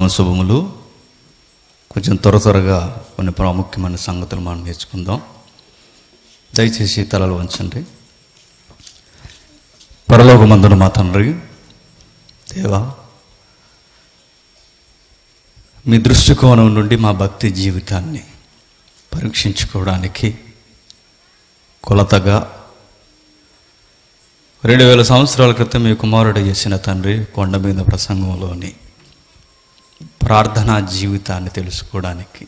శుభములు కొంచెం త్వర త్వరగా కొన్ని ప్రాముఖ్యమైన సంగతులు మనం నేర్చుకుందాం దయచేసి తలలు వంచండి పరలోకమందున మా తండ్రి దేవా మీ దృష్టికోణం నుండి మా భక్తి జీవితాన్ని పరీక్షించుకోవడానికి కొలతగా రెండు వేల సంవత్సరాల క్రితం మీ కుమారుడు చేసిన తండ్రి కొండ మీద ప్రసంగంలోని ప్రార్థనా జీవితాన్ని తెలుసుకోవడానికి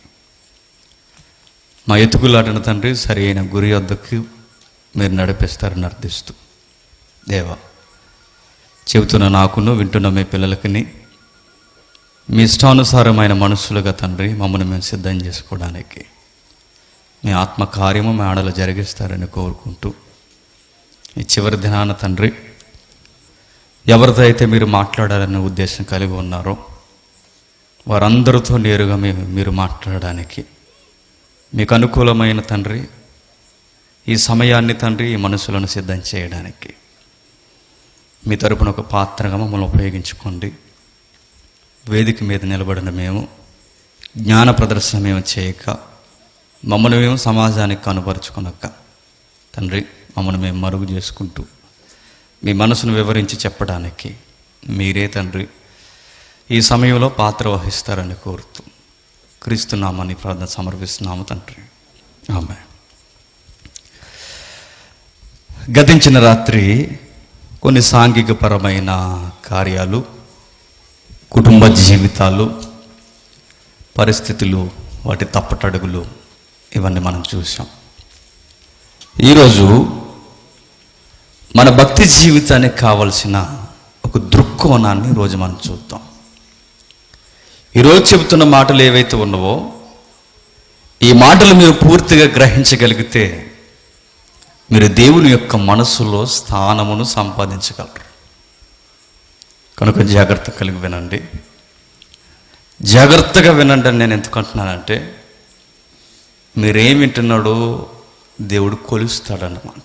మా ఎతుకులాడిన తండ్రి సరి అయిన గురి వద్దకు మీరు నడిపిస్తారని అర్థిస్తూ దేవా చెబుతున్న నాకును వింటున్న మీ పిల్లలకి మీ ఇష్టానుసారమైన మనుషులుగా తండ్రి మమ్మల్ని మేము సిద్ధం చేసుకోవడానికి మీ ఆత్మ కార్యము మీ ఆడలు జరిగిస్తారని కోరుకుంటూ ఈ చివరి దినాన తండ్రి ఎవరితో అయితే మీరు మాట్లాడాలనే ఉద్దేశం కలిగి ఉన్నారో వారందరితో నేరుగా మీ మీరు మాట్లాడడానికి మీకు అనుకూలమైన తండ్రి ఈ సమయాన్ని తండ్రి ఈ మనసులను సిద్ధం చేయడానికి మీ తరపున ఒక పాత్రగా మమ్మల్ని ఉపయోగించుకోండి వేదిక మీద నిలబడిన మేము జ్ఞాన ప్రదర్శన మేము చేయక మమ్మల్ని మేము సమాజానికి కనుపరుచుకునక తండ్రి మమ్మల్ని మేము మరుగు చేసుకుంటూ మీ మనసును వివరించి చెప్పడానికి మీరే తండ్రి ఈ సమయంలో పాత్ర వహిస్తారని కోరుతూ క్రీస్తునామాన్ని ప్రార్థన సమర్పిస్తున్నాము తండ్రి ఆమె గతించిన రాత్రి కొన్ని సాంఘికపరమైన కార్యాలు కుటుంబ జీవితాలు పరిస్థితులు వాటి తప్పటడుగులు ఇవన్నీ మనం చూసాం ఈరోజు మన భక్తి జీవితానికి కావలసిన ఒక దృక్కోణాన్ని ఈరోజు మనం చూద్దాం ఈరోజు చెబుతున్న మాటలు ఏవైతే ఉన్నావో ఈ మాటలు మీరు పూర్తిగా గ్రహించగలిగితే మీరు దేవుని యొక్క మనసులో స్థానమును సంపాదించగలరు కనుక జాగ్రత్త కలిగి వినండి జాగ్రత్తగా వినండి అని నేను ఎందుకు అంటున్నానంటే మీరేం వింటున్నాడో దేవుడు కొలుస్తాడన్నమాట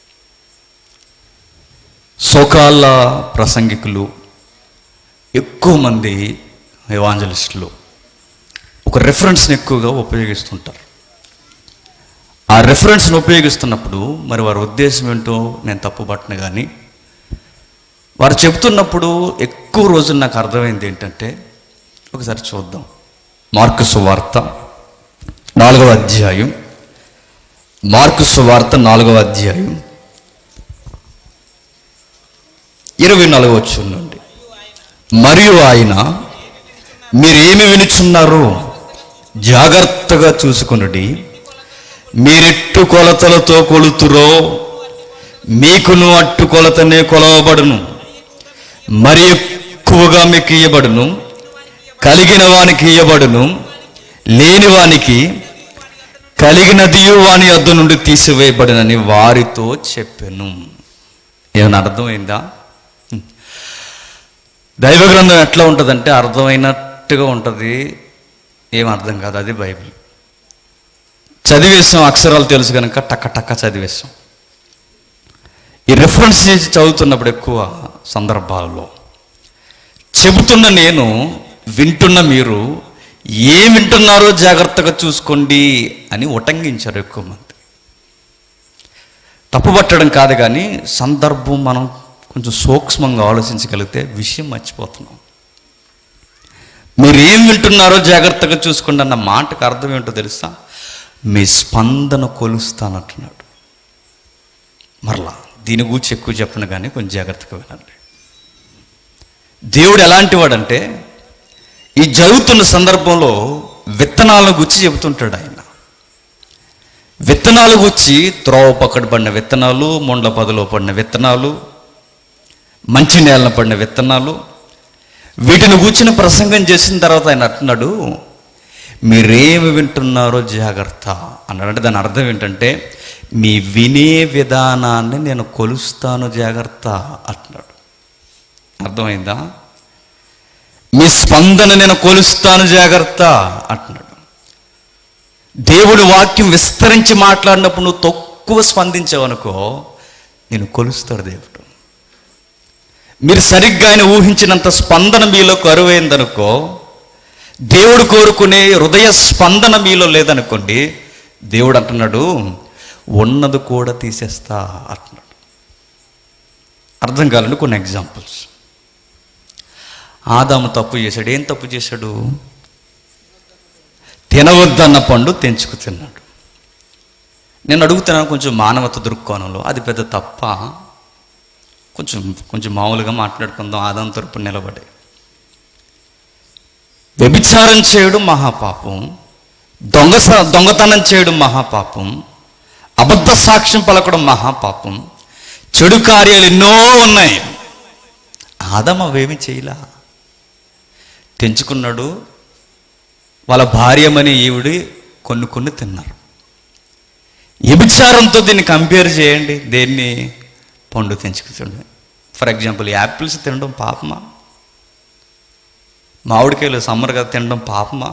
సోకాళ్ళ ప్రసంగికులు ఎక్కువ మంది ఎవాంజలిస్టులు ఒక రెఫరెన్స్ని ఎక్కువగా ఉపయోగిస్తుంటారు ఆ రెఫరెన్స్ని ఉపయోగిస్తున్నప్పుడు మరి వారి ఉద్దేశం ఏంటో నేను తప్పుపట్టను కానీ వారు చెప్తున్నప్పుడు ఎక్కువ రోజులు నాకు అర్థమైంది ఏంటంటే ఒకసారి చూద్దాం మార్కు సువార్త నాలుగవ అధ్యాయం మార్కు సువార్త నాలుగవ అధ్యాయం ఇరవై నాలుగవ వచ్చి నుండి మరియు ఆయన మీరేమి వినుచున్నారు జాగ్రత్తగా చూసుకునుడి మీరెట్టు కొలతలతో కొలుతురో మీకును అట్టు కొలతనే కొలవబడును మరి ఎక్కువగా మీకు ఇయ్యబడును కలిగిన వానికి ఇయ్యబడును లేని వానికి కలిగినదియు వాని వద్ద నుండి తీసివేయబడినని వారితో చెప్పాను ఏమైనా అర్థమైందా దైవ గ్రంథం ఎట్లా ఉంటుందంటే అర్థమైనట్టుగా ఉంటుంది ఏం అర్థం కాదు అది బైబిల్ చదివేసాం అక్షరాలు తెలుసు కనుక టక్క టక్క చదివేసాం ఈ రెఫరెన్స్ చేసి చదువుతున్నప్పుడు ఎక్కువ సందర్భాలలో చెబుతున్న నేను వింటున్న మీరు ఏం వింటున్నారో జాగ్రత్తగా చూసుకోండి అని ఉటంకించారు ఎక్కువ మంది తప్పుపట్టడం కాదు కానీ సందర్భం మనం కొంచెం సూక్ష్మంగా ఆలోచించగలిగితే విషయం మర్చిపోతున్నాం మీరు ఏం వింటున్నారో జాగ్రత్తగా చూసుకోండి అన్న మాటకు అర్థం ఏంటో తెలుసా మీ స్పందన కొలుస్తానంటున్నాడు మరలా దీని గురించి ఎక్కువ చెప్పను కానీ కొంచెం జాగ్రత్తగా వినండి దేవుడు ఎలాంటి వాడంటే ఈ జరుగుతున్న సందర్భంలో విత్తనాలను గుచ్చి చెబుతుంటాడు ఆయన విత్తనాలు గుచ్చి త్రోవ పక్కన పడిన విత్తనాలు మొండ్ల పదలో పడిన విత్తనాలు మంచి నేలన పడిన విత్తనాలు వీటిని కూర్చుని ప్రసంగం చేసిన తర్వాత ఆయన అంటున్నాడు మీరేమి వింటున్నారో జాగ్రత్త అన్నాడు అంటే దాని అర్థం ఏంటంటే మీ వినే విధానాన్ని నేను కొలుస్తాను జాగ్రత్త అంటున్నాడు అర్థమైందా మీ స్పందన నేను కొలుస్తాను జాగ్రత్త అంటున్నాడు దేవుడి వాక్యం విస్తరించి మాట్లాడినప్పుడు నువ్వు తక్కువ స్పందించావనుకో నేను కొలుస్తాడు దేవుడు మీరు సరిగ్గా ఆయన ఊహించినంత స్పందన మీలో కరువైందనుకో దేవుడు కోరుకునే హృదయ స్పందన మీలో లేదనుకోండి దేవుడు అంటున్నాడు ఉన్నది కూడా తీసేస్తా అంటున్నాడు అర్థం కాలండి కొన్ని ఎగ్జాంపుల్స్ ఆదాము తప్పు చేశాడు ఏం తప్పు చేశాడు తినవద్దన్న పండు తెంచుకు తిన్నాడు నేను అడుగుతున్నాను కొంచెం మానవత దృక్కోణంలో అది పెద్ద తప్ప కొంచెం కొంచెం మామూలుగా మాట్లాడుకుందాం ఆదాం తరపు నిలబడి వ్యభిచారం చేయడం మహాపాపం దొంగ దొంగతనం చేయడం మహాపాపం అబద్ధ సాక్ష్యం పలకడం మహాపాపం చెడు కార్యాలు ఎన్నో ఉన్నాయి ఆదం అవేమి చేయలా తెంచుకున్నాడు వాళ్ళ భార్యమని ఈవిడి కొన్ని కొన్ని తిన్నారు వ్యభిచారంతో దీన్ని కంపేర్ చేయండి దేన్ని పండు తెంచుకుతుంది ఫర్ ఎగ్జాంపుల్ యాపిల్స్ తినడం పాపమా మామిడికాయలు సమ్మర్గా తినడం పాపమా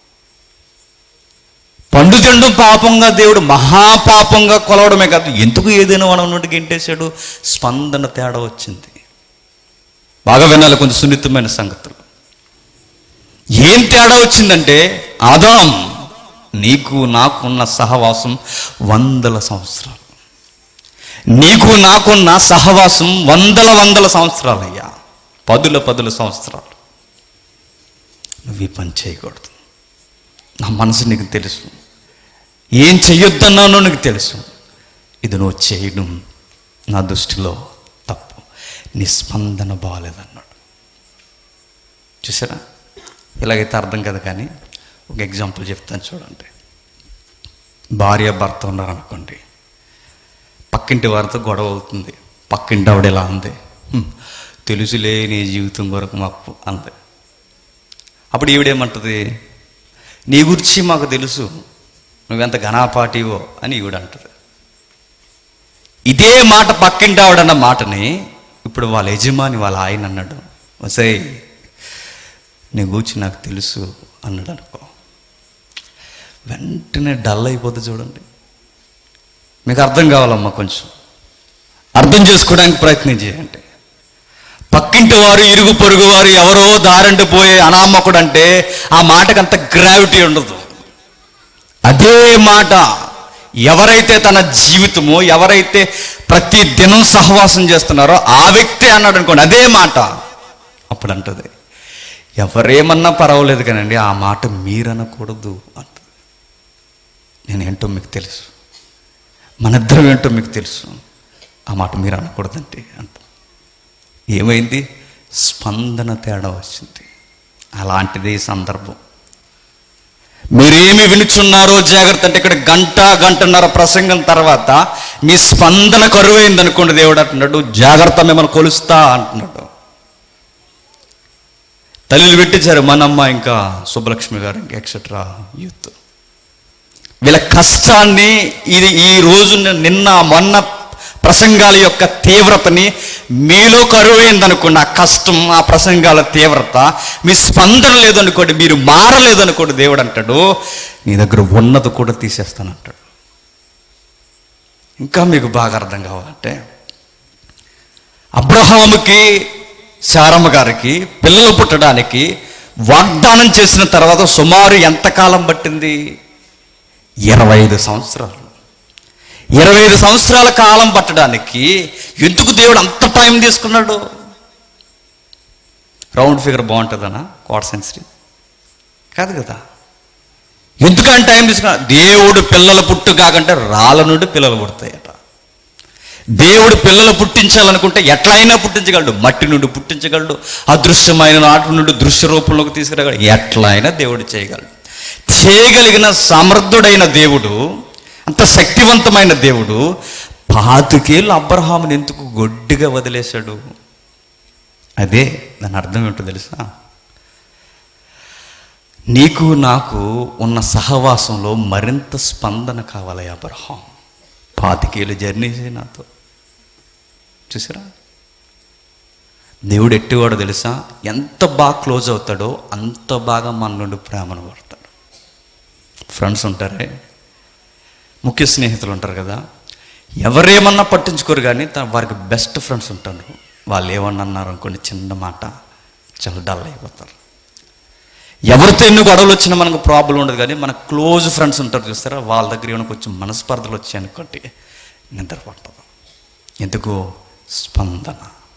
పండు తినడం పాపంగా దేవుడు మహాపాపంగా కొలవడమే కాదు ఎందుకు ఏదైనా మనం నుండి గెంటేశాడు స్పందన తేడా వచ్చింది బాగా వినాలి కొంచెం సున్నితమైన సంగతులు ఏం తేడా వచ్చిందంటే ఆదాం నీకు నాకున్న సహవాసం వందల సంవత్సరాలు నీకు నాకున్న సహవాసం వందల వందల సంవత్సరాలయ్యా పదుల పదుల సంవత్సరాలు నువ్వు ఈ పని చేయకూడదు నా మనసు నీకు తెలుసు ఏం చెయ్యొద్దన్నానో నీకు తెలుసు ఇది నువ్వు చేయడం నా దృష్టిలో తప్పు నీ స్పందన బాగాలేదన్నాడు చూసారా ఇలాగైతే అర్థం కదా కానీ ఒక ఎగ్జాంపుల్ చెప్తాను చూడండి భార్య భర్త ఉన్నారనుకోండి పక్కింటి వారితో గొడవ అవుతుంది పక్కింటి ఆవిడ ఎలా ఉంది "హ్మ్, తెలుసులే నీ జీవితం కొరకు మాకు అంది అప్పుడు ఈవిడేమంటుంది నీ గురించి మాకు తెలుసు నువ్వెంత ఘనాపాటివో అని ఈవిడ అంటుంది ఇదే మాట పక్కింటి ఆవిడన్న మాటని ఇప్పుడు వాళ్ళ యజమాని వాళ్ళ ఆయన అన్నాడు వసై నీ గురించి నాకు తెలుసు అన్నాడు అనుకో వెంటనే డల్ అయిపోతుంది చూడండి మీకు అర్థం కావాలమ్మా కొంచెం అర్థం చేసుకోవడానికి ప్రయత్నం చేయండి పక్కింటి వారు ఇరుగు పొరుగు వారు ఎవరో దారంటి పోయే అనామకుడు అంటే ఆ మాటకు అంత గ్రావిటీ ఉండదు అదే మాట ఎవరైతే తన జీవితము ఎవరైతే ప్రతి దినం సహవాసం చేస్తున్నారో ఆ వ్యక్తి అన్నాడు అనుకోండి అదే మాట అప్పుడు అంటది ఎవరేమన్నా పర్వాలేదు కానండి ఆ మాట మీరనకూడదు అంటది నేను ఏంటో మీకు తెలుసు మనిద్దరం ఏంటో మీకు తెలుసు ఆ మాట మీరు అనకూడదండి అంట ఏమైంది స్పందన తేడా వచ్చింది అలాంటిదే ఈ సందర్భం మీరేమి వినుచున్నారో జాగ్రత్త అంటే ఇక్కడ గంట గంటన్నర ప్రసంగం తర్వాత మీ స్పందన కరువైంది అనుకోండి దేవుడు అంటున్నాడు జాగ్రత్త మిమ్మల్ని కొలుస్తా అంటున్నాడు తల్లిలు పెట్టించారు మనమ్మ ఇంకా సుబ్బలక్ష్మి గారు ఇంకా ఎక్సెట్రా యూత్ వీళ్ళ కష్టాన్ని ఇది ఈ రోజు నిన్న మొన్న ప్రసంగాల యొక్క తీవ్రతని మీలో కరువైందనుకోండి ఆ కష్టం ఆ ప్రసంగాల తీవ్రత మీ స్పందన లేదనుకోండి మీరు మారలేదనుకోండి దేవుడు అంటాడు నీ దగ్గర ఉన్నది కూడా తీసేస్తానంటాడు ఇంకా మీకు బాగా అర్థం కావాలంటే అబ్రహాముకి శారమ్మ గారికి పిల్లలు పుట్టడానికి వాగ్దానం చేసిన తర్వాత సుమారు ఎంతకాలం పట్టింది ఇరవై ఐదు సంవత్సరాలు ఇరవై ఐదు సంవత్సరాల కాలం పట్టడానికి ఎందుకు దేవుడు అంత టైం తీసుకున్నాడు రౌండ్ ఫిగర్ బాగుంటుందనా క్వార్టర్ సెంచరీ కాదు కదా ఎందుకని టైం తీసుకున్నా దేవుడు పిల్లలు పుట్టు కాకంటే రాళ్ళ నుండి పిల్లలు పుడతాయట దేవుడు పిల్లలు పుట్టించాలనుకుంటే ఎట్లయినా పుట్టించగలడు మట్టి నుండి పుట్టించగలడు అదృశ్యమైన నాటి నుండి దృశ్య రూపంలోకి తీసుకురాగలడు ఎట్లయినా దేవుడు చేయగలడు చేయగలిగిన సమర్థుడైన దేవుడు అంత శక్తివంతమైన దేవుడు పాతికేళ్ళు అబ్రహాముని ఎందుకు గొడ్డిగా వదిలేశాడు అదే దాని అర్థం ఏంటో తెలుసా నీకు నాకు ఉన్న సహవాసంలో మరింత స్పందన కావాలి అబ్రహాం పాతికేళ్ళు జర్నీ చేయి నాతో చూసారా దేవుడు ఎట్టివాడో తెలుసా ఎంత బాగా క్లోజ్ అవుతాడో అంత బాగా మన నుండి ప్రేమను పడతాడు ఫ్రెండ్స్ ఉంటారే ముఖ్య స్నేహితులు ఉంటారు కదా ఎవరేమన్నా పట్టించుకోరు కానీ త- వారికి బెస్ట్ ఫ్రెండ్స్ ఉంటారు వాళ్ళు ఏమన్నా అన్నారు అనుకోండి చిన్న మాట చాలా డల్ అయిపోతారు ఎవరితో ఎన్ని గొడవలు వచ్చినా మనకు ప్రాబ్లం ఉండదు కానీ మన క్లోజ్ ఫ్రెండ్స్ ఉంటారు చూస్తారా వాళ్ళ దగ్గర ఏమైనా కొంచెం మనస్పర్ధలు వచ్చాయి అనుకోండి నిద్ర పట్టదు ఎందుకు స్పందన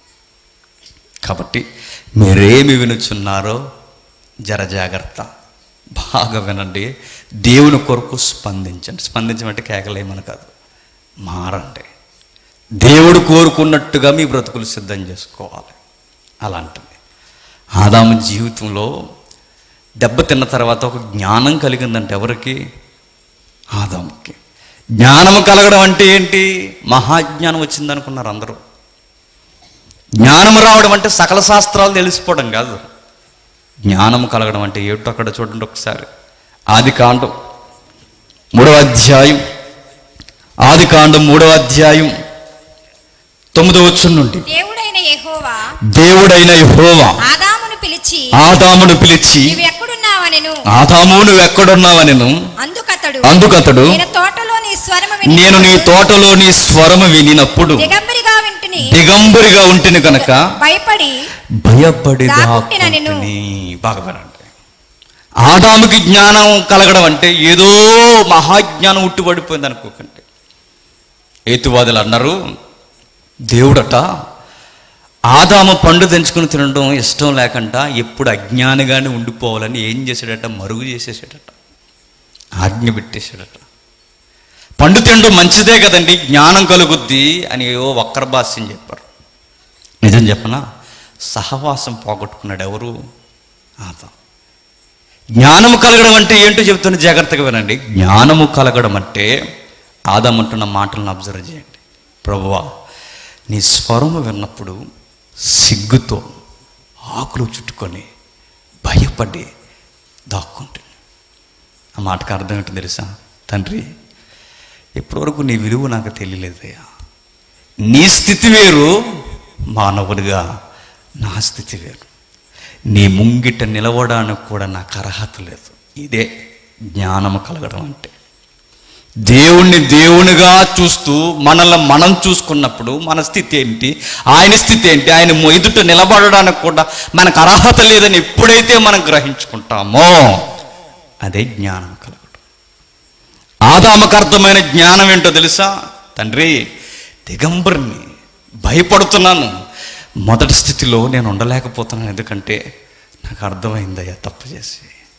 కాబట్టి మీరేమి వినుచున్నారో జర జాగ్రత్త బాగా వినండి దేవుని కొరకు స్పందించండి స్పందించమంటే కేకలేమని కాదు మారండి దేవుడు కోరుకున్నట్టుగా మీ బ్రతుకులు సిద్ధం చేసుకోవాలి అలాంటిది ఆదాము జీవితంలో దెబ్బ తిన్న తర్వాత ఒక జ్ఞానం కలిగిందంటే ఎవరికి ఆదాముకి జ్ఞానం కలగడం అంటే ఏంటి మహాజ్ఞానం వచ్చిందనుకున్నారు అందరూ జ్ఞానం రావడం అంటే సకల శాస్త్రాలు తెలిసిపోవడం కాదు జ్ఞానం కలగడం అంటే ఏమిటో అక్కడ చూడండి ఒకసారి ఆది కాండం మూడవ అధ్యాయం ఆది కాండం మూడవ అధ్యాయం తొమ్మిదవ వచ్చం నుండి దేవుడైన యెహోవా దేవుడైన యెహోవా ఆదామును పిలిచి ఆదామును పిలిచి నీవు ఎక్కడున్నావనెను ఆదాము నువ్వు ఎక్కడున్నావనెను అందుకతడు అందుకతడు నేను తోటలో నీ స్వరము విని నేను నీ తోటలో నీ స్వరము వినినప్పుడు దిగంబరిగా వింటుని దిగంబరిగా ఉంటిని కనుక భయపడి భయపడి దాక్కుంటిన నేను. దాక్కుంటిని. బాగా వినండి ఆదాముకి జ్ఞానం కలగడం అంటే ఏదో మహాజ్ఞానం ఉట్టుబడిపోయింది అనుకోకండి హేతువాదులు అన్నారు దేవుడట ఆదాము పండు తెంచుకుని తినడం ఇష్టం లేకుండా ఎప్పుడు అజ్ఞానిగానే ఉండిపోవాలని ఏం చేశాడట మరుగు చేసేసాడట ఆజ్ఞ పెట్టేశాడట పండు తినడం మంచిదే కదండి జ్ఞానం కలుగుద్ది అని ఏవో వక్ర భాష్యం చెప్పారు నిజం చెప్పనా సహవాసం పోగొట్టుకున్నాడు ఎవరు ఆదాం జ్ఞానము కలగడం అంటే ఏంటో చెప్తున్న జాగ్రత్తగా వినండి జ్ఞానము కలగడం అంటే ఆదాం అంటున్న మాటలను అబ్జర్వ్ చేయండి ప్రభువా నీ స్వరము విన్నప్పుడు సిగ్గుతో ఆకులు చుట్టుకొని భయపడి దాక్కుంటుంది ఆ మాటకు అర్థం ఏంటో తెలుసా తండ్రి ఇప్పటివరకు నీ విలువ నాకు తెలియలేదయ్యా నీ స్థితి వేరు మానవుడిగా నా స్థితి వేరు నీ ముంగిట నిలవడానికి కూడా నాకు అర్హత లేదు ఇదే జ్ఞానము కలగడం అంటే దేవుణ్ణి దేవునిగా చూస్తూ మనల్ని మనం చూసుకున్నప్పుడు మన స్థితి ఏంటి ఆయన స్థితి ఏంటి ఆయన ఎదుట నిలబడడానికి కూడా మనకు అర్హత లేదని ఎప్పుడైతే మనం గ్రహించుకుంటామో అదే జ్ఞానం కలగడం ఆదామకు అర్థమైన జ్ఞానం ఏంటో తెలుసా తండ్రి దిగంబరిని భయపడుతున్నాను మొదటి స్థితిలో నేను ఉండలేకపోతున్నాను ఎందుకంటే నాకు అర్థమైందయ్యా తప్పు చేసి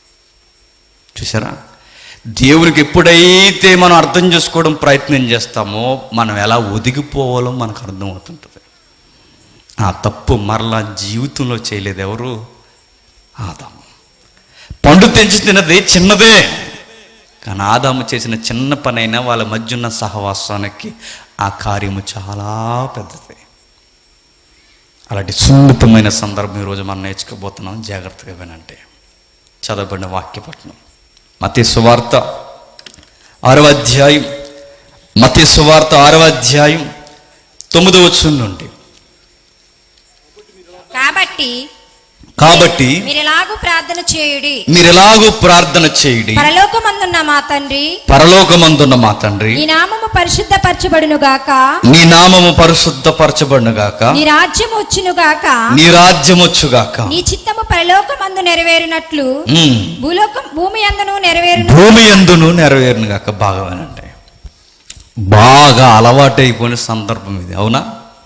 చూసారా దేవునికి ఎప్పుడైతే మనం అర్థం చేసుకోవడం ప్రయత్నం చేస్తామో మనం ఎలా ఒదిగిపోవాలో మనకు అర్థమవుతుంటుంది ఆ తప్పు మరలా జీవితంలో చేయలేదు ఎవరు ఆదాము పండు తెంచి తిన్నది చిన్నదే కానీ ఆదాము చేసిన చిన్న పనైనా వాళ్ళ మధ్య ఉన్న సహవాసానికి ఆ కార్యము చాలా పెద్దది అలాంటి సున్నితమైన సందర్భం ఈరోజు మనం నేర్చుకోబోతున్నాం జాగ్రత్తగా వినంటే చదవబడిన వాక్యపట్నం మతి సువార్త ఆరవ అధ్యాయం మతి సువార్త ఆరవ అధ్యాయం తొమ్మిదవ వచ్చం నుండి కాబట్టి కాబట్టి మీరు ఎలాగూ ప్రార్థన చేయుడి మీరు ఎలాగూ ప్రార్థన చేయుడి పరలోకమందున్న మా తండ్రి పరలోకమందున్న మా తండ్రి నీ నామము పరిశుద్ధపరచబడును గాక నీ నామము పరిశుద్ధపరచబడినగాక నీ రాజ్యం వచ్చును గాక నీ రాజ్యం వచ్చుగాక నీ చిత్తము పరలోకమందు నెరవేరినట్లు ఉమ్. భూలోకం భూమి అందును నెరవేరును భూమి ఎందును నెరవేరునుగాక బాగా వినండి బాగా అలవాటైపోయిన సందర్భం ఇది అవునా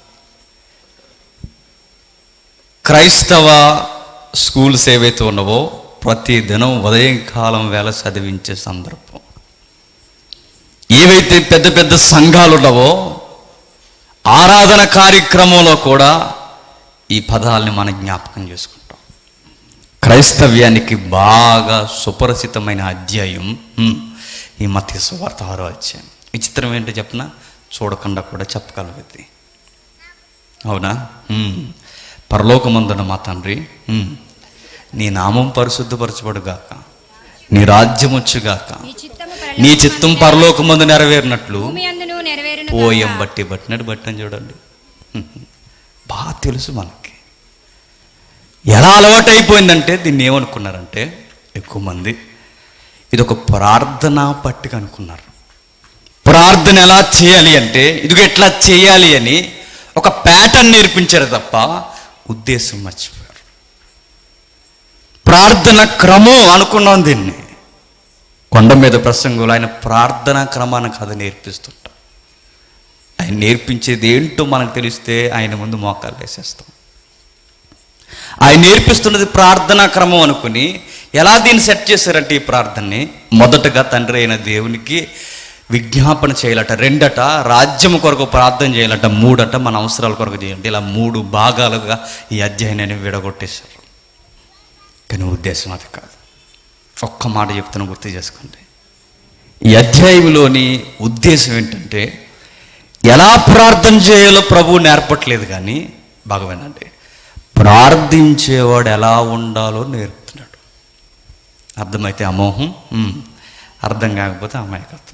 క్రైస్తవ స్కూల్స్ ఏవైతే ఉన్నవో ప్రతి దినం ఉదయం కాలం వేళ చదివించే సందర్భం ఏవైతే పెద్ద పెద్ద సంఘాలు ఉన్నవో ఆరాధన కార్యక్రమంలో కూడా ఈ పదాలని మనం జ్ఞాపకం చేసుకుంటాం క్రైస్తవ్యానికి బాగా సుపరిచితమైన అధ్యాయం హ్మ్, ఈ మత్య సువార్త ఆరో అధ్యాయం విచిత్రం ఏంటో చెప్పిన చూడకుండా కూడా చెప్పగలుగుద్ది అవునా హ్మ్. పరలోకమందున మా తండ్రి హ్మ్, నీ నామం పరిశుద్ధపరచబడుగాక నీ రాజ్యం వచ్చుగాక నీ చిత్తము నీ చిత్తం పరలోకమందు నెరవేరినట్లు భూమి అందును నెరవేరును పోయం బట్టి బట్టినట్టు బట్టని చూడండి హ్మ్. బాగా తెలుసు మనకి ఎలా అలవాటు అయిపోయిందంటే దీన్ని ఏమనుకున్నారంటే ఎక్కువ మంది ఇది ఒక ప్రార్థనా పట్టిక అనుకున్నారు ప్రార్థన ఎలా చేయాలి అంటే ఇదిగో ఎట్లా చేయాలి అని ఒక ప్యాటర్న్ నేర్పించారు తప్ప ఉద్దేశం మర్చిపోయారు ప్రార్థన క్రమం అనుకున్నాం దీన్ని కొండ మీద ప్రసంగంలో ఆయన ప్రార్థనా క్రమాన్ని కథ నేర్పిస్తుంటాం ఆయన నేర్పించేది ఏంటో మనకు తెలిస్తే ఆయన ముందు మోకాలు వేసేస్తాం ఆయన నేర్పిస్తున్నది ప్రార్థనా క్రమం అనుకుని ఎలా దీన్ని సెట్ చేశారంటే ఈ ప్రార్థనని మొదటగా తండ్రి అయిన దేవునికి విజ్ఞాపన చేయాలట రెండట రాజ్యం కొరకు ప్రార్థన చేయాలట మూడట మన అవసరాల కొరకు చేయాలంటే ఇలా మూడు భాగాలుగా ఈ అధ్యాయాన్ని విడగొట్టేశారు కానీ ఉద్దేశం అది కాదు ఒక్క మాట చెప్తున్నా గుర్తు చేసుకోండి ఈ అధ్యాయంలోని ఉద్దేశం ఏంటంటే ఎలా ప్రార్థన చేయాలో ప్రభువు నేర్పట్లేదు కానీ బాగా వినండి ప్రార్థించేవాడు ఎలా ఉండాలో నేర్పుతున్నాడు అర్థమైతే అమోహం ఉమ్. అర్థం కాకపోతే అమాయకత్వం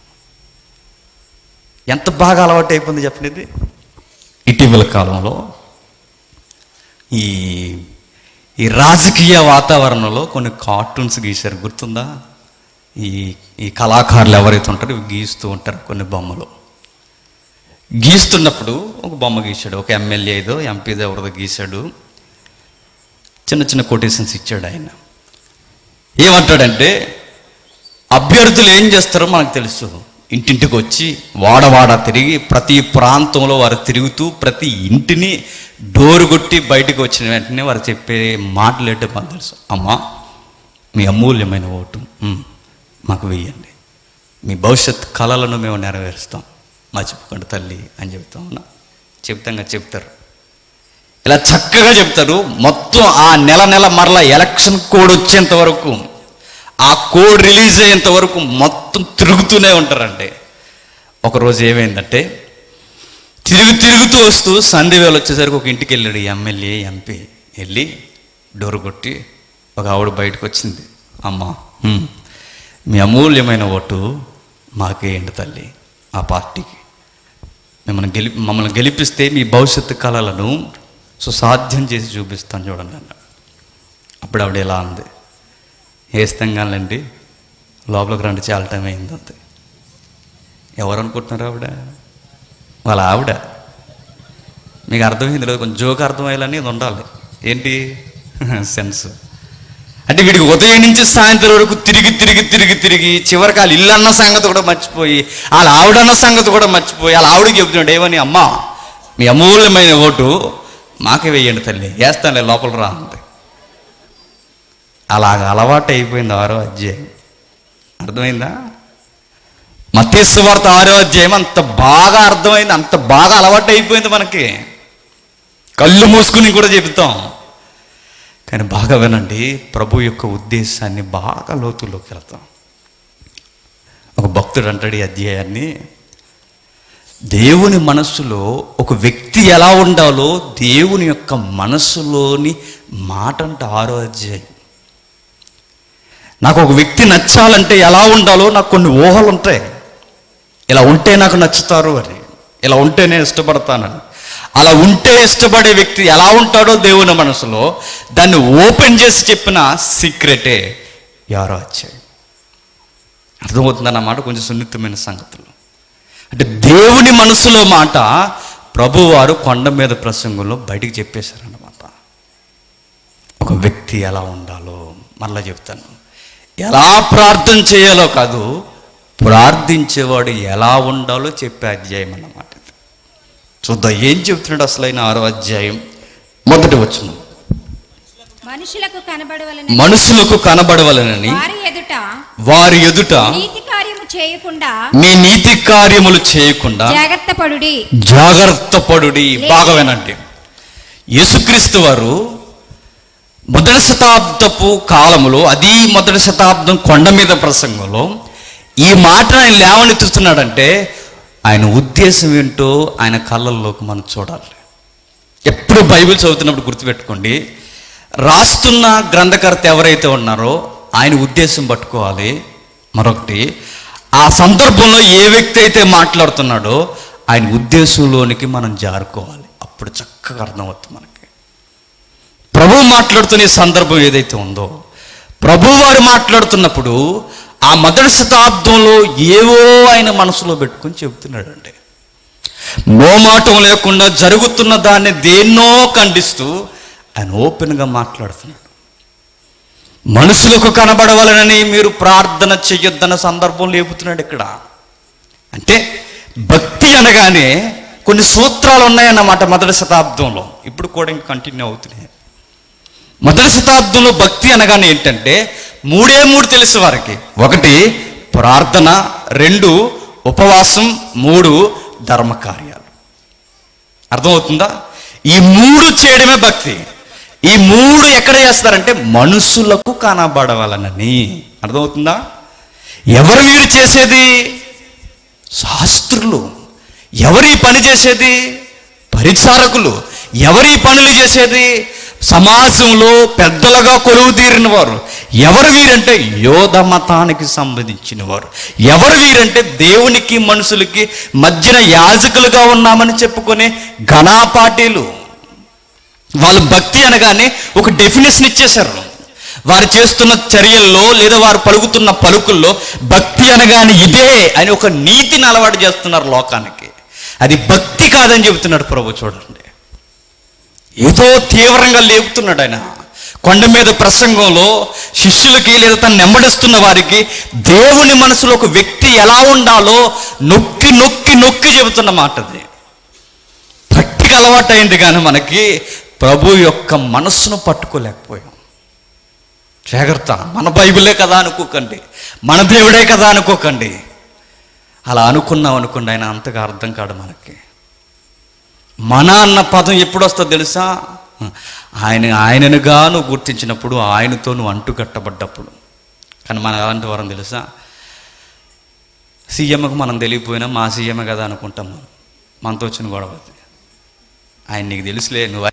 ఎంత బాగా అలవాటు అయిపోయింది చెప్పండి ఇది ఇటీవల కాలంలో ఈ ఈ రాజకీయ వాతావరణంలో కొన్ని కార్టూన్స్ గీశారు గుర్తుందా ఈ ఈ కళాకారులు ఎవరైతే ఉంటారో ఇవి గీస్తూ ఉంటారు కొన్ని బొమ్మలు గీస్తున్నప్పుడు ఒక బొమ్మ గీశాడు ఒక ఎమ్మెల్యే ఏదో ఎంపీదో ఎవరిదో గీశాడు చిన్న చిన్న కొటేషన్స్ ఇచ్చాడు ఆయన ఏమంటాడంటే అభ్యర్థులు ఏం చేస్తారో మనకు తెలుసు ఇంటింటికి వచ్చి వాడవాడ తిరిగి ప్రతి ప్రాంతంలో వారు తిరుగుతూ ప్రతి ఇంటిని డోరు కొట్టి బయటకు వచ్చిన వెంటనే వారు చెప్పే మాటలు ఏంటో మనకు తెలుసు అమ్మా మీ అమూల్యమైన ఓటు ఉమ్, మాకు వెయ్యండి మీ భవిష్యత్ కళలను మేము నెరవేరుస్తాం మర్చిపోకండి తల్లి అని చెప్తాం అవునా చెప్తాంగా చెప్తారు ఇలా చక్కగా చెప్తారు మొత్తం ఆ నెల నెల మరలా ఎలక్షన్ కోడ్ వచ్చేంత వరకు ఆ కోడ్ రిలీజ్ అయ్యేంత వరకు మొత్తం తిరుగుతూనే ఉంటారండి ఒకరోజు ఏమైందంటే తిరుగు తిరుగుతూ వస్తూ సంధి వేళ వచ్చేసరికి ఒక ఇంటికి వెళ్ళాడు ఈ ఎమ్మెల్యే ఎంపీ వెళ్ళి డోర్ కొట్టి ఒక ఆవిడ బయటకు వచ్చింది అమ్మా హ్మ్, మీ అమూల్యమైన ఓటు మాకేయండి తల్లి ఆ పార్టీకి మిమ్మల్ని గెలి మమ్మల్ని గెలిపిస్తే మీ భవిష్యత్తు కళలను సుసాధ్యం చేసి చూపిస్తాను చూడండి అన్న అప్పుడు ఆవిడ ఎలా ఉంది వేస్తాం కానండి లోపలికి రండి చాలా టైం అయింది అంతే ఎవరు అనుకుంటున్నారు ఆవిడ వాళ్ళ ఆవిడ మీకు అర్థమైంది లేదు కొంచెం జోక్ అర్థమయ్యాలని ఇది ఉండాలి ఏంటి సెన్స్ అంటే వీడికి ఉదయం నుంచి సాయంత్రం వరకు తిరిగి తిరిగి తిరిగి తిరిగి చివరికి వాళ్ళ ఇల్లు అన్న సంగతి కూడా మర్చిపోయి వాళ్ళ ఆవిడన్న సంగతి కూడా మర్చిపోయి వాళ్ళ ఆవిడకి చెప్తున్నాడు ఏమని అమ్మా మీ అమూల్యమైన ఓటు మాకే వేయండి తల్లి వేస్తానులే లోపల రా అంతే అలాగ అలవాటు అయిపోయింది ఆరో అధ్యాయం అర్థమైందా మతేసు వార్త ఆరో అధ్యాయం అంత బాగా అర్థమైంది అంత బాగా అలవాటు అయిపోయింది మనకి కళ్ళు మూసుకుని కూడా చెబుతాం కానీ బాగా వినండి ప్రభు యొక్క ఉద్దేశాన్ని బాగా లోతులోకి వెళ్తాం ఒక భక్తుడు అంటాడు ఈ అధ్యాయాన్ని దేవుని మనస్సులో ఒక వ్యక్తి ఎలా ఉండాలో దేవుని యొక్క మనస్సులోని మాట అంటే ఆరో అధ్యాయం నాకు ఒక వ్యక్తి నచ్చాలంటే ఎలా ఉండాలో నాకు కొన్ని ఊహలు ఉంటాయి ఇలా ఉంటే నాకు నచ్చుతారు అని ఇలా ఉంటే నేను ఇష్టపడతానని అలా ఉంటే ఇష్టపడే వ్యక్తి ఎలా ఉంటాడో దేవుని మనసులో దాన్ని ఓపెన్ చేసి చెప్పిన సీక్రెటే యారో వచ్చాయి అర్థమవుతుందన్నమాట కొంచెం సున్నితమైన సంగతులు అంటే దేవుని మనసులో మాట ప్రభువారు కొండ మీద ప్రసంగంలో బయటికి చెప్పేశారన్నమాట ఒక వ్యక్తి ఎలా ఉండాలో మళ్ళా చెప్తాను ఎలా ప్రార్థన చేయాలో కాదు ప్రార్థించేవాడు ఎలా ఉండాలో చెప్పే అధ్యాయం అన్నమాట ఇది. చూద్దాం ఏం చెప్తున్నాడు అసలైన ఆరో అధ్యాయం మొదటి వచ్చిన మనుషులకు కనబడవలని మనుషులకు కనబడవలనని వారి ఎదుట వారి ఎదుట నీతి కార్యము చేయకుండా మీ నీతి కార్యములు చేయకుండా జాగ్రత్త పడుడి జాగ్రత్త పడుడి బాగా వినండి యేసుక్రీస్తు వారు మొదటి శతాబ్దపు కాలములో అది మొదటి శతాబ్దం కొండ మీద ప్రసంగంలో ఈ మాట ఆయన లేవనెత్తుతున్నాడంటే ఆయన ఉద్దేశం ఏంటో ఆయన కళ్ళల్లోకి మనం చూడాలి ఎప్పుడు బైబిల్ చదువుతున్నప్పుడు గుర్తుపెట్టుకోండి రాస్తున్న గ్రంథకర్త ఎవరైతే ఉన్నారో ఆయన ఉద్దేశం పట్టుకోవాలి మరొకటి ఆ సందర్భంలో ఏ వ్యక్తి అయితే మాట్లాడుతున్నాడో ఆయన ఉద్దేశంలోనికి మనం జారుకోవాలి అప్పుడు చక్కగా అర్థమవుతుంది మనకి ప్రభు మాట్లాడుతున్న ఈ సందర్భం ఏదైతే ఉందో ప్రభు వారు మాట్లాడుతున్నప్పుడు ఆ మొదటి శతాబ్దంలో ఏవో ఆయన మనసులో పెట్టుకొని చెబుతున్నాడండి మోమాటం లేకుండా జరుగుతున్న దాన్ని దేన్నో ఖండిస్తూ ఆయన ఓపెన్గా మాట్లాడుతున్నాడు మనుషులకు కనబడవలనని మీరు ప్రార్థన చెయ్యొద్దన్న సందర్భం లేపుతున్నాడు ఇక్కడ అంటే భక్తి అనగానే కొన్ని సూత్రాలు ఉన్నాయన్నమాట మొదటి శతాబ్దంలో ఇప్పుడు కూడా ఇంక కంటిన్యూ అవుతున్నాయి మొదటి శతాబ్దంలో భక్తి అనగానే ఏంటంటే మూడే మూడు తెలుసు వారికి ఒకటి ప్రార్థన రెండు ఉపవాసం మూడు ధర్మకార్యాలు అర్థమవుతుందా ఈ మూడు చేయడమే భక్తి ఈ మూడు ఎక్కడ చేస్తారంటే మనుషులకు కనబడవలనని అర్థమవుతుందా ఎవరు వీరు చేసేది శాస్త్రులు ఎవరి పని చేసేది పరిచారకులు ఎవరి పనులు చేసేది సమాజంలో పెద్దలుగా కొలువు తీరిన వారు ఎవరు వీరంటే యోధ మతానికి సంబంధించిన వారు ఎవరు వీరంటే దేవునికి మనుషులకి మధ్యన యాజకులుగా ఉన్నామని చెప్పుకునే ఘనాపాటీలు వాళ్ళు భక్తి అనగానే ఒక డెఫినేషన్ ఇచ్చేశారు వారు చేస్తున్న చర్యల్లో లేదా వారు పలుకుతున్న పలుకుల్లో భక్తి అనగానే ఇదే అని ఒక నీతిని అలవాటు చేస్తున్నారు లోకానికి అది భక్తి కాదని చెబుతున్నాడు ప్రభు చూడండి ఏదో తీవ్రంగా లేపుతున్నాడు ఆయన కొండ మీద ప్రసంగంలో శిష్యులకి లేదా తను నెమ్మడిస్తున్న వారికి దేవుని మనసులో ఒక వ్యక్తి ఎలా ఉండాలో నొక్కి నొక్కి నొక్కి చెబుతున్న మాట అది భక్తికి అలవాటైంది కానీ మనకి ప్రభు యొక్క మనస్సును పట్టుకోలేకపోయాం జాగ్రత్త మన బైబిలే కదా అనుకోకండి మన దేవుడే కదా అనుకోకండి అలా అనుకున్నాం అనుకోండి ఆయన అంతగా అర్థం కాడు మనకి మన అన్న పదం ఎప్పుడు వస్తుందో తెలుసా ఆయన ఆయననుగా నువ్వు గుర్తించినప్పుడు ఆయనతో నువ్వు అంటుకట్టబడ్డప్పుడు కానీ మనకు అలాంటి వరం తెలుసా సీఎంకు మనం తెలియపోయినా మా సీఎం కదా అనుకుంటాం మనం మనతో వచ్చిన గొడవ అది. ఆయన నీకు తెలుసులే నువ్వు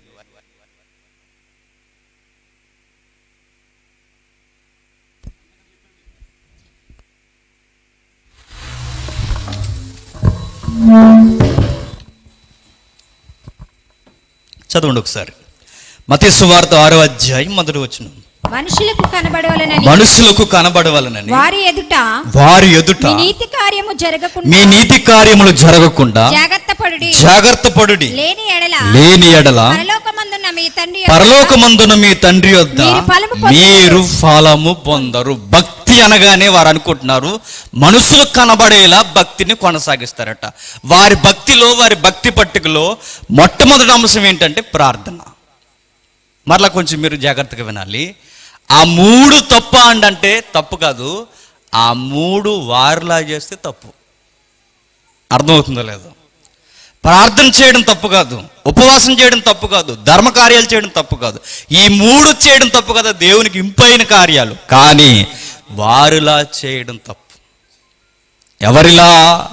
చదవండి ఒకసారి మతి సువార్త ఆరో అధ్యాయం మొదటి వచ్చిన మనుషులకు కనబడవలనని మనుషులకు కనబడవలనని వారి ఎదుట వారి ఎదుట మీ నీతి కార్యము మీ జరగకుండా నీతి కార్యములు జరగకుండా జాగ్రత్త పడుడి జాగ్రత్త పడుడి లేని ఎడల లేని ఎడల పరలోకమందున్న మీ తండ్రి యొద్ద పరలోకమందున మీ తండ్రి వద్ద మీరు ఫలము పొందుదురు. మీరు ఫలము పొందరు భక్తి అనగానే వారు అనుకుంటున్నారు మనుషులకు కనబడేలా భక్తిని కొనసాగిస్తారట వారి భక్తిలో వారి భక్తి పట్టికలో మొట్టమొదటి అంశం ఏంటంటే ప్రార్థన మరలా కొంచెం మీరు జాగ్రత్తగా వినాలి ఆ మూడు తప్ప అంటే తప్పు కాదు ఆ మూడు వారిలా చేస్తే తప్పు అర్థమవుతుందో లేదో ప్రార్థన చేయడం తప్పు కాదు ఉపవాసం చేయడం తప్పు కాదు ధర్మ కార్యాలు చేయడం తప్పు కాదు ఈ మూడు చేయడం తప్పు కదా దేవునికి ఇంపైన కార్యాలు కానీ వారిలా చేయడం తప్పు ఎవరిలా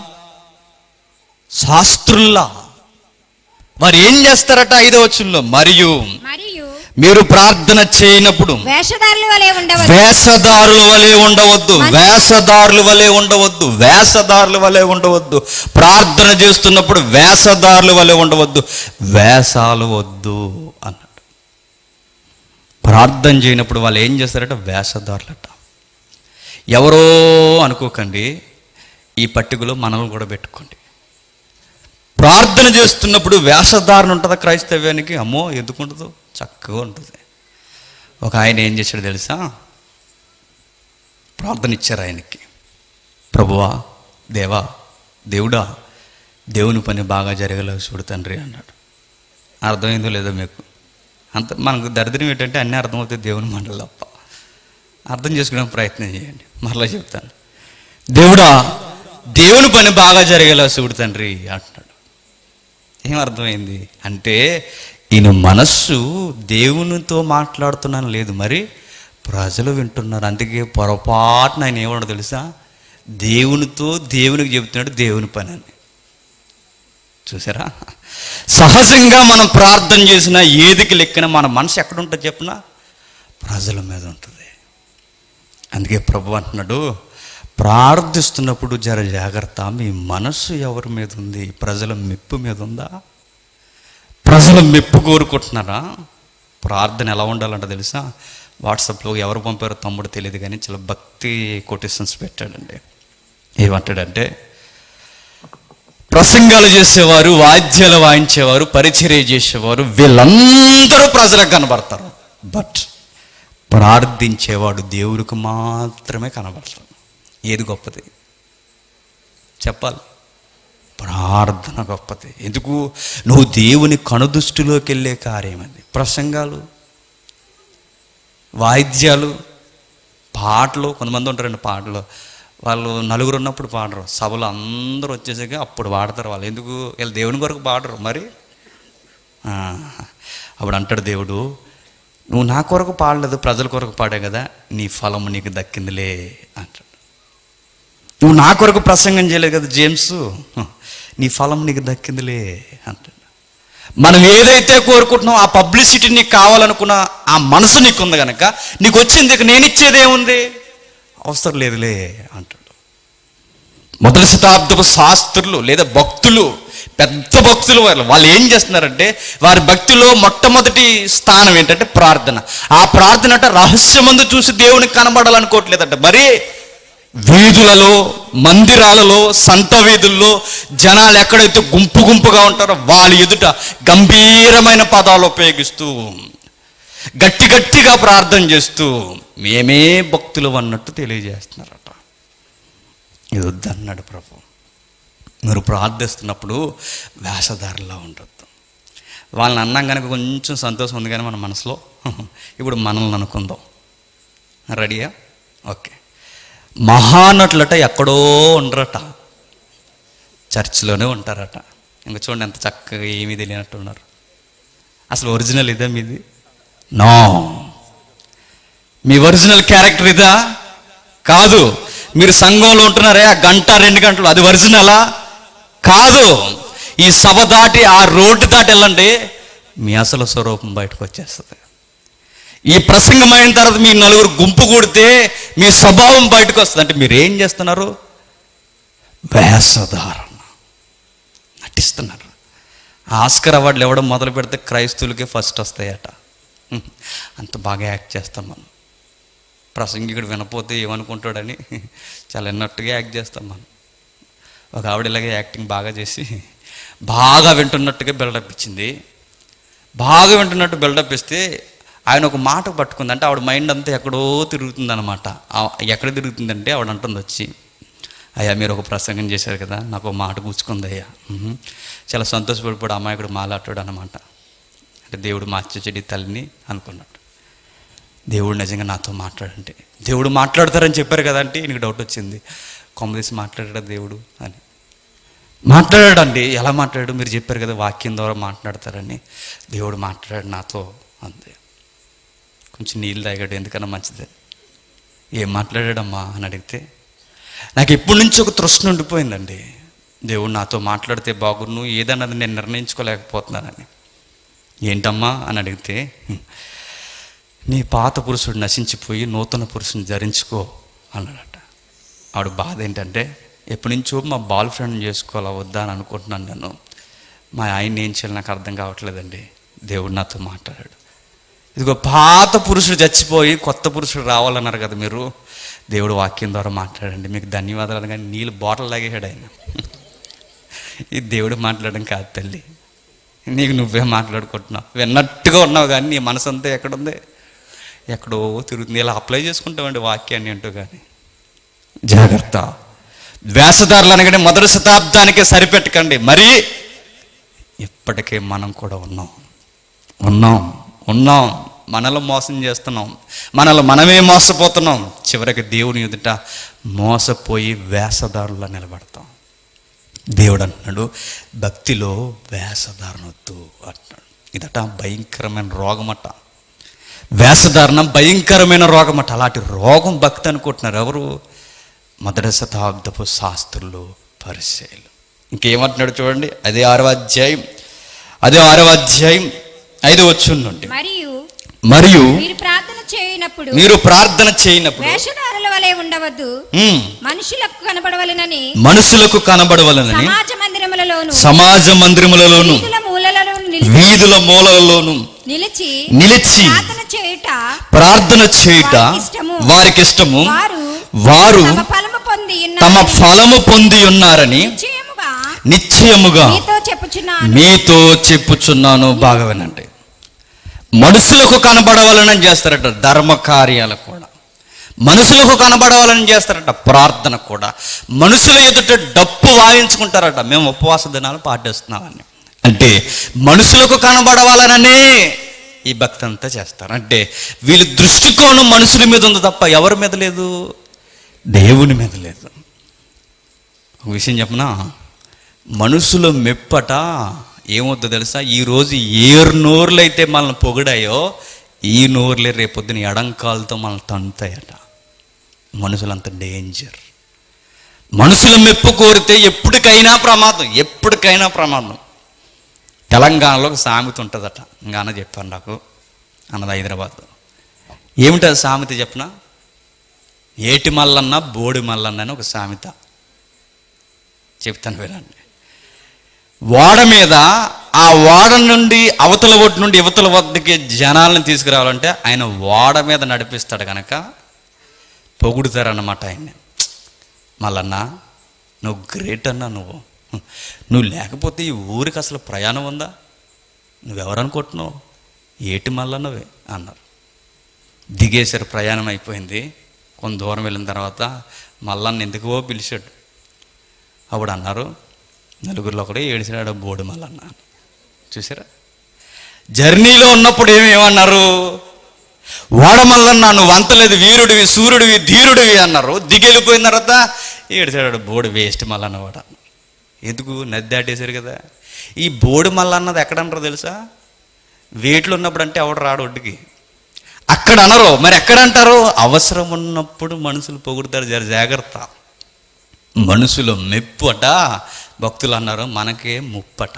శాస్త్రుల్లా వారు ఏం చేస్తారట ఐదో వచ్చుల్లో మరియు మరియు మీరు ప్రార్థన చేయనప్పుడు వేషధారుల వలె ఉండవచ్చు వేషధారుల వలె ఉండవద్దు వేషధారుల వలె ఉండవద్దు వేషధారుల వలె ఉండవద్దు ప్రార్థన చేస్తున్నప్పుడు వేషధారుల వలె ఉండవద్దు వేషాలు వద్దు అన్నాడు ప్రార్థన చేయనప్పుడు వాళ్ళు ఏం చేస్తారట వేషధారులట ఎవరో అనుకోకండి ఈ పట్టికలో మనల్ని కూడా పెట్టుకోండి ప్రార్థన చేస్తున్నప్పుడు వేషధారణ ఉంటుందా క్రైస్తవ్యానికి అమ్మో ఎందుకుంటుందో చక్కగా ఉంటుంది ఒక ఆయన ఏం చేశాడు తెలుసా ప్రార్థన ఇచ్చారు ఆయనకి ప్రభువా దేవా దేవుడా దేవుని పని బాగా జరగలేదు చూడు తండ్రి అన్నాడు అర్థమైందో లేదో మీకు అంత మనకు దరిద్రం ఏంటంటే అన్నీ అర్థమవుతాయి దేవుని మాటలు తప్ప అర్థం చేసుకోవడానికి ప్రయత్నం చేయండి మరలా చెప్తాను దేవుడా దేవుని పని బాగా జరిగేలా చూడు తండ్రి అంటున్నాడు ఏం అర్థమైంది అంటే ఈయన మనస్సు దేవునితో మాట్లాడుతున్నాను లేదు మరి ప్రజలు వింటున్నారు అందుకే పొరపాటున ఆయన ఏమన్నా తెలుసా దేవునితో దేవునికి చెబుతున్నాడు దేవుని పని అని చూసారా సహజంగా మనం ప్రార్థన చేసిన ఏదికి లెక్కన మన మనసు ఎక్కడ ఉంటుంది చెప్పిన ప్రజల మీద ఉంటుంది అందుకే ప్రభు అంటున్నాడు ప్రార్థిస్తున్నప్పుడు జర జాగ్రత్త మీ మనస్సు ఎవరి మీద ఉంది ప్రజల మెప్పు మీద ఉందా ప్రజల మెప్పు కోరుకుంటున్నారా ప్రార్థన ఎలా ఉండాలంట తెలుసా వాట్సాప్లో ఎవరు పంపారో తమ్ముడు తెలియదు కానీ చాలా భక్తి కొటేషన్స్ పెట్టాడండి ఏమంటాడంటే ప్రసంగాలు చేసేవారు వాద్యాలు వాయించేవారు పరిచర్య చేసేవారు వీళ్ళందరూ ప్రజలకు కనబడతారు బట్ ప్రార్థించేవాడు దేవుడికి మాత్రమే కనబడతాడు ఏది గొప్పది చెప్పాలి ప్రార్థన గొప్పది ఎందుకు నువ్వు దేవుని కనుదృష్టిలోకి వెళ్ళే కార్యం అది ప్రసంగాలు వాయిద్యాలు పాటలు కొంతమంది ఉంటారండి పాటలు వాళ్ళు నలుగురు ఉన్నప్పుడు పాడరు సభలో అందరూ వచ్చేసాక అప్పుడు పాడతారు వాళ్ళు ఎందుకు వీళ్ళు దేవుని కొరకు పాడరు మరి ఆ, అప్పుడు అంటాడు దేవుడు నువ్వు నా కొరకు పాడలేదు ప్రజల కొరకు పాడే కదా నీ ఫలము నీకు దక్కిందిలే అంటాడు నువ్వు నా కొరకు ప్రసంగం చేయలేదు కదా జేమ్స్ నీ ఫలం నీకు దక్కిందిలే అంటాడు మనం ఏదైతే కోరుకుంటున్నామో ఆ పబ్లిసిటీ నీకు కావాలనుకున్న ఆ మనసు నీకు ఉంది కనుక నీకు వచ్చింది ఇక నేను ఇచ్చేదేముంది అవసరం లేదులే అంటాడు మొదటి శతాబ్దపు శాస్త్రులు లేదా భక్తులు పెద్ద భక్తులు వాళ్ళు వాళ్ళు ఏం చేస్తున్నారంటే వారి భక్తిలో మొట్టమొదటి స్థానం ఏంటంటే ప్రార్థన ఆ ప్రార్థన అంటే రహస్యమందు చూసి దేవునికి కనబడాలనుకోవట్లేదంట మరి వీధులలో మందిరాలలో సంత వీధుల్లో జనాలు ఎక్కడైతే గుంపు గుంపుగా ఉంటారో వాళ్ళ ఎదుట గంభీరమైన పదాలు ఉపయోగిస్తూ గట్టి గట్టిగా ప్రార్థన చేస్తూ మేమే భక్తులు అన్నట్టు తెలియజేస్తున్నారట ఇది వద్దన్నాడు ప్రభు మీరు ప్రార్థిస్తున్నప్పుడు వేషధారలా ఉండొద్దు వాళ్ళని అన్నాం కనుక కొంచెం సంతోషం ఉంది కానీ మన మనసులో ఇప్పుడు మనల్ని అనుకుందాం రెడీయా ఓకే మహానటులట ఎక్కడో ఉండరట చర్చిలోనే ఉంటారట ఇంకా చూడండి ఎంత చక్కగా ఏమీ తెలియనట్టు ఉన్నారు అసలు ఒరిజినల్ ఇదా మీది నో మీ ఒరిజినల్ క్యారెక్టర్ ఇదా కాదు మీరు సంఘంలో ఉంటున్నారే ఆ గంట రెండు గంటలు అది ఒరిజినలా కాదు ఈ సభ దాటి ఆ రోడ్డు దాటి వెళ్ళండి మీ అసలు స్వరూపం బయటకు వచ్చేస్తుంది ఈ ప్రసంగం అయిన తర్వాత మీ నలుగురు గుంపు కూడితే మీ స్వభావం బయటకు వస్తుంది అంటే మీరు ఏం చేస్తున్నారు వేషధారణ నటిస్తున్నారు ఆస్కర్ అవార్డులు ఇవ్వడం మొదలు పెడితే క్రైస్తవులకే ఫస్ట్ వస్తాయట హ్మ్. అంత బాగా యాక్ట్ చేస్తాం మనం ప్రసంగికుడు వినపోతే ఏమనుకుంటాడని చాలా ఎన్నట్టుగా యాక్ట్ చేస్తాం మనం ఒక ఆవిడ ఇలాగే యాక్టింగ్ బాగా చేసి బాగా వింటున్నట్టుగా బిల్డప్ ఇచ్చింది బాగా వింటున్నట్టు బిల్డప్ ఇస్తే ఆయన ఒక మాట పట్టుకుంది అంటే ఆవిడ మైండ్ అంతా ఎక్కడో తిరుగుతుంది అనమాట ఎక్కడ తిరుగుతుందంటే ఆవిడ అంటుంది వచ్చి అయ్యా మీరు ఒక ప్రసంగం చేశారు కదా నాకు ఒక మాట కూర్చుకుంది అయ్యా "ఉహుం." చాలా సంతోషపడిపోయి అమాయకుడు మాలాటాడు అనమాట అంటే దేవుడు మార్చి చెడి తల్లిని అనుకున్నాడు దేవుడు నిజంగా నాతో మాట్లాడంటే దేవుడు మాట్లాడతారని చెప్పారు కదా అంటే నీకు డౌట్ వచ్చింది కొమ్మదీసి మాట్లాడాడా దేవుడు అని మాట్లాడాడండి ఎలా మాట్లాడాడు మీరు చెప్పారు కదా వాక్యం ద్వారా మాట్లాడతారని దేవుడు మాట్లాడాడు నాతో అంతే కొంచెం నీళ్ళు తాగాడు ఎందుకన్నా మంచిది ఏం మాట్లాడాడమ్మా అని అడిగితే నాకు ఎప్పటి నుంచి ఒక తృష్ణ ఉండిపోయిందండి దేవుడు నాతో మాట్లాడితే బాగున్ను ఏదన్నది నేను నిర్ణయించుకోలేకపోతున్నానని ఏంటమ్మా అని అడిగితే నీ పాత పురుషుడు నశించిపోయి నూతన పురుషుని ధరించుకో అన్నాడట ఆవిడ బాధ ఏంటంటే ఎప్పటి నుంచో మా బాల్ ఫ్రెండ్ చేసుకోవాలా వద్దా అని అనుకుంటున్నాను నేను మా ఆయన ఏం చేయాలి నాకు అర్థం కావట్లేదండి దేవుడు నాతో మాట్లాడాడు ఇదిగో పాత పురుషుడు చచ్చిపోయి కొత్త పురుషుడు రావాలన్నారు కదా మీరు దేవుడు వాక్యం ద్వారా మాట్లాడండి మీకు ధన్యవాదాలు కానీ నీళ్ళు బాటిల్ తాగేసాడు ఆయన ఇది దేవుడు మాట్లాడడం కాదు తల్లి నీకు నువ్వే మాట్లాడుకుంటున్నావు విన్నట్టుగా ఉన్నావు కానీ నీ మనసు అంతా ఎక్కడుంది ఎక్కడో తిరుగుతుంది ఇలా అప్లై చేసుకుంటామండి వాక్యాన్ని అంటూ కానీ జాగ్రత్త వ్యాసదారులు అనగానే మొదటి శతాబ్దానికే సరిపెట్టకండి మరి ఇప్పటికే మనం కూడా ఉన్నాం ఉన్నాం ఉన్నాం మనలో మోసం చేస్తున్నాం మనలో మనమే మోసపోతున్నాం చివరికి దేవుని ఎదుట మోసపోయి వేషధారుల్లో నిలబడతాం దేవుడు అంటున్నాడు భక్తిలో వేషధారణ వద్దు అంటున్నాడు ఇదట భయంకరమైన రోగమట వేషధారణ భయంకరమైన రోగమట అలాంటి రోగం భక్తి అనుకుంటున్నారు ఎవరు మొదటి శతాబ్దపు శాస్త్రులు పరిశీలు ఇంకేమంటున్నాడు చూడండి అదే ఆరవ అధ్యాయం అదే ఆరవ అధ్యాయం ఐదు వచ్చి నుండి మరియు మరియు మీరు ప్రార్థన చేయనప్పుడు మీరు ప్రార్థన చేయనప్పుడు వేషధారుల వలె ఉండవద్దు ఉమ్, మనుషులకు కనబడవలెనని మనుషులకు కనబడవలనని సమాజ మందిరములలోను సమాజ మందిరములలోను వీధుల మూలలలో నిలిచి వీధుల మూలలోను నిలిచి నిలిచి ప్రార్థన చేయుట ప్రార్థన చేయుట వారికిష్టము. వారికిష్టము వారు వారు తమ ఫలము పొంది తమ ఉన్నారు ఫలము పొంది ఉన్నారని నిశ్చయముగా నిశ్చయముగా మీతో చెప్పుచున్నాను మీతో చెప్పుచున్నాను బాగా వినండి మనుషులకు కనబడవాలని చేస్తారట ధర్మ కార్యాలు కూడా మనుషులకు కనబడవాలని చేస్తారట ప్రార్థన కూడా మనుషుల ఎదుట డప్పు వాయించుకుంటారట మేము ఉపవాస దినాలు పాటిస్తున్నామని అంటే మనుషులకు కనబడవాలననే ఈ భక్తి అంతా చేస్తారు అంటే వీళ్ళ దృష్టికోణం మనుషుల మీద ఉంది తప్ప ఎవరి మీద లేదు దేవుని మీద లేదు ఒక విషయం చెప్పనా మనుషుల మెప్పట ఏమవుద్దో తెలుసా ఈరోజు ఏ నోర్లు అయితే మనల్ని పొగిడాయో ఈ నోర్లే రేపొద్దున ఎడంకాలతో మనల్ని తంతాయట మనుషులంత డేంజర్ మనుషుల మెప్పు కోరితే ఎప్పటికైనా ప్రమాదం ఎప్పటికైనా ప్రమాదం తెలంగాణలో ఒక సామెత ఉంటుందట ఇంకా అన్న చెప్పాను నాకు అన్నది హైదరాబాద్ ఏమిటది సామెత చెప్పనా ఏటి మల్లన్న బోడి మల్లన్న అని ఒక సామెత చెప్తాను వినండి ఓడ మీద ఆ ఓడ నుండి అవతల ఒడ్డు నుండి యువతల వద్దకి జనాలను తీసుకురావాలంటే ఆయన ఓడ మీద నడిపిస్తాడు కనుక పొగుడుతారన్నమాట ఆయన్ని మల్లన్న నువ్వు గ్రేట్ అన్నా నువ్వు నువ్వు లేకపోతే ఈ ఊరికి అసలు ప్రయాణం ఉందా నువ్వెవరనుకుంటున్నావు ఏటి మల్లన్నవే అన్నారు దిగేశారు ప్రయాణం అయిపోయింది కొంత దూరం వెళ్ళిన తర్వాత మల్లన్న ఎందుకో పిలిచాడు అప్పుడు అన్నారు నలుగురిలో ఒకడే ఏడిసాడు బోడు మల్లన్న చూసారా జర్నీలో ఉన్నప్పుడు ఏమేమన్నారు ఓడమల్లన్న నువ్వు అంతలేదు వీరుడివి సూర్యుడివి ధీరుడివి అన్నారు దిగెళ్ళిపోయిన తర్వాత ఏడిసాడు బోడు వేస్ట్ మల్లన్న వాడు అన్నారు. ఎందుకు నది దాటేశారు కదా ఈ బోడు మల్లన్నది ఎక్కడన్నారో తెలుసా వేట్లు ఉన్నప్పుడు అంటే ఎవడు రాడు ఒడ్డుకి అక్కడ అనరు మరి ఎక్కడ అంటారు అవసరం ఉన్నప్పుడు మనుషులు పొగుడుతారు జర జాగ్రత్త మనుషులు మెప్పట భక్తులు అన్నారు మనకే ముప్పట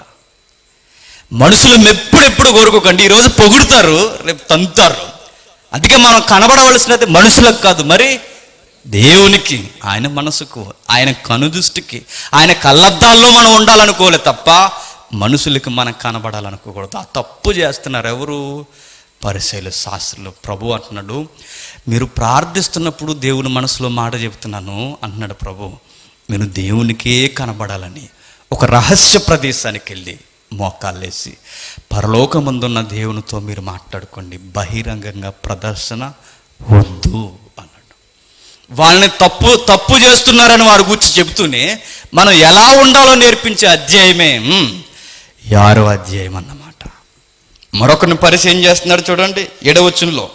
మనుషులు మెప్పుడు ఎప్పుడు కోరుకోకండి ఈరోజు పొగుడుతారు రేపు తంతారు అందుకే మనం కనబడవలసినది మనుషులకు కాదు మరి దేవునికి ఆయన మనసుకు ఆయన కనుదృష్టికి ఆయన కళ్ళద్దాల్లో మనం ఉండాలనుకోలే తప్ప మనుషులకి మనం కనబడాలనుకోకూడదు ఆ తప్పు చేస్తున్నారు ఎవరు పరిశైలు శాస్త్రులు ప్రభు అంటున్నాడు మీరు ప్రార్థిస్తున్నప్పుడు దేవుని మనసులో మాట చెప్తున్నాను అంటున్నాడు ప్రభు మీరు దేవునికే కనబడాలని ఒక రహస్య ప్రదేశానికి వెళ్ళి మోకాళ్ళేసి పరలోకమందున్న దేవునితో మీరు మాట్లాడుకోండి బహిరంగంగా ప్రదర్శన వద్దు అన్నాడు వాళ్ళని తప్పు తప్పు చేస్తున్నారని వారి గురించి చెబుతూనే మనం ఎలా ఉండాలో నేర్పించే అధ్యాయమే ఉమ్, ఈ ఆరో అధ్యాయం అన్నమాట మరొకరిని పరిచయం చేస్తున్నాడు చూడండి ఎడవచ్చులో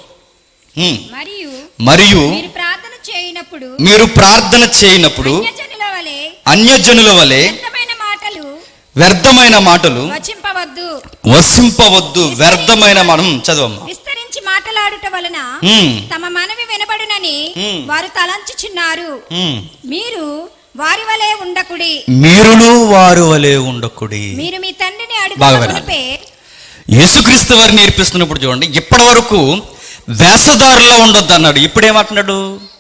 మరియు మరియు మీరు ప్రార్థన చేయనప్పుడు మీరు ప్రార్థన చేయనప్పుడు అన్యజనుల వలె అన్యజనుల వలె వ్యర్థమైన మాటలు వ్యర్థమైన మాటలు వచింపవద్దు వసింపవద్దు వ్యర్థమైన మనం చదవమ్మా విస్తరించి మాట్లాడుట వలన ఉమ్, తమ మనవి వినబడునని Hmm. వారు తలంచుచున్నారు ఉమ్. మీరు వారి వలె ఉండకుడి మీరును వారు వలె ఉండకుడి మీరు మీ తండ్రిని బాగా అడుగు వినాలి. మునిపే యేసుక్రీస్తు వారు నేర్పిస్తున్నప్పుడు చూడండి ఇప్పటి వరకు వేషధారుల్లో ఉండొద్దు అన్నాడు ఇప్పుడేమంటున్నాడు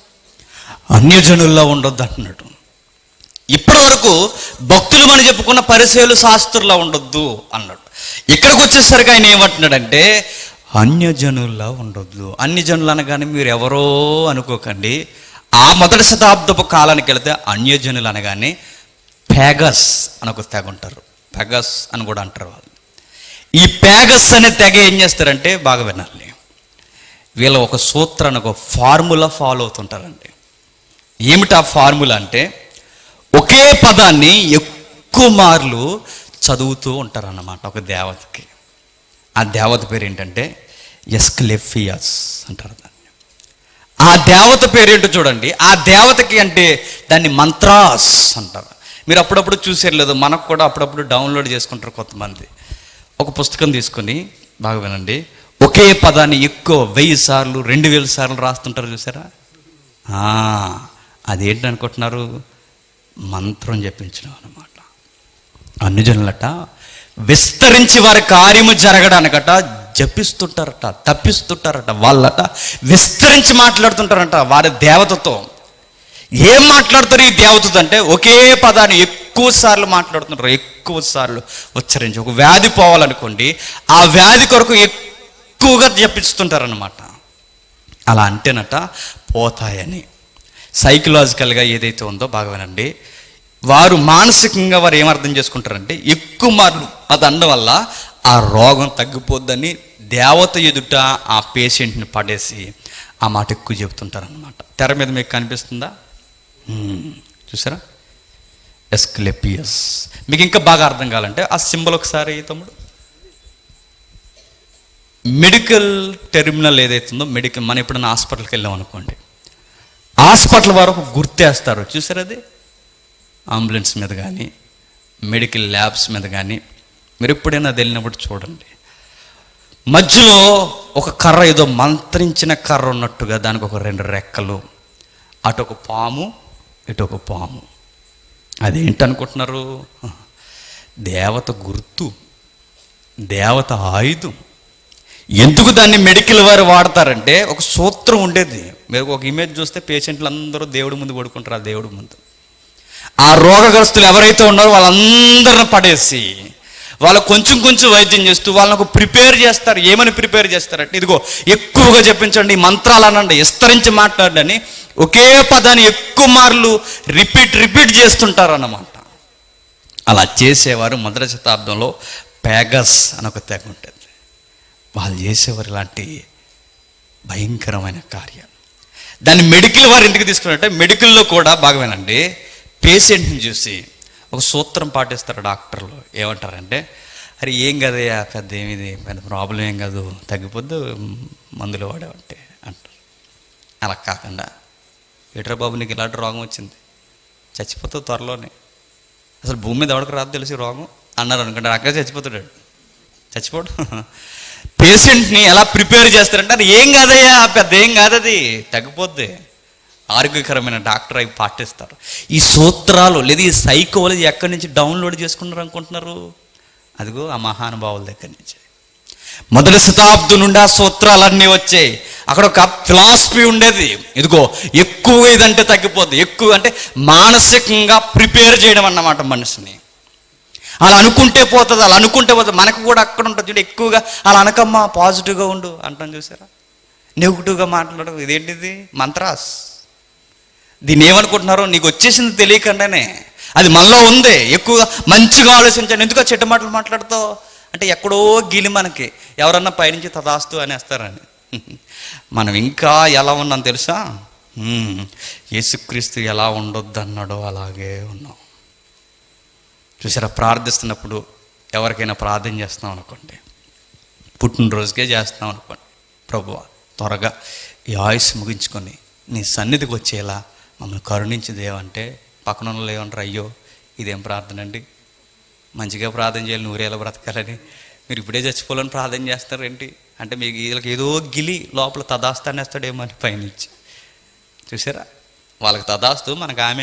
అన్యజనుల్లో ఉండొద్దు అంటున్నాడు ఇప్పటి వరకు భక్తులు మనం చెప్పుకున్న పరిచయాలు శాస్త్రులా ఉండొద్దు అన్నాడు ఇక్కడికి వచ్చేసరికి ఆయన ఏమంటున్నాడంటే అన్యజనుల్లా ఉండొద్దు అన్యజనులు అనగానే మీరు ఎవరో అనుకోకండి ఆ మొదటి శతాబ్దపు కాలానికి వెళితే అన్యజనులు అనగానే పేగస్ అని ఒక తెగ ఉంటారు పెగస్ అని కూడా అంటారు వాళ్ళు ఈ పేగస్ అనే తెగ ఏం చేస్తారంటే బాగా వినాలి వీళ్ళ ఒక సూత్రాన్ని ఒక ఫార్ములా ఫాలో అవుతుంటారండి ఏమిటి ఆ ఫార్ములా అంటే ఒకే పదాన్ని ఎక్కువ మార్లు చదువుతూ ఉంటారన్నమాట ఒక దేవతకి ఆ దేవత పేరు ఏంటంటే ఎస్క్లెఫియస్ అంటారు దాన్ని ఆ దేవత పేరేంటో చూడండి ఆ దేవతకి అంటే దాన్ని మంత్రాస్ అంటారు మీరు అప్పుడప్పుడు చూసారు లేదు మనకు కూడా అప్పుడప్పుడు డౌన్లోడ్ చేసుకుంటారు కొంతమంది ఒక పుస్తకం తీసుకొని బాగా వినండి ఒకే పదాన్ని ఎక్కువ వెయ్యి సార్లు రెండు వేల సార్లు రాస్తుంటారు చూసారా ఆ, అదేంటి అనుకుంటున్నారు మంత్రం చెప్పించడం అనమాట అన్ని జనులట విస్తరించి వారి కార్యము జరగడానికట జపిస్తుంటారట తప్పిస్తుంటారట వాళ్ళట విస్తరించి మాట్లాడుతుంటారట వారి దేవతతో ఏం మాట్లాడతారు ఈ దేవతతో అంటే ఒకే పదాన్ని ఎక్కువ సార్లు మాట్లాడుతుంటారు ఎక్కువ సార్లు ఉచ్చరించి ఒక వ్యాధి పోవాలనుకోండి ఆ వ్యాధి కొరకు ఎక్కువగా జపిస్తుంటారనమాట అలా అంటేనట పోతాయని సైకలాజికల్గా ఏదైతే ఉందో బాగా వినండి వారు మానసికంగా వారు ఏమర్థం చేసుకుంటారంటే ఎక్కువ మార్లు అది అనడం వల్ల ఆ రోగం తగ్గిపోద్దని దేవత ఎదుట ఆ పేషెంట్ని పడేసి ఆ మాట ఎక్కువ చెబుతుంటారనమాట తెర మీద మీకు కనిపిస్తుందా హ్మ్. చూసారా ఎస్క్లెపియస్ మీకు ఇంకా బాగా అర్థం కావాలంటే ఆ సింబల్ ఒకసారి తమ్ముడు మెడికల్ టెర్మినల్ ఏదైతుందో మెడికల్ మనం ఎప్పుడైనా హాస్పిటల్కి వెళ్ళాం అనుకోండి హాస్పిటల్ వరకు గుర్తేస్తారు చూసారు అది అంబులెన్స్ మీద కానీ మెడికల్ ల్యాబ్స్ మీద కానీ మీరు ఎప్పుడైనా అది వెళ్ళినప్పుడు చూడండి మధ్యలో ఒక కర్ర ఏదో మంత్రించిన కర్ర ఉన్నట్టుగా దానికి ఒక రెండు రెక్కలు అటు ఒక పాము ఇటు ఒక పాము అదేంటి అనుకుంటున్నారు దేవత గుర్తు దేవత ఆయుధం ఎందుకు దాన్ని మెడికల్ వారు వాడతారంటే ఒక సూత్రం ఉండేది మీరు ఒక ఇమేజ్ చూస్తే పేషెంట్లు అందరూ దేవుడి ముందు పడుకుంటారు ఆ దేవుడి ముందు ఆ రోగగ్రస్తులు ఎవరైతే ఉన్నారో వాళ్ళందరిని పడేసి వాళ్ళు కొంచెం కొంచెం వైద్యం చేస్తూ వాళ్ళకు ప్రిపేర్ చేస్తారు ఏమని ప్రిపేర్ చేస్తారంటే ఇదిగో ఎక్కువగా చెప్పించండి ఈ మంత్రాలు అనండి విస్తరించి మాట్లాడండి ఒకే పదాన్ని ఎక్కువ మార్లు రిపీట్ రిపీట్ చేస్తుంటారు అన్నమాట అలా చేసేవారు మొదటి శతాబ్దంలో పేగస్ అని ఒక తెగ ఉంటుంది వాళ్ళు చేసేవారు ఇలాంటి భయంకరమైన కార్యాలు దాన్ని మెడికల్ వారు ఎందుకు తీసుకున్నారంటే మెడికల్లో కూడా భాగమేనండి పేషెంట్ని చూసి ఒక సూత్రం పాటిస్తారు డాక్టర్లు ఏమంటారంటే అరే ఏం కదయ్యా పెద్ద ఏమిది పెద్ద ప్రాబ్లం ఏం కాదు తగ్గిపోద్దు మందులు వాడేవంటే అంటారు అలా కాకుండా ఏట్రా బాబు నీకు ఇలాంటి రోగం వచ్చింది చచ్చిపోతావు త్వరలోనే అసలు భూమి మీద ఎవరికి రాదు తెలిసి రోగం అన్నారు అనుకుంటారు అక్కడ చచ్చిపోతాడు చచ్చిపోడు పేషెంట్ని ఎలా ప్రిపేర్ చేస్తారంటే అది ఏం కాదయ్యా పెద్ద ఏం కాదు అది తగ్గిపోద్ది ఆరోగ్యకరమైన డాక్టర్ అవి పాటిస్తారు ఈ సూత్రాలు లేదా ఈ సైకాలజీ ఎక్కడి నుంచి డౌన్లోడ్ చేసుకున్నారు అనుకుంటున్నారు అదిగో ఆ మహానుభావుల దగ్గర నుంచి మొదటి శతాబ్దం నుండి ఆ సూత్రాలన్నీ వచ్చాయి అక్కడ ఒక ఫిలాసఫీ ఉండేది ఇదిగో ఎక్కువ ఇదంటే తగ్గిపోద్ది ఎక్కువ అంటే మానసికంగా ప్రిపేర్ చేయడం అన్నమాట మనిషిని అలా అనుకుంటే పోతుంది అలా అనుకుంటే పోతుంది మనకు కూడా అక్కడ ఉంటుంది చూడు ఎక్కువగా అలా అనకమ్మా పాజిటివ్గా ఉండు అంటాం చూసారా నెగిటివ్గా మాట్లాడడం ఇదేంటిది మంత్రాస్ దీన్ని ఏమనుకుంటున్నారో నీకు వచ్చేసింది తెలియకుండానే అది మనలో ఉంది ఎక్కువగా మంచిగా ఆలోచించండి ఎందుకు ఆ చెట్టు మాటలు మాట్లాడుతావు అంటే ఎక్కడో గిలి మనకి ఎవరన్నా పైనుంచి తదాస్తు అనేస్తారని మనం ఇంకా ఎలా ఉన్నాం తెలుసా హ్మ్. యేసుక్రీస్తు ఎలా ఉండొద్దు అన్నాడో అలాగే ఉన్నాం చూసారా ప్రార్థిస్తున్నప్పుడు ఎవరికైనా ప్రార్థన చేస్తాం అనుకోండి పుట్టినరోజుకే చేస్తాం అనుకోండి ప్రభు త్వరగా ఈ ఆయుష్ ముగించుకొని నీ సన్నిధికి వచ్చేలా మమ్మల్ని కరుణించి దేవంటే పక్కన వాళ్ళు ఏమంటారు అయ్యో ఇదేం ప్రార్థన అండి మంచిగా ప్రార్థన చేయాలి నూరేళ్ళ బ్రతకాలని మీరు ఇప్పుడే చచ్చిపోవాలని ప్రార్థన చేస్తారేంటి అంటే మీకు వీళ్ళకి ఏదో గిలి లోపల తదాస్తానేస్తాడేమో అని పైనుంచి చూసారా వాళ్ళకి తదాస్తు మనకు ఆమె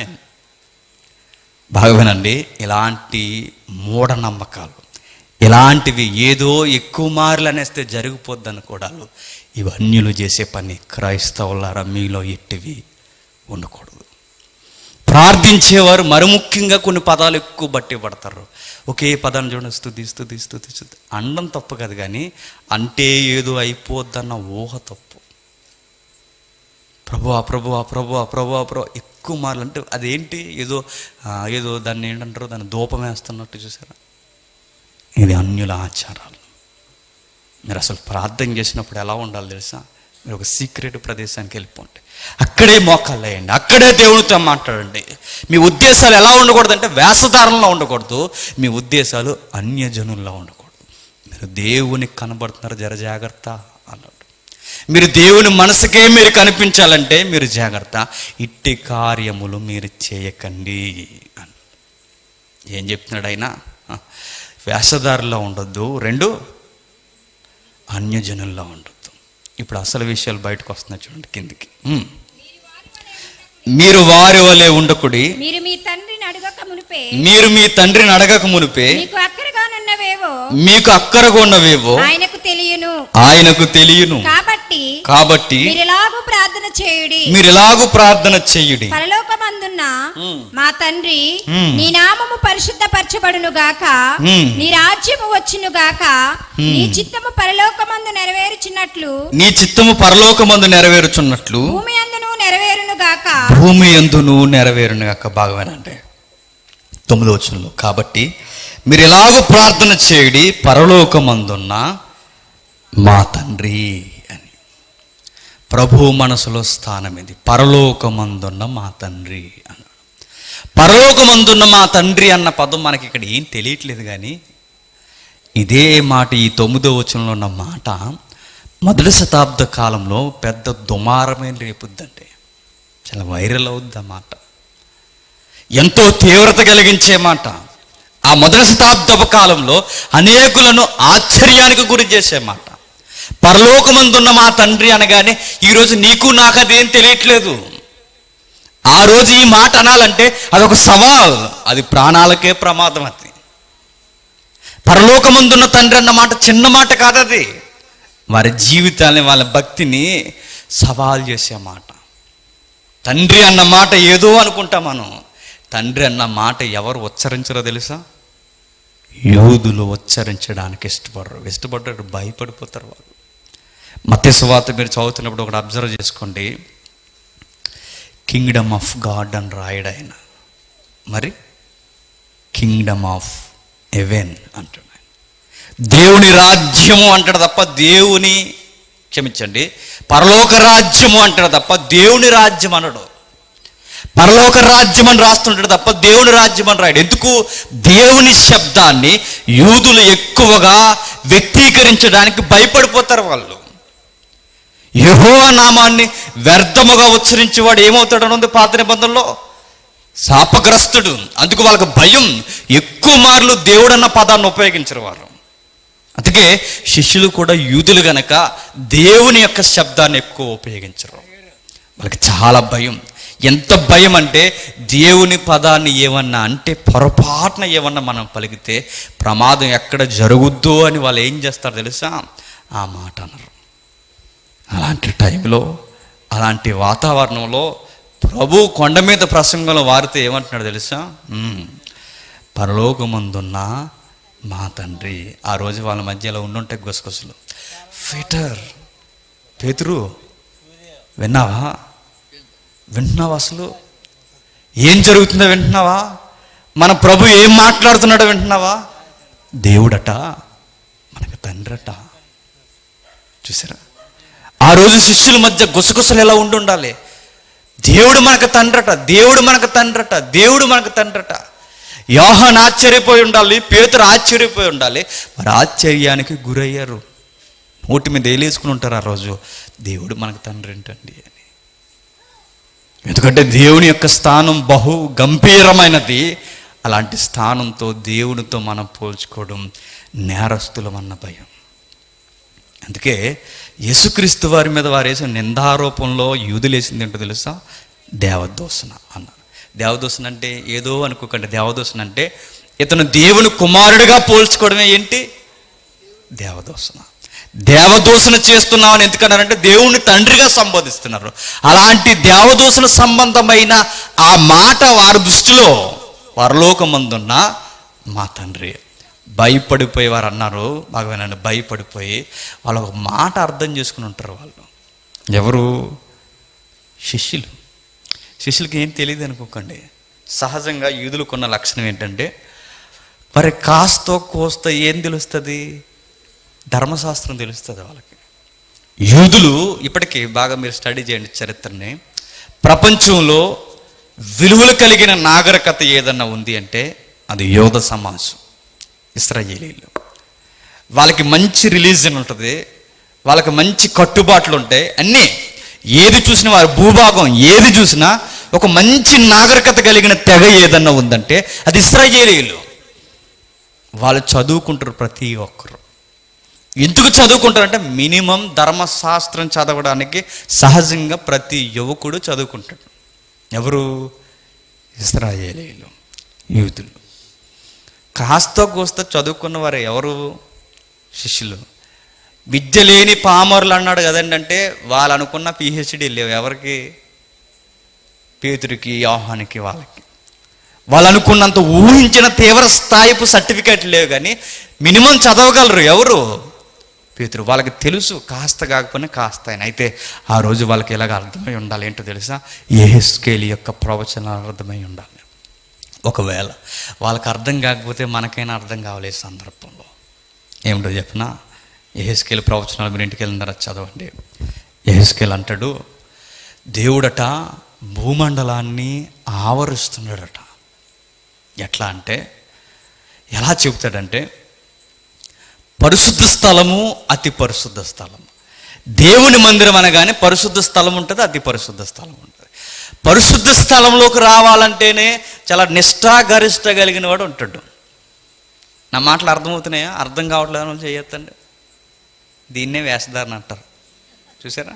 భాగమేనండి ఇలాంటి మూఢనమ్మకాలు ఇలాంటివి ఏదో ఎక్కువ మార్లు అనేస్తే జరిగిపోద్ది అనుకోవడాలు ఇవన్నీలు చేసే పని క్రైస్తవులారా మీలో ఎట్టివి ఉండకూడదు ప్రార్థించేవారు మరి ముఖ్యంగా కొన్ని పదాలు ఎక్కువ బట్టి పడతారు ఒకే పదాన్ని చూడండి స్థుతి స్థుతి స్థుతి స్థుతి అండం తప్పు కాదు కానీ అంటే ఏదో అయిపోద్దన్న ఊహ తప్పు ప్రభువా ప్రభువా ప్రభువా ప్రభువా ప్రభు ఎక్కువ మార్లు అంటే అదేంటి ఏదో ఆ, ఏదో దాన్ని ఏంటంటారు దాన్ని దూపం వేస్తున్నట్టు చూసారా ఇది అన్యుల ఆచారాలు మీరు అసలు ప్రార్థన చేసినప్పుడు ఎలా ఉండాలి తెలుసా మీరు ఒక సీక్రెట్ ప్రదేశానికి వెళ్ళిపోండి అక్కడే మోకాళ్ళు వేయండి అక్కడే దేవునితో మాట్లాడండి మీ ఉద్దేశాలు ఎలా ఉండకూడదు అంటే వేషధారణలో ఉండకూడదు మీ ఉద్దేశాలు అన్యజనుల్లో ఉండకూడదు మీరు దేవునికి కనబడుతున్నారు జర జాగ్రత్త అన్నాడు మీరు దేవుని మనసుకే మీరు కనిపించాలంటే మీరు జాగ్రత్త ఇట్టి కార్యములు మీరు చేయకండి అని ఏం చెప్తున్నాడు ఆయన ఆ, వేషధారులో ఉండొద్దు రెండు అన్యజనుల్లో ఉండొద్దు ఇప్పుడు అసలు విషయాలు బయటకు వస్తున్నాయి చూడండి కిందికి ఉమ్. మీరు వారి వలె ఉండకుడి మీరు మీ తండ్రిని అడగక మునిపే మీరు మీ తండ్రిని అడగక మునిపే మీకు అక్కరగానున్నవేవో మీకు అక్కరగా ఉన్నవేవో ఆయనకు తెలియను ఆయనకు తెలియను కాబట్టి కాబట్టి మీరు ఎలాగూ ప్రార్థన చేయుడి మీరు ఎలాగూ ప్రార్థన చెయ్యుడి పరలోకమందున్న మ్మ్. మా తండ్రి మ్మ్. నీ నామము పరిశుద్ధపరచబడును గాక మ్మ్. నీ రాజ్యము వచ్చును గాక నీ చిత్తము పరలోకమందు నెరవేరుచున్నట్లు నీ చిత్తము పరలోకమందు నెరవేరుచున్నట్లు భూమి అందును నెరవేరును గాక భూమి ఎందును నెరవేరును యొక్క భాగమేనండి తొమ్మిదో వచనంలో కాబట్టి మీరు ఎలాగో ప్రార్థన చేయడి పరలోకమందున్న మా తండ్రి అని ప్రభు మనసులో స్థానం ఇది పరలోకమందున్న మా తండ్రి అన్నాడు పరలోకమందున్న మా తండ్రి అన్న పదం మనకి ఇక్కడ ఏం తెలియట్లేదు కానీ ఇదే మాట ఈ తొమ్మిదో వచనంలో ఉన్న మాట మొదటి శతాబ్ద కాలంలో పెద్ద దుమారమే రేపుద్దండి చాలా వైరల్ అవుద్ది ఆ మాట ఎంతో తీవ్రత కలిగించే మాట ఆ మొదటి శతాబ్దపు కాలంలో అనేకులను ఆశ్చర్యానికి గురి చేసే మాట పరలోకమందున్న మా తండ్రి అనగానే ఈరోజు నీకు నాకు అదేం తెలియట్లేదు ఆ రోజు ఈ మాట అనాలంటే అదొక సవాల్ అది ప్రాణాలకే ప్రమాదం అది పరలోకమందున్న తండ్రి అన్న మాట చిన్న మాట కాదది వారి జీవితాన్ని వాళ్ళ భక్తిని సవాల్ చేసే మాట తండ్రి అన్న మాట ఏదో అనుకుంటాం మనం తండ్రి అన్న మాట ఎవరు ఉచ్చరించరో తెలుసా యూదులు ఉచ్చరించడానికి ఇష్టపడరు ఇష్టపడ్డారు భయపడిపోతారు వాళ్ళు మత్స్యవాత మీరు చదువుతున్నప్పుడు ఒకటి అబ్జర్వ్ చేసుకోండి కింగ్డమ్ ఆఫ్ గాడ్ అని రాయడు ఆయన మరి కింగ్డమ్ ఆఫ్ ఎవెన్ అంటున్నాడు దేవుని రాజ్యము అంటాడు తప్ప దేవుని క్షమించండి పరలోక రాజ్యము అంటాడు తప్ప దేవుని రాజ్యం అనడు పరలోక రాజ్యం అని రాస్తుంటాడు తప్ప దేవుని రాజ్యం అని రాయడు ఎందుకు దేవుని శబ్దాన్ని యూదులు ఎక్కువగా వ్యక్తీకరించడానికి భయపడిపోతారు వాళ్ళు యెహోవా నామాన్ని వ్యర్థముగా ఉచ్చరించేవాడు ఏమవుతాడు ఉంది పాత నిబంధనలో శాపగ్రస్తుడు అందుకు వాళ్ళకి భయం ఎక్కువ మార్లు దేవుడన్న పదాన్ని ఉపయోగించరు వారు అందుకే శిష్యులు కూడా యూదులు గనక దేవుని యొక్క శబ్దాన్ని ఎక్కువ ఉపయోగించరు వాళ్ళకి చాలా భయం ఎంత భయం అంటే దేవుని పదాన్ని ఏమన్నా అంటే పొరపాటున ఏమన్నా మనం పలికితే ప్రమాదం ఎక్కడ జరుగుద్దో అని వాళ్ళు ఏం చేస్తారు తెలుసా ఆ మాట అనరు అలాంటి టైంలో అలాంటి వాతావరణంలో ప్రభు కొండ మీద ప్రసంగంలో వారితో ఏమంటున్నాడు తెలుసా "ఉమ్, పరలోకమందున్న మా తండ్రి ఆ రోజు వాళ్ళ మధ్యలో ఉండుంటే గుసగుసలు ఫిటర్ పేతురు విన్నావా వింటున్నావా అసలు ఏం జరుగుతుందో వింటున్నావా మన ప్రభు ఏం మాట్లాడుతున్నాడో వింటున్నావా దేవుడట మనకు తండ్రట చూసారా ఆ రోజు శిష్యుల మధ్య గుసగుసలు ఎలా ఉండి ఉండాలి దేవుడు మనకు తండ్రట దేవుడు మనకు తండ్రట దేవుడు మనకు తండ్రట యోహాన్ ఆశ్చర్యపోయి ఉండాలి పేతురు ఆశ్చర్యపోయి ఉండాలి మరి ఆశ్చర్యానికి గురయ్యారు నోటి మీద ఏలేసుకుని ఉంటారు ఆ రోజు దేవుడు మనకు తండ్రి ఏంటండి అని ఎందుకంటే దేవుని యొక్క స్థానం బహు గంభీరమైనది అలాంటి స్థానంతో దేవునితో మనం పోల్చుకోవడం నేరస్తులమన్న భయం అందుకే యేసుక్రీస్తు వారి మీద వారు వేసిన నిందారోపంలో యూదులేసింది ఏంటో తెలుసా దేవదోషణ అన్నారు దేవదోషణ అంటే ఏదో అనుకోకండి దేవదోషణ అంటే ఇతను దేవుని కుమారుడిగా పోల్చుకోవడమే ఏంటి దేవదోషణ దేవదూషణ చేస్తున్నామని ఎందుకన్నారంటే దేవుణ్ణి తండ్రిగా సంబోధిస్తున్నారు అలాంటి దేవదూషణ సంబంధమైన ఆ మాట వారి దృష్టిలో పరలోకమందున్న మా తండ్రి భయపడిపోయి వారు అన్నారు బాగా వినండి భయపడిపోయి వాళ్ళు ఒక మాట అర్థం చేసుకుని ఉంటారు వాళ్ళు ఎవరు శిష్యులు శిష్యులకి ఏం తెలియదు అనుకోకండి సహజంగా యూదులకున్న లక్షణం ఏంటంటే మరి కాస్తో కోస్తో ఏం తెలుస్తుంది ధర్మశాస్త్రం తెలుస్తుంది వాళ్ళకి యూదులు ఇప్పటికీ బాగా మీరు స్టడీ చేయండి చరిత్రని ప్రపంచంలో విలువలు కలిగిన నాగరికత ఏదన్నా ఉంది అంటే అది యోధ సమాజం ఇస్రాయేలీలు వాళ్ళకి మంచి రిలీజన్ ఉంటుంది వాళ్ళకి మంచి కట్టుబాట్లు ఉంటాయి అన్నీ ఏది చూసినా వారి భూభాగం ఏది చూసినా ఒక మంచి నాగరికత కలిగిన తెగ ఏదన్నా ఉందంటే అది ఇస్రాయేలీలు వాళ్ళు చదువుకుంటారు ప్రతి ఒక్కరు ఎందుకు చదువుకుంటారంటే మినిమం ధర్మశాస్త్రం చదవడానికి సహజంగా ప్రతి యువకుడు చదువుకుంటాడు ఎవరు ఇస్రాయేలీలు యూతులు కాస్త కోస్త చదువుకున్న వారు ఎవరు శిష్యులు విద్య లేని పామరులు అన్నాడు కదండి అంటే వాళ్ళు అనుకున్న పిహెచ్డి లేవు ఎవరికి పేతుడికి యోహానికి వాళ్ళకి వాళ్ళు అనుకున్నంత ఊహించిన తీవ్ర స్థాయిపు సర్టిఫికేట్ లేవు కానీ మినిమం చదవగలరు ఎవరు పేతురు వాళ్ళకి తెలుసు కాస్త కాకపోయినా కాస్త అయినా అయితే ఆ రోజు వాళ్ళకి ఎలాగ అర్థమై ఉండాలి ఏంటో తెలుసా ఏహెస్కేలి యొక్క ప్రవచనాలు అర్థమై ఉండాలి ఒకవేళ వాళ్ళకి అర్థం కాకపోతే మనకైనా అర్థం కావాలి ఈ సందర్భంలో ఏమిటో చెప్పిన ఎహెస్కేల్ ప్రవచనాలు మీరు ఇంటికి వెళ్ళినారా చదవండి ఎహెస్కేల్ అంటాడు దేవుడట భూమండలాన్ని ఆవరిస్తున్నాడట ఎట్లా అంటే ఎలా చెబుతాడంటే పరిశుద్ధ స్థలము అతి పరిశుద్ధ స్థలం దేవుని మందిరం అనగానే పరిశుద్ధ స్థలం ఉంటుంది అతి పరిశుద్ధ స్థలం ఉంటుంది పరిశుద్ధ స్థలంలోకి రావాలంటేనే చాలా నిష్ఠా గరిష్ట కలిగిన వాడు ఉంటాడు నా మాటలు అర్థమవుతున్నాయా అర్థం కావట్లేదు అని చేయొద్దండి దీన్నే వేషధారణ అంటారు చూసారా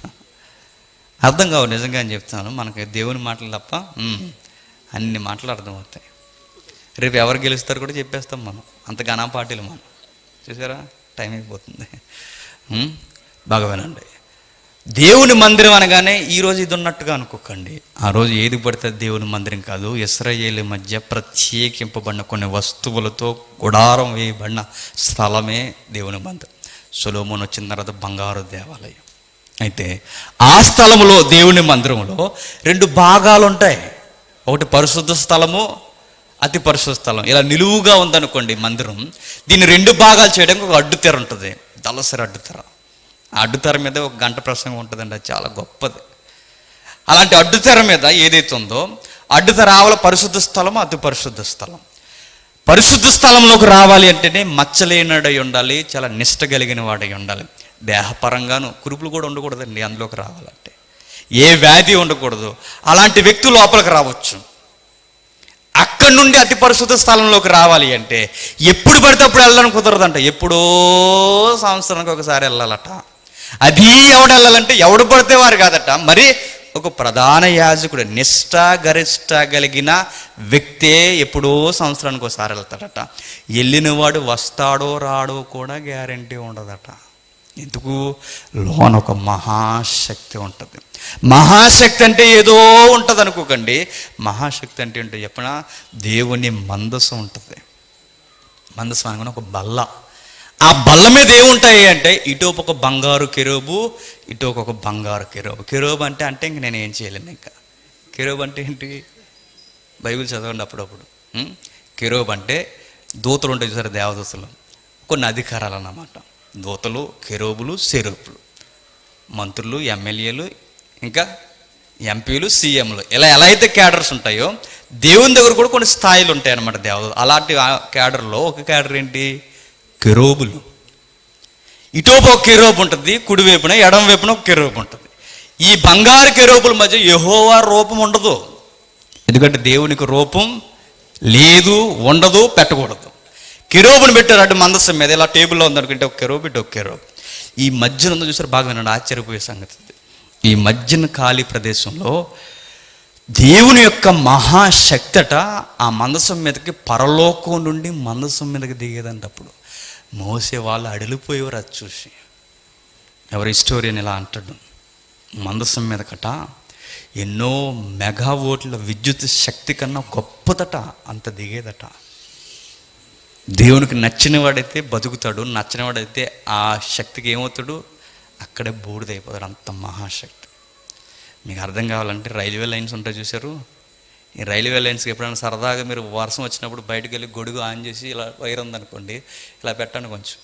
అర్థం కావు నిజంగా అని చెప్తున్నాను మనకి దేవుని మాటలు తప్ప ఉమ్, అన్ని మాటలు అర్థమవుతాయి రేపు ఎవరు గెలుస్తారు కూడా చెప్పేస్తాం మనం అంత ఘనా పార్టీలు మనం చూసారా టైం అయిపోతుంది ఉమ్, బాగా వినండి దేవుని మందిరం అనగానే ఈ రోజు ఇది ఉన్నట్టుగా అనుకోకండి ఆ రోజు ఏది పడితే అది దేవుని మందిరం కాదు ఇస్రాయేల్ మధ్య ప్రత్యేకింపబడిన కొన్ని వస్తువులతో గుడారం వేయబడిన స్థలమే దేవుని మందిరం సొలోమోన్ వచ్చిన తర్వాత బంగారు దేవాలయం అయితే ఆ స్థలములో దేవుని మందిరంలో రెండు భాగాలు ఉంటాయి ఒకటి పరిశుద్ధ స్థలము అతి పరిశుద్ధ స్థలం ఇలా నిలువుగా ఉందనుకోండి మందిరం దీన్ని రెండు భాగాలు చేయడానికి ఒక అడ్డుతెర ఉంటుంది దళసరి అడ్డుతెర ఆ అడ్డుతెర మీద ఒక గంట ప్రసంగం ఉంటుందండి అది చాలా గొప్పది అలాంటి అడ్డుతెర మీద ఏదైతే ఉందో అడ్డుతెర ఆవల పరిశుద్ధ స్థలం అతి పరిశుద్ధ స్థలం పరిశుద్ధ స్థలంలోకి రావాలి అంటేనే మచ్చలేనడై ఉండాలి చాలా నిష్ట కలిగిన వాడై ఉండాలి దేహపరంగాను కురుపులు కూడా ఉండకూడదండి అందులోకి రావాలంటే ఏ వ్యాధి ఉండకూడదు అలాంటి వ్యక్తి లోపలికి రావచ్చు అక్కడి నుండి అతి పరిశుద్ధ స్థలంలోకి రావాలి అంటే ఎప్పుడు పడితే అప్పుడు వెళ్ళడానికి కుదరదంట ఎప్పుడో సంవత్సరానికి ఒకసారి వెళ్ళాలట అది ఎవడు వెళ్ళాలంటే ఎవడు పడితే వారు కాదట మరి ఒక ప్రధాన యాజకుడు నిష్ఠ గరిష్ట కలిగిన వ్యక్తే ఎప్పుడో సంవత్సరానికి ఒకసారి వెళ్తాడట వెళ్ళినవాడు వస్తాడో రాడో కూడా గ్యారంటీ ఉండదట ఎందుకు లోన ఒక మహాశక్తి ఉంటుంది మహాశక్తి అంటే ఏదో ఉంటుంది అనుకోకండి మహాశక్తి అంటే ఏంటో చెప్పిన దేవుని మందసం ఉంటుంది మందసం అనగానే ఒక బల్ల ఆ బల్ల మీద ఏముంటాయి అంటే ఇటు ఒక బంగారు కెరోబు ఇటు ఒక బంగారు కెరోబు కెరోబు అంటే అంటే ఇంక నేను ఏం చేయలేను ఇంకా కెరోబు అంటే ఏంటి బైబిల్ చదవండి అప్పుడప్పుడు ఉం? కెరోబ్ అంటే దూతలు ఉంటాయి చూసారు దేవదూతలు కొన్ని అధికారాలు అన్నమాట దూతలు కెరోబులు సెరోపులు మంత్రులు ఎమ్మెల్యేలు ఇంకా ఎంపీలు సీఎంలు ఇలా ఎలా అయితే క్యాడర్స్ ఉంటాయో దేవుని దగ్గర కూడా కొన్ని స్థాయిలు ఉంటాయి అన్నమాట దేవదూత అలాంటి ఆ క్యాడర్లో ఒక క్యాడర్ ఏంటి కెరోబులు ఇటోపు ఒక కెరోబు ఉంటుంది కుడి వైపున ఎడం వైపున ఒక కెరోబు ఉంటుంది ఈ బంగారు కెరోబుల మధ్య యెహోవా రూపం ఉండదు ఎందుకంటే దేవునికి రూపం లేదు ఉండదు పెట్టకూడదు కెరోబుని పెట్టారు అటు మందస్సం మీద ఇలా టేబుల్లో ఉందనుకుంటే ఒక కెరోబు ఇటు ఒక కెరోబు ఈ మధ్యన ఉందో చూసారు బాగా వినండి ఆశ్చర్యపోయే సంగతి ఇది. ఈ మధ్యన ఖాళీ ప్రదేశంలో దేవుని యొక్క మహాశక్తట ఆ మందసం మీదకి పరలోకం నుండి మందసం మీదకి దిగేదంట అప్పుడు మోసే వాళ్ళు అడిలిపోయేవారు అది చూసి ఎవరి హిస్టోరియన్ ఇలా అంటాడు మందసం మీదకట ఎన్నో మెగావోట్ల విద్యుత్ శక్తి కన్నా గొప్పదట అంత దిగేదట దేవునికి నచ్చినవాడైతే బతుకుతాడు నచ్చినవాడైతే ఆ శక్తికి ఏమవుతాడు అక్కడే బూడిదైపోతాడు అంత మహాశక్తి మీకు అర్థం కావాలంటే రైల్వే లైన్స్ ఉంటాయి చూసారు ఈ రైల్వే లైన్స్కి ఎప్పుడైనా సరదాగా మీరు వర్షం వచ్చినప్పుడు బయటకు వెళ్ళి గొడుగు ఆన్ చేసి ఇలా వైర్ ఉందనుకోండి ఇలా పెట్టండి కొంచెం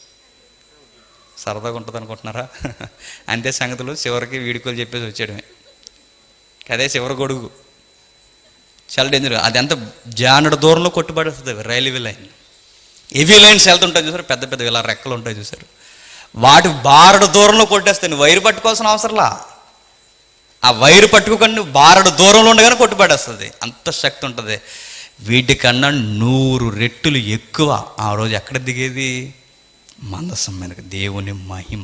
సరదాగా ఉంటుంది అనుకుంటున్నారా అంతే సంగతులు చివరికి వీడుకోలు చెప్పేసి వచ్చేయడమే అదే చివరి గొడుగు చాలా డేంజర్ అది ఎంత జానడు దూరంలో కొట్టుబడుతుంది అవి రైల్వే లైన్ హెవీ లైన్స్ వెళ్తుంటాయి చూసారు పెద్ద పెద్ద ఇలా రెక్కలు ఉంటాయి చూసారు వాటి బారడు దూరంలో కొట్టేస్తాయి నువ్వు వైరు పట్టుకోవాల్సిన అవసరంలా ఆ వైరు పట్టుకోకుండా నువ్వు బారడు దూరంలో ఉండగానే కొట్టుబడేస్తుంది అంత శక్తి ఉంటుంది వీటికన్నా నూరు రెట్టులు ఎక్కువ ఆ రోజు ఎక్కడ దిగేది మందసం మీదకి దేవుని మహిమ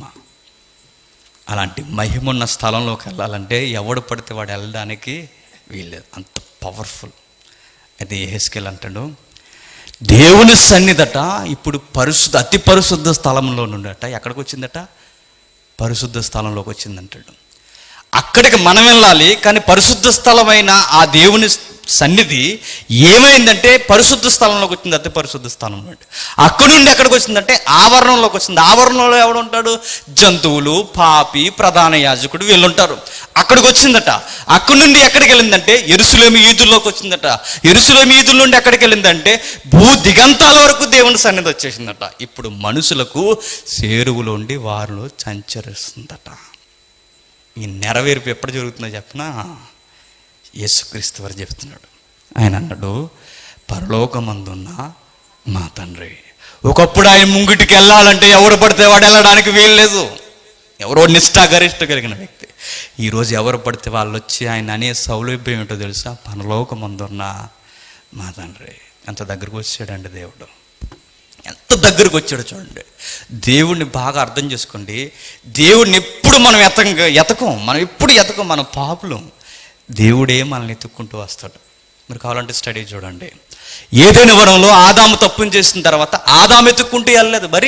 అలాంటి మహిమ ఉన్న స్థలంలోకి వెళ్ళాలంటే ఎవడు పడితే వాడు వెళ్ళడానికి వీల్లేదు అంత పవర్ఫుల్ అయితే ఏహెస్కెల్ అంటాడు దేవుని సన్నిధట ఇప్పుడు పరిశుద్ధ అతి పరిశుద్ధ స్థలంలో నుండట ఎక్కడికి వచ్చిందట పరిశుద్ధ స్థలంలోకి వచ్చిందంటాడు అక్కడికి మనం వెళ్ళాలి కానీ పరిశుద్ధ స్థలమైన ఆ దేవుని సన్నిధి ఏమైందంటే పరిశుద్ధ స్థలంలోకి వచ్చింది అతి పరిశుద్ధ స్థలం నుండి అక్కడి నుండి ఎక్కడికి వచ్చిందంటే ఆవరణంలోకి వచ్చింది ఆవరణంలో ఎవడు ఉంటాడు జంతువులు పాపి ప్రధాన యాజకుడు వీళ్ళు ఉంటారు అక్కడికి వచ్చిందట అక్కడి నుండి ఎక్కడికి వెళ్ళిందంటే ఎరుసలేమి ఈదుల్లోకి వచ్చిందట ఎరుసలేమి ఈదుల నుండి ఎక్కడికి వెళ్ళిందంటే భూ దిగంతాల వరకు దేవుని సన్నిధి వచ్చేసిందట ఇప్పుడు మనుషులకు సేరువులోండి వారిలో సంచరిస్తుందట ఈ నెరవేర్పు ఎప్పుడు జరుగుతుందో చెప్పనా యేసుక్రీస్తు వారు చెప్తున్నాడు ఆయన అన్నాడు పరలోకమందున్న మా తండ్రి ఒకప్పుడు ఆయన ముంగిటికి వెళ్ళాలంటే ఎవరు పడితే వాడు వెళ్ళడానికి వీల్లేదు ఎవరో నిష్ఠాగరిష్ట కలిగిన వ్యక్తి ఈరోజు ఎవరు పడితే వాళ్ళు వచ్చి ఆయన అనే సౌలభ్యం ఏంటో తెలుసా పరలోకమందున్న మా తండ్రి ఎంత దగ్గరకు వచ్చాడండి దేవుడు ఎంత దగ్గరకు వచ్చాడో చూడండి దేవుణ్ణి బాగా అర్థం చేసుకోండి దేవుడిని ఎప్పుడు మనం ఎతక ఎతకం మనం ఎప్పుడు ఎతకం మన పాపులం దేవుడే మనల్ని ఎత్తుక్కుంటూ వస్తాడు మీరు కావాలంటే స్టడీ చూడండి ఏదైనా వరంలో ఆదాము తప్పుని చేసిన తర్వాత ఆదాము ఎత్తుక్కుంటూ వెళ్ళలేదు మరి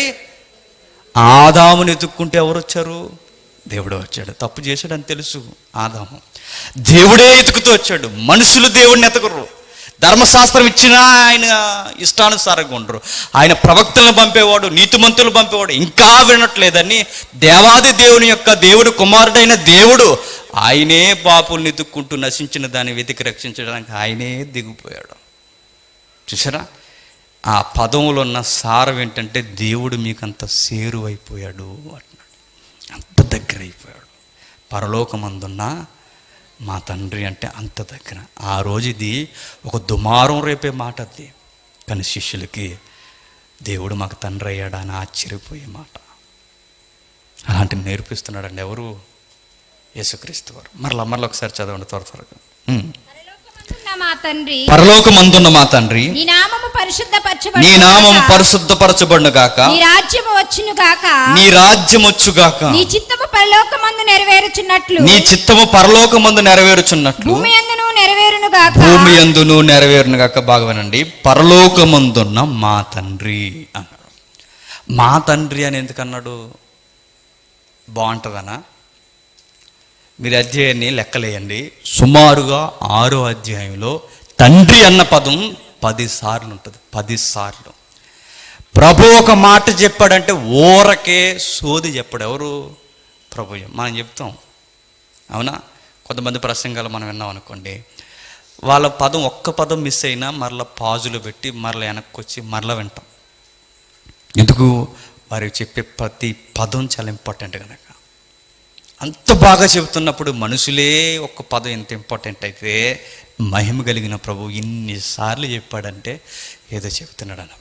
ఆదాముని ఎత్తుక్కుంటే ఎవరు వచ్చారు దేవుడు వచ్చాడు తప్పు చేశాడని తెలుసు ఆదాము దేవుడే ఎతుకుతూ వచ్చాడు మనుషులు దేవుడిని ఎతకరు ధర్మశాస్త్రం ఇచ్చినా ఆయన ఇష్టానుసారంగా ఉండరు ఆయన ప్రవక్తలను పంపేవాడు నీతిమంతులు పంపేవాడు ఇంకా వినట్లేదని దేవాది దేవుని యొక్క దేవుడు కుమారుడైన దేవుడు ఆయనే పాపుల్ని ఎత్తుక్కుంటూ నశించిన దాన్ని వెతికి రక్షించడానికి ఆయనే దిగిపోయాడు చూసారా ఆ పదములో ఉన్న సారం ఏంటంటే దేవుడు మీకు అంత సేరువైపోయాడు అంటున్నాడు అంత దగ్గర అయిపోయాడు పరలోకమందున్న మా తండ్రి అంటే అంత దగ్గర ఆ రోజు ఇది ఒక దుమారం రేపే మాట అది కానీ శిష్యులకి దేవుడు మాకు తండ్రి అయ్యాడా అని ఆశ్చర్యపోయే మాట అలాంటివి నేర్పిస్తున్నాడండి ఎవరు యేసుక్రీస్తు వారు మరలా మరలా ఒకసారి చదవండి త్వర త్వరగా ఉమ్. పరలోకమందున్న మా తండ్రి పరలోకమందున్న మా తండ్రి నీ నామము పరిశుద్ధపరచబడు నీ నామం పరిశుద్ధపరచబడును గాక నీ రాజ్యము వచ్చును గాక నీ రాజ్యం వచ్చుగాక నీ చిత్తము పరలోకమందు నెరవేరుచున్నట్లు నీ చిత్తము పరలోకమందు నెరవేరుచున్నట్లు భూమి అందును నెరవేరును గాక భూమి అందును నెరవేరును గాక బాగా వినండి పరలోకమందున్న మా తండ్రి అన్నాడు మా తండ్రి అని ఎందుకు అన్నాడు బాగుంటుందనా మీరు అధ్యాయాన్ని లెక్కలేయండి సుమారుగా ఆరో అధ్యాయంలో తండ్రి అన్న పదం పది సార్లు ఉంటుంది పది సార్లు ప్రభు ఒక మాట చెప్పాడంటే ఊరకే సోది చెప్పాడు ఎవరు ప్రభు మనం చెప్తాం అవునా కొంతమంది ప్రసంగాలు మనం విన్నాం అనుకోండి వాళ్ళ పదం ఒక్క పదం మిస్ అయినా మరలా పాజులు పెట్టి మరలా వెనక్కి వచ్చి మరలా వింటాం ఎందుకు వారికి చెప్పే ప్రతి పదం చాలా ఇంపార్టెంట్ కనుక అంత బాగా చెబుతున్నప్పుడు మనుషులే ఒక్క పదం ఎంత ఇంపార్టెంట్ అయితే మహిమ కలిగిన ప్రభు ఇన్నిసార్లు చెప్పాడంటే ఏదో చెప్తున్నాడు అన్నమాట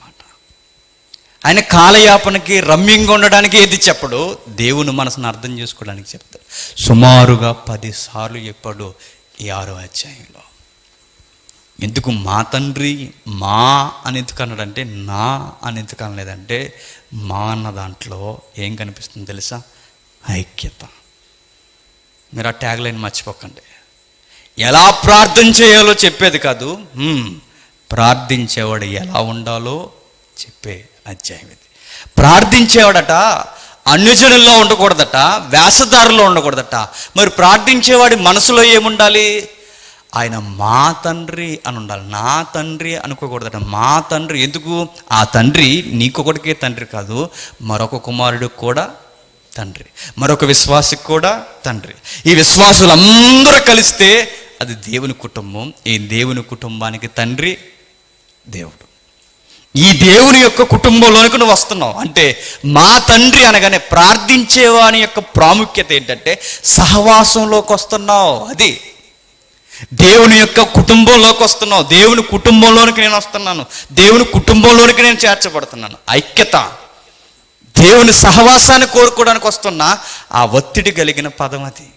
ఆయన కాలయాపనకి రమ్యంగా ఉండడానికి ఏది చెప్పడు దేవుని మనసును అర్థం చేసుకోవడానికి చెప్తాడు సుమారుగా పది సార్లు చెప్పాడు ఈ ఆరో అధ్యాయంలో ఎందుకు మా తండ్రి మా అని ఎందుకు అన్నాడంటే నా అని ఎందుకు అనలేదంటే మా అన్న దాంట్లో ఏం కనిపిస్తుంది తెలుసా ఐక్యత మీరు ఆ ట్యాగ్ లైన్ మర్చిపోకండి ఎలా ప్రార్థన చేయాలో చెప్పేది కాదు హ్మ్, ప్రార్థించేవాడు ఎలా ఉండాలో చెప్పే అధ్యాయం ఇది ప్రార్థించేవాడట అన్యజనుల్లో ఉండకూడదట వేషధారులో ఉండకూడదట మరి ప్రార్థించేవాడి మనసులో ఏముండాలి ఆయన మా తండ్రి అని ఉండాలి నా తండ్రి అనుకోకూడదట మా తండ్రి ఎందుకు ఆ తండ్రి నీకొకటికే తండ్రి కాదు మరొక కుమారుడికి కూడా తండ్రి మరొక విశ్వాసికి కూడా తండ్రి ఈ విశ్వాసులందరూ కలిస్తే అది దేవుని కుటుంబం ఈ దేవుని కుటుంబానికి తండ్రి దేవుడు ఈ దేవుని యొక్క కుటుంబంలోనికి నువ్వు వస్తున్నావు అంటే మా తండ్రి అనగానే ప్రార్థించేవాని యొక్క ప్రాముఖ్యత ఏంటంటే సహవాసంలోకి వస్తున్నావు అది దేవుని యొక్క కుటుంబంలోకి వస్తున్నావు దేవుని కుటుంబంలోనికి నేను వస్తున్నాను దేవుని కుటుంబంలోనికి నేను చేర్చబడుతున్నాను ఐక్యత దేవుని సహవాసాన్ని కోరుకోవడానికి వస్తున్నా ఆ ఒత్తిడి కలిగిన పదం అది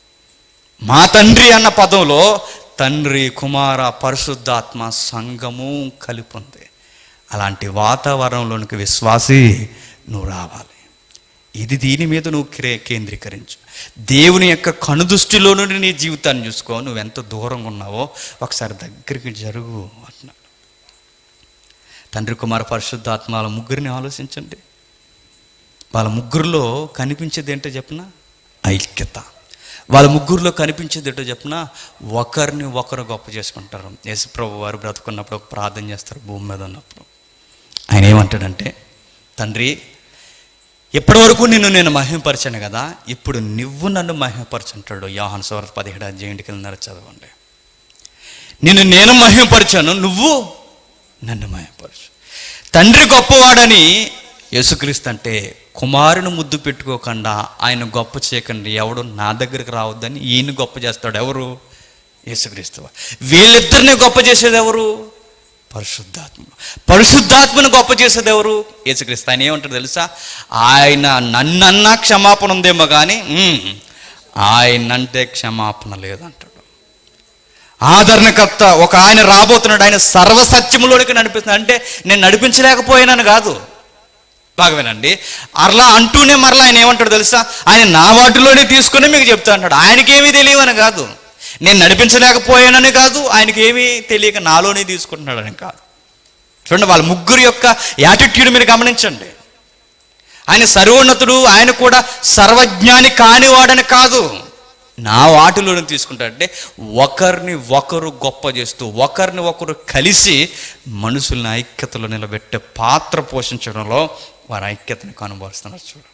మా తండ్రి అన్న పదంలో తండ్రి కుమార పరిశుద్ధాత్మ సంఘము కలిపి ఉంది అలాంటి వాతావరణంలోనికి విశ్వాసి నువ్వు రావాలి ఇది దీని మీద నువ్వు క్రే కేంద్రీకరించు దేవుని యొక్క కనుదృష్టిలో నుండి నీ జీవితాన్ని చూసుకో నువ్వు ఎంత దూరంగా ఉన్నావో ఒకసారి దగ్గరికి జరుగు అంటున్నాడు తండ్రి కుమార పరిశుద్ధాత్మ వాళ్ళ ముగ్గురిని ఆలోచించండి వాళ్ళ ముగ్గురిలో కనిపించేది ఏంటో చెప్పిన ఐక్యత వాళ్ళ ముగ్గురులో కనిపించేది ఏంటో చెప్పిన ఒకరిని ఒకరు గొప్ప చేసుకుంటారు యేసుప్రభు వారు బ్రతుకున్నప్పుడు ఒక ప్రార్థన చేస్తారు భూమి మీద ఉన్నప్పుడు ఆయన ఏమంటాడంటే తండ్రి ఇప్పటి వరకు నిన్ను నేను మహిమపరిచాను కదా ఇప్పుడు నువ్వు నన్ను మహిమపరచుంటాడు యోహాన్ సోర పదిహేడు అధ్యాయుడికి వెళ్ళినారు చదవండి నిన్ను నేను మహిమపరిచాను నువ్వు నన్ను మహిమపరచు తండ్రి గొప్పవాడని యేసుక్రీస్తు అంటే కుమారుని ముద్దు పెట్టుకోకుండా ఆయన గొప్ప చేయకండి ఎవడు నా దగ్గరికి రావద్దని ఈయన గొప్ప చేస్తాడు ఎవరు యేసుక్రీస్తు వీళ్ళిద్దరిని గొప్ప చేసేది ఎవరు పరిశుద్ధాత్మ పరిశుద్ధాత్మను గొప్ప చేసేది ఎవరు యేసుక్రీస్తు ఆయన ఏమంటాడు తెలుసా ఆయన నన్నన్నా క్షమాపణ ఉందేమో కానీ ఉమ్, ఆయనంటే క్షమాపణ లేదంటాడు ఆదరణకర్త ఒక ఆయన రాబోతున్నాడు ఆయన సర్వసత్యములోనికి నడిపిస్తున్నాడు అంటే నేను నడిపించలేకపోయానని కాదు బాగా వినండి అలా అంటూనే మరలా ఆయన ఏమంటాడు తెలుసా ఆయన నా వాటిలోనే తీసుకుని మీకు చెప్తా అంటాడు ఆయనకేమీ తెలియవని కాదు నేను నడిపించలేకపోయానని కాదు ఆయనకి ఏమీ తెలియక నాలోనే తీసుకుంటున్నాడని కాదు చూడండి వాళ్ళ ముగ్గురు యొక్క యాటిట్యూడ్ మీరు గమనించండి ఆయన సర్వోన్నతుడు ఆయన కూడా సర్వజ్ఞాని కానివాడని కాదు నా వాటిలోని తీసుకుంటాడంటే ఒకరిని ఒకరు గొప్ప చేస్తూ ఒకరిని ఒకరు కలిసి మనుషుల్ని ఐక్యతలో నిలబెట్టే పాత్ర పోషించడంలో వారి ఐక్యతను కనుబరుస్తున్నారు చూడండి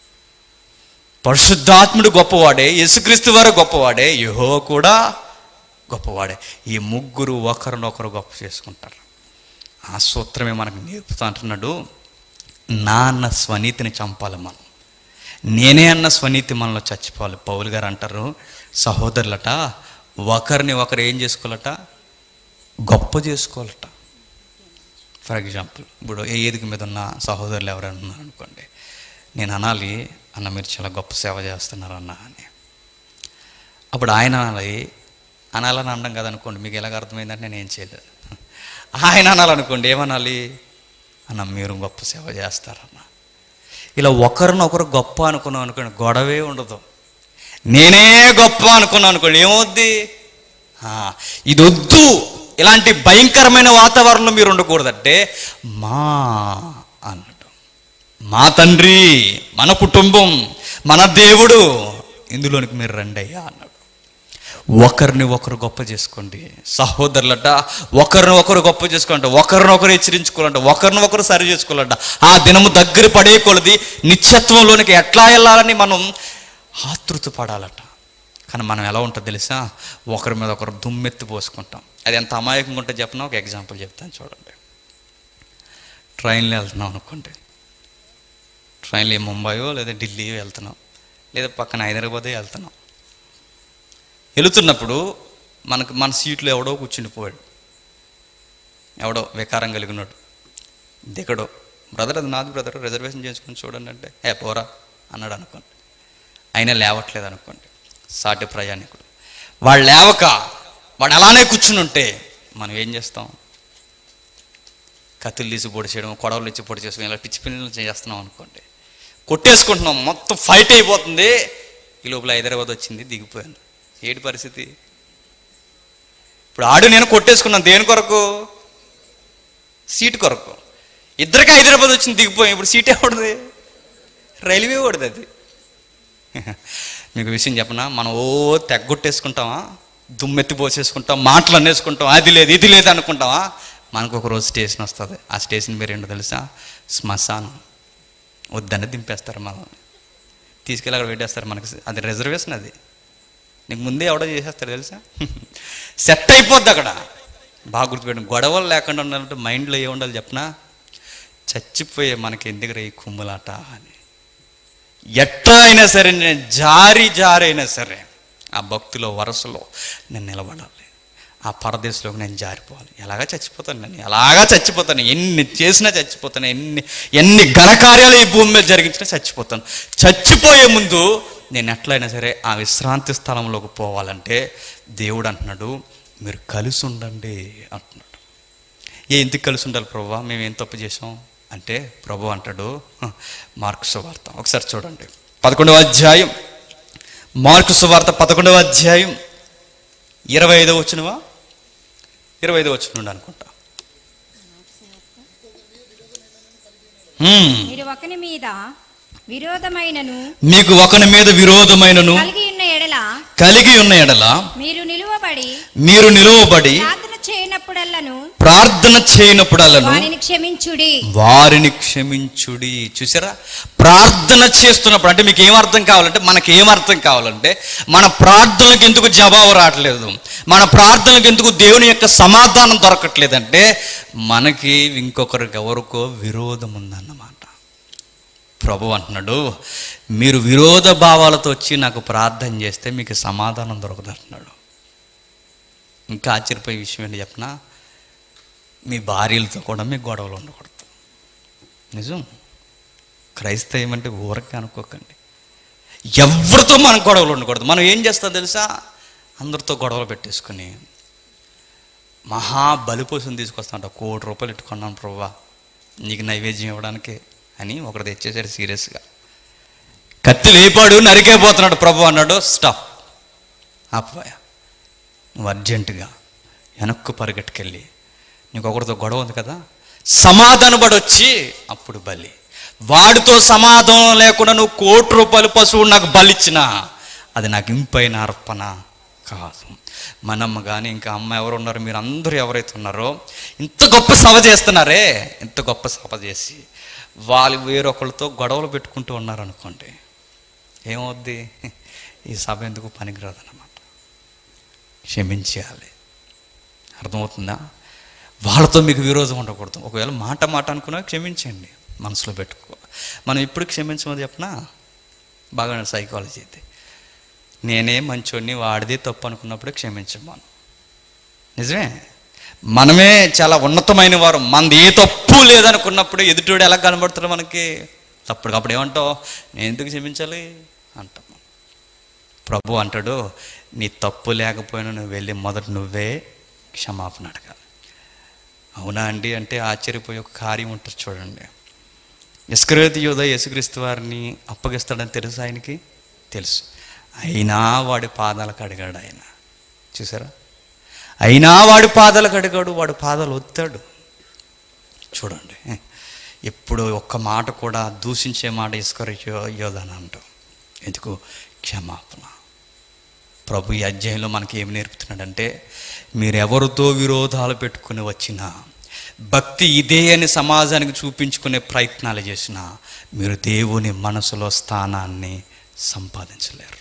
పరిశుద్ధాత్ముడు గొప్పవాడే యేసుక్రీస్తు వారు గొప్పవాడే యహో కూడా గొప్పవాడే ఈ ముగ్గురు ఒకరినొకరు గొప్ప చేసుకుంటారు ఆ సూత్రమే మనకు నేర్పుతా అంటున్నాడు నా అన్న స్వనీతిని చంపాలి మనం నేనే అన్న స్వనీతి మనలో చచ్చిపోవాలి పౌలు గారు అంటారు సహోదరులట ఒకరిని ఒకరు ఏం చేసుకోవాలట గొప్ప చేసుకోవాలట ఫర్ ఎగ్జాంపుల్ ఇప్పుడు ఏ ఏదిక మీద ఉన్న సహోదరులు ఎవరైనా ఉన్నారనుకోండి నేను అనాలి అన్న మీరు చాలా గొప్ప సేవ చేస్తున్నారు అన్న అని అప్పుడు ఆయన అనాలి అనాలని అనడం కదనుకోండి మీకు ఎలాగ అర్థమైందంటే నేను ఏం చేయలేదు ఆయన అనాలనుకోండి ఏమనాలి అన్న మీరు గొప్ప సేవ చేస్తారన్న ఇలా ఒకరినొకరు గొప్ప అనుకున్నాం అనుకోండి గొడవే ఉండదు నేనే గొప్ప అనుకున్నాను అనుకోండి ఏమవుద్ది ఆ, ఇది వద్దు ఇలాంటి భయంకరమైన వాతావరణంలో మీరు ఉండకూడదంటే మా అన్నట్టు మా తండ్రి మన కుటుంబం మన దేవుడు ఇందులోనికి మీరు రండి అయ్యా అన్నాడు ఒకరిని ఒకరు గొప్ప చేసుకోండి సహోదరులట ఒకరిని ఒకరు గొప్ప చేసుకోవాలంట ఒకరిని ఒకరు హెచ్చరించుకోవాలంట ఒకరిని ఒకరు సరి చేసుకోవాలంట ఆ దినము దగ్గర పడే కొలది నిత్యత్వంలోనికి ఎట్లా వెళ్ళాలని మనం ఆతృత పడాలట కానీ మనం ఎలా ఉంటుందో తెలుసా ఒకరి మీద ఒకరు దుమ్మెత్తి పోసుకుంటాం అది ఎంత అమాయకంగా ఉంటే చెప్పినా ఒక ఎగ్జాంపుల్ చెప్తాను చూడండి ట్రైన్లో వెళ్తున్నాం అనుకోండి ట్రైన్లో ఏ ముంబయో లేదా ఢిల్లీయో వెళ్తున్నాం లేదా పక్కన హైదరాబాదే వెళ్తున్నాం వెళుతున్నప్పుడు మనకు మన సీట్లో ఎవడో కూర్చుండిపోయాడు ఎవడో వికారం కలిగినాడు దిగడో బ్రదర్ అది నాది బ్రదర్ రిజర్వేషన్ చేసుకొని చూడండి అంటే ఏ పోరా అన్నాడు అనుకోండి అయినా లేవట్లేదు అనుకోండి సాటి ప్రయాణికుడు వాడు లేవక వాడు అలానే కూర్చుని ఉంటే మనం ఏం చేస్తాం కత్తులు తీసి పొడి చేయడం కొడవలు ఇచ్చి పొడి చేసుకుని ఇలా పిచ్చి పిల్లలు చేస్తున్నాం అనుకోండి కొట్టేసుకుంటున్నాం మొత్తం ఫైట్ అయిపోతుంది ఈ లోపల హైదరాబాద్ వచ్చింది దిగిపోయాను ఏటి పరిస్థితి ఇప్పుడు ఆడు నేను కొట్టేసుకున్నాను దేని కొరకు సీట్ కొరకు ఇద్దరికి హైదరాబాద్ వచ్చింది దిగిపోయాం ఇప్పుడు సీట్ ఎవడది రైల్వే ఓడిది అది మీకు విషయం చెప్పనా మనం ఓ తెగ్గొట్టేసుకుంటామా దుమ్మెత్తి పోసేసుకుంటాం మాటలు అనేసుకుంటాం అది లేదు ఇది లేదు అనుకుంటామా మనకు ఒక రోజు స్టేషన్ వస్తుంది ఆ స్టేషన్ పేరు ఏంటో తెలుసా శ్మశానం వద్దనే దింపేస్తారు మనం తీసుకెళ్ళి అక్కడ పెట్టేస్తారు మనకి అది రిజర్వేషన్ అది నీకు ముందే ఎవడో చేసేస్తారు తెలుసా సెట్ అయిపోద్ది అక్కడ బాగా గుర్తుపెట్టండి గొడవలు లేకుండా ఉండాలంటే మైండ్లో ఏ ఉండాలి చెప్పనా చచ్చిపోయే మనకి ఎందుకు ఈ కుమ్ములాట అని ఎట్లా అయినా సరే నేను జారి జారైనా సరే ఆ భక్తిలో వరసలో నేను నిలబడాలి ఆ పరదేశంలోకి నేను జారిపోవాలి ఎలాగా చచ్చిపోతాను నేను ఎలాగా చచ్చిపోతాను ఎన్ని చేసినా చచ్చిపోతాను ఎన్ని ఎన్ని ఘనకార్యాలు ఈ భూమి మీద జరిగించినా చచ్చిపోతాను చచ్చిపోయే ముందు నేను ఎట్లయినా సరే ఆ విశ్రాంతి స్థలంలోకి పోవాలంటే దేవుడు అంటున్నాడు మీరు కలిసి ఉండండి అంటున్నాడు ఏ ఎందుకు కలిసి ఉండాలి ప్రభు మేము ఏం తప్పు చేసాం అంటే ప్రభు అంటాడు "హ, మార్కు సువార్త ఒకసారి చూడండి పదకొండవ అధ్యాయం మార్కు సువార్త పదకొండవ అధ్యాయం ఇరవై ఐదవ వచ్చినవా ఇరవై ఐదవ వచ్చిన అనుకుంటా హ్మ్. మీరు ఒకని మీద విరోధమైనను మీకు ఒకని మీద విరోధమైనను కలిగి ఉన్న ఎడల కలిగి ఉన్న ఎడల మీరు నిలువబడి మీరు నిలువబడి ప్రార్థన చేయనప్పుడల్లను ప్రార్థన చేయనప్పుడల్లను వారిని క్షమించుడి వారిని క్షమించుడి చూసారా ప్రార్థన చేస్తున్నప్పుడు అంటే మీకు ఏం అర్థం కావాలంటే మనకి ఏం అర్థం కావాలంటే మన ప్రార్థనలకు ఎందుకు జవాబు రావట్లేదు మన ప్రార్థనలకు ఎందుకు దేవుని యొక్క సమాధానం దొరకట్లేదంటే మనకి ఇంకొకరికి ఎవరికో విరోధం ఉందన్నమాట ప్రభు అంటున్నాడు మీరు విరోధ భావాలతో వచ్చి నాకు ప్రార్థన చేస్తే మీకు సమాధానం దొరకదు అంటున్నాడు ఇంకా ఆశ్చర్యపోయే విషయం ఏంటి చెప్పనా మీ భార్యలతో కూడా మీకు గొడవలు ఉండకూడదు నిజం క్రైస్తవం అంటే ఊరకే అనుకోకండి ఎవరితో మనకు గొడవలు ఉండకూడదు మనం ఏం చేస్తాం తెలుసా అందరితో గొడవలు పెట్టేసుకుని మహా బలిపోసం తీసుకొస్తాంట కోటి రూపాయలు ఇట్టుకున్నాను ప్రభా నీకు నైవేద్యం ఇవ్వడానికి అని ఒకటి తెచ్చేసాడు సీరియస్గా కత్తి లేపాడు నరికే పోతున్నాడు ప్రభు అన్నాడు స్టాప్ ఆపోయా నువ్వు అర్జెంటుగా వెనక్కు పరిగెట్టుకెళ్ళి నీకు ఒకరితో గొడవ ఉంది కదా సమాధానపడి వచ్చి అప్పుడు బలి వాడితో సమాధానం లేకుండా నువ్వు కోటి రూపాయలు పశువు నాకు బలిచ్చినా అది నాకు ఇంపైన అర్పణ కాదు మనమ్మ కానీ ఇంకా అమ్మ ఎవరు ఉన్నారు మీరు అందరూ ఎవరైతే ఉన్నారో ఇంత గొప్ప సభ చేస్తున్నారే ఇంత గొప్ప సభ చేసి వాళ్ళు వేరొకరితో గొడవలు పెట్టుకుంటూ ఉన్నారనుకోండి ఏమవుద్ది ఈ సభ ఎందుకు పనికిరాదు అన్నమాట క్షమించేయాలి అర్థమవుతుందా వాళ్ళతో మీకు విరోధం ఉండకూడదు ఒకవేళ మాట మాట అనుకున్నా క్షమించండి మనసులో పెట్టుకో మనం ఇప్పుడు క్షమించమని చెప్పనా బాగా సైకాలజీ అయితే నేనే మంచోడిని వాడిదే తప్పు అనుకున్నప్పుడే క్షమించమను నిజమే మనమే చాలా ఉన్నతమైన వారు మనది ఏ తప్పు లేదనుకున్నప్పుడు ఎదుటివాడు ఎలా కనబడుతున్నాడు మనకి అప్పటికప్పుడు ఏమంటావు నేను ఎందుకు క్షమించాలి అంటాం ప్రభు అంటాడు నీ తప్పు లేకపోయినా నువ్వు వెళ్ళి మొదట నువ్వే క్షమాపణ అడగాలి అవునా అండి అంటే ఆశ్చర్యపోయే ఒక కార్యం ఉంటుంది చూడండి ఇస్కరేతి యోధ యేసుక్రీస్తు వారిని అప్పగిస్తాడని తెలుసు ఆయనకి తెలుసు అయినా వాడి పాదాలకు అడిగాడు ఆయన చూసారా అయినా వాడి పాదాలకు అడిగాడు వాడి పాదాలు ఒత్తాడు చూడండి ఎప్పుడు ఒక్క మాట కూడా దూషించే మాట ఇస్కర యోధన అంటాం ఎందుకు క్షమాపణ ప్రభు ఈ అధ్యాయంలో మనకి ఏమి నేర్పుతున్నాడంటే మీరెవరితో విరోధాలు పెట్టుకుని వచ్చినా భక్తి ఇదే అని సమాజానికి చూపించుకునే ప్రయత్నాలు చేసినా మీరు దేవుని మనసులో స్థానాన్ని సంపాదించలేరు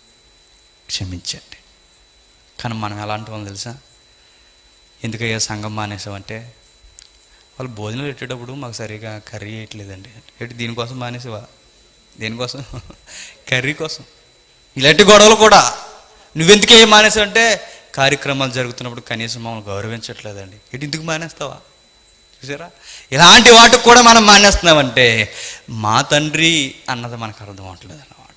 క్షమించండి కానీ మనం ఎలాంటి వాళ్ళు తెలుసా ఎందుకయ్యా సంఘం మానేసామంటే వాళ్ళు భోజనం పెట్టేటప్పుడు మాకు సరిగా కర్రీ వేయట్లేదండి ఏంటి దీనికోసం మానేసావా దేనికోసం కర్రీ కోసం ఇలాంటి గొడవలు కూడా నువ్వెందుకు ఏం మానేసావు అంటే కార్యక్రమాలు జరుగుతున్నప్పుడు కనీసం మమ్మల్ని గౌరవించట్లేదండి ఏంటి ఎందుకు మానేస్తావా చూసారా ఇలాంటి వాటికి కూడా మనం మానేస్తున్నామంటే మా తండ్రి అన్నది మనకు అర్థం అవట్లేదు అన్నమాట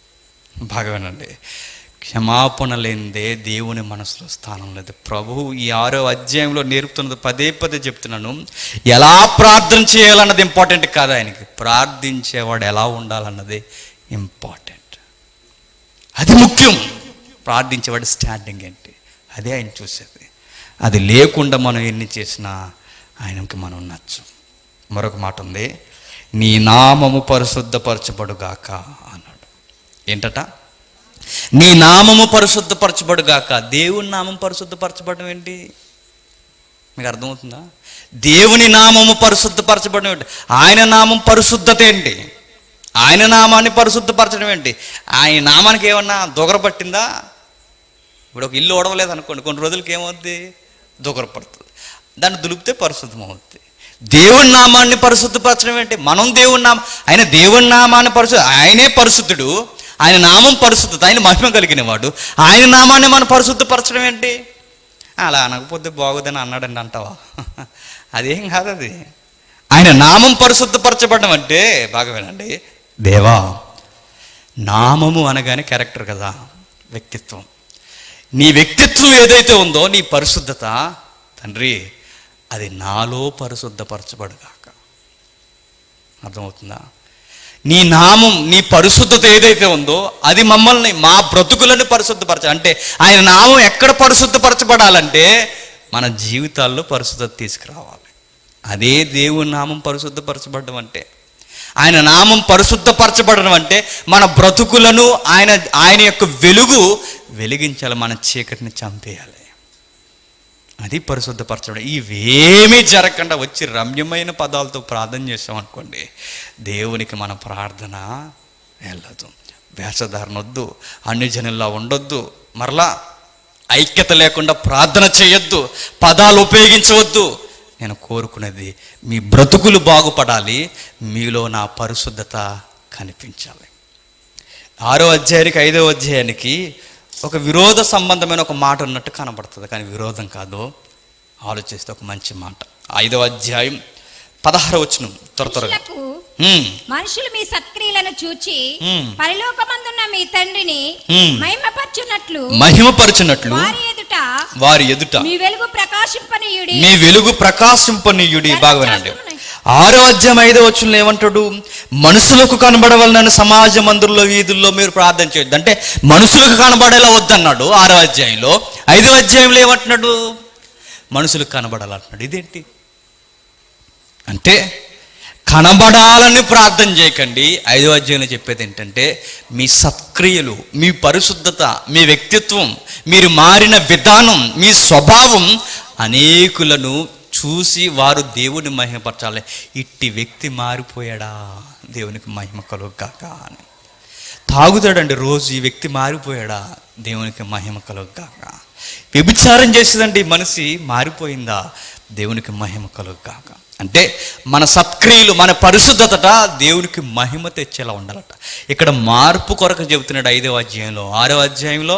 బాగా వినండి క్షమాపణ లేనిదే దేవుని మనసులో స్థానం లేదు ప్రభువు ఈ ఆరో అధ్యాయంలో నేర్పుతున్నది పదే పదే చెప్తున్నాను ఎలా ప్రార్థన చేయాలన్నది ఇంపార్టెంట్ కాదు ఆయనకి ప్రార్థించేవాడు ఎలా ఉండాలన్నది ఇంపార్టెంట్ అది ముఖ్యం ప్రార్థించేవాడు స్టాండింగ్ ఏంటి అదే ఆయన చూసేది అది లేకుండా మనం ఎన్ని చేసినా ఆయనకి మనం నచ్చు మరొక మాట ఉంది నీ నామము పరిశుద్ధపరచబడుగాక అన్నాడు ఏంటట నీ నామము పరిశుద్ధపరచబడుగాక దేవుని నామం పరిశుద్ధపరచబడడం ఏంటి మీకు అర్థమవుతుందా దేవుని నామము పరిశుద్ధపరచబడడం ఏంటి ఆయన నామం పరిశుద్ధత ఏంటి ఆయన నామాన్ని పరిశుద్ధపరచడం ఏంటి ఆయన నామానికి ఏమన్నా దొగర పట్టిందా ఇప్పుడు ఒక ఇల్లు ఓడవలేదు అనుకోండి కొన్ని రోజులకి ఏమవుద్ది దొగర పడుతుంది దాన్ని దులిపితే పరిశుద్ధం అవుద్ది దేవుని నామాన్ని పరిశుద్ధపరచడం ఏంటి మనం దేవుని నామం ఆయన దేవుని నామాన్ని పరిశుద్ధ ఆయనే పరిశుద్ధుడు ఆయన నామం పరిశుద్ధత ఆయన మహిమ కలిగిన వాడు ఆయన నామాన్ని మనం పరిశుద్ధపరచడం ఏంటి అలా అనకపోతే బాగోదని అన్నాడండి అంటావా అదేం కాదు అది ఆయన నామం పరిశుద్ధపరచబడడం అంటే బాగా వినండి దేవా నామము అనగానే క్యారెక్టర్ కదా వ్యక్తిత్వం నీ వ్యక్తిత్వం ఏదైతే ఉందో నీ పరిశుద్ధత తండ్రి అది నాలో పరిశుద్ధపరచబడుగాక అర్థమవుతుందా నీ నామం నీ పరిశుద్ధత ఏదైతే ఉందో అది మమ్మల్ని మా బ్రతుకులను పరిశుద్ధపరచ అంటే ఆయన నామం ఎక్కడ పరిశుద్ధపరచబడాలంటే మన జీవితాల్లో పరిశుద్ధత తీసుకురావాలి అదే దేవుని నామం పరిశుద్ధపరచబడడం అంటే ఆయన నామం పరిశుద్ధపరచబడడం అంటే మన బ్రతుకులను ఆయన ఆయన యొక్క వెలుగు వెలిగించాలి మన చీకటిని చంపేయాలి అది పరిశుద్ధపరచడం ఇవేమీ జరగకుండా వచ్చి రమ్యమైన పదాలతో ప్రార్థన చేసామనుకోండి దేవునికి మన ప్రార్థన వెళ్ళదు వేషధారణ వద్దు అన్ని జనుల్లో ఉండొద్దు మరలా ఐక్యత లేకుండా ప్రార్థన చేయొద్దు పదాలు ఉపయోగించవద్దు నేను కోరుకునేది మీ బ్రతుకులు బాగుపడాలి మీలో నా పరిశుద్ధత కనిపించాలి ఆరో అధ్యాయానికి ఐదో అధ్యాయానికి ఒక విరోధ సంబంధమైన ఒక మాట ఉన్నట్టు కనబడుతుంది కానీ విరోధం కాదు ఆలోచిస్తే ఒక మంచి మాట ఐదో అధ్యాయం పదహారు వచ్చిన త్వర త్వరగా మనుషులకు హ్మ్. మనుషులు మీ సత్క్రియలను చూచి మ్మ్. పరలోకమందున్న మీ తండ్రిని మ్మ్. మహిమపరచున్నట్లు మహిమపరచునట్లు వారి ఎదుట వారి ఎదుట మీ వెలుగు ప్రకాశింపనీయుడి మీ వెలుగు ప్రకాశింపనీయుడి బాగా వినండి ఆరో అధ్యాయం ఐదో వచ్చిన ఏమంటాడు మనుషులకు కనబడవలనని సమాజ మందిరంలో వీధుల్లో మీరు ప్రార్థన చేయొద్దు అంటే మనుషులకు కనబడేలా వద్దన్నాడు ఆరో అధ్యాయంలో ఐదో అధ్యాయంలో ఏమంటున్నాడు మనుషులకు కనబడాలంటున్నాడు ఇదేంటి అంటే కనబడాలని ప్రార్థన చేయకండి ఐదో అధ్యాయంలో చెప్పేది ఏంటంటే మీ సత్క్రియలు మీ పరిశుద్ధత మీ వ్యక్తిత్వం మీరు మారిన విధానం మీ స్వభావం అనేకులను చూసి వారు దేవుని మహిమపరచాలి ఇట్టి వ్యక్తి మారిపోయాడా దేవునికి మహిమ కలుగాక అని తాగుతాడండి రోజు ఈ వ్యక్తి మారిపోయాడా దేవునికి మహిమ కలుగాక వ్యభిచారం చేసేదండి ఈ మనిషి మారిపోయిందా దేవునికి మహిమ కలుగాక అంటే మన సత్క్రియలు మన పరిశుద్ధతట దేవునికి మహిమ తెచ్చేలా ఉండాలట ఇక్కడ మార్పు కొరకు చెబుతున్నాడు ఐదవ అధ్యాయంలో ఆరో అధ్యాయంలో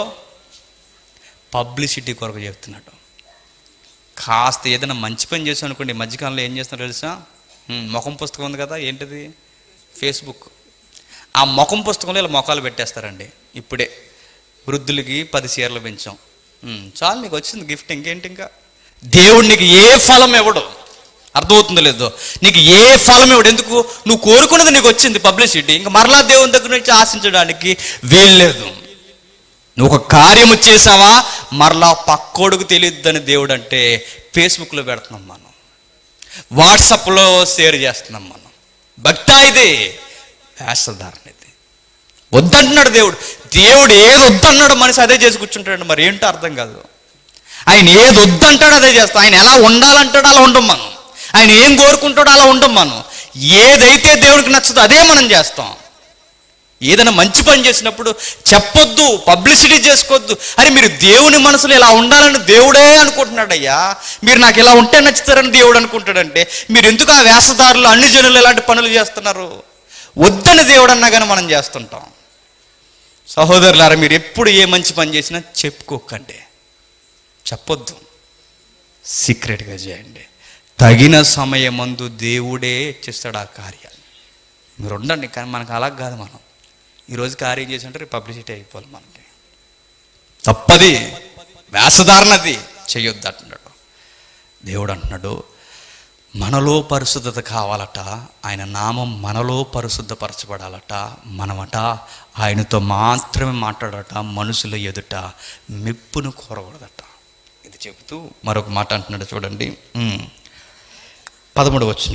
పబ్లిసిటీ కొరకు చెబుతున్నాడు కాస్త ఏదైనా మంచి పని చేసాం అనుకోండి ఈ మధ్యకాలంలో ఏం చేస్తున్నారు తెలుసా ఉమ్, ముఖం పుస్తకం ఉంది కదా ఏంటిది ఫేస్బుక్ ఆ ముఖం పుస్తకంలో ఇలా మొఖాలు పెట్టేస్తారండి ఇప్పుడే వృద్ధులకి పది చీరలు పెంచాం ఉమ్, చాలు నీకు వచ్చింది గిఫ్ట్ ఇంకేంటి ఇంకా దేవుడు నీకు ఏ ఫలం ఇవ్వడు అర్థమవుతుందో లేదో నీకు ఏ ఫలం ఇవ్వడు ఎందుకు నువ్వు కోరుకున్నది నీకు వచ్చింది పబ్లిసిటీ ఇంకా మరలా దేవుని దగ్గర నుంచి ఆశించడానికి వీల్లేదు నువ్వు ఒక కార్యము చేసావా మరలా పక్కోడుకు తెలియద్దని దేవుడు అంటే ఫేస్బుక్లో పెడుతున్నాం మనం వాట్సాప్లో షేర్ చేస్తున్నాం మనం భక్తా ఇది వేషధారణ ఇది వద్దంటున్నాడు దేవుడు దేవుడు ఏది వద్దన్నాడు మనిషి అదే చేసి కూర్చుంటాడు మరి ఏంటో అర్థం కాదు ఆయన ఏది వద్దంటాడో అదే చేస్తాం ఆయన ఎలా ఉండాలంటాడో అలా ఉండం మనం ఆయన ఏం కోరుకుంటాడో అలా ఉండం మనం ఏదైతే దేవుడికి నచ్చదో అదే మనం చేస్తాం ఏదైనా మంచి పని చేసినప్పుడు చెప్పొద్దు పబ్లిసిటీ చేసుకోవద్దు అరే మీరు దేవుని మనసులో ఇలా ఉండాలని దేవుడే అనుకుంటున్నాడు అయ్యా మీరు నాకు ఇలా ఉంటే నచ్చుతారని దేవుడు అనుకుంటాడంటే మీరు ఎందుకు ఆ వేషధారులు అన్ని జనులు ఇలాంటి పనులు చేస్తున్నారు వద్దని దేవుడు అన్నా కానీ మనం చేస్తుంటాం సహోదరులారా మీరు ఎప్పుడు ఏ మంచి పని చేసినా చెప్పుకోకండి చెప్పొద్దు సీక్రెట్గా చేయండి తగిన సమయమందు దేవుడే చేస్తాడు ఆ కార్యాన్ని మీరు ఉండండి కానీ మనకు అలా కాదు మనం ఈరోజు కార్యం చేసి ఉంటే రేపు పబ్లిసిటీ అయిపోవాలి మనకి తప్పది వేషధారణది చేయొద్దు అంటున్నాడు దేవుడు అంటున్నాడు మనలో పరిశుద్ధత కావాలట ఆయన నామం మనలో పరిశుద్ధపరచబడాలట మనమట ఆయనతో మాత్రమే మాట్లాడట మనుషుల ఎదుట మెప్పును కోరకూడదట ఇది చెబుతూ మరొక మాట అంటున్నాడు చూడండి ఉమ్. పదమూడు వచ్చిన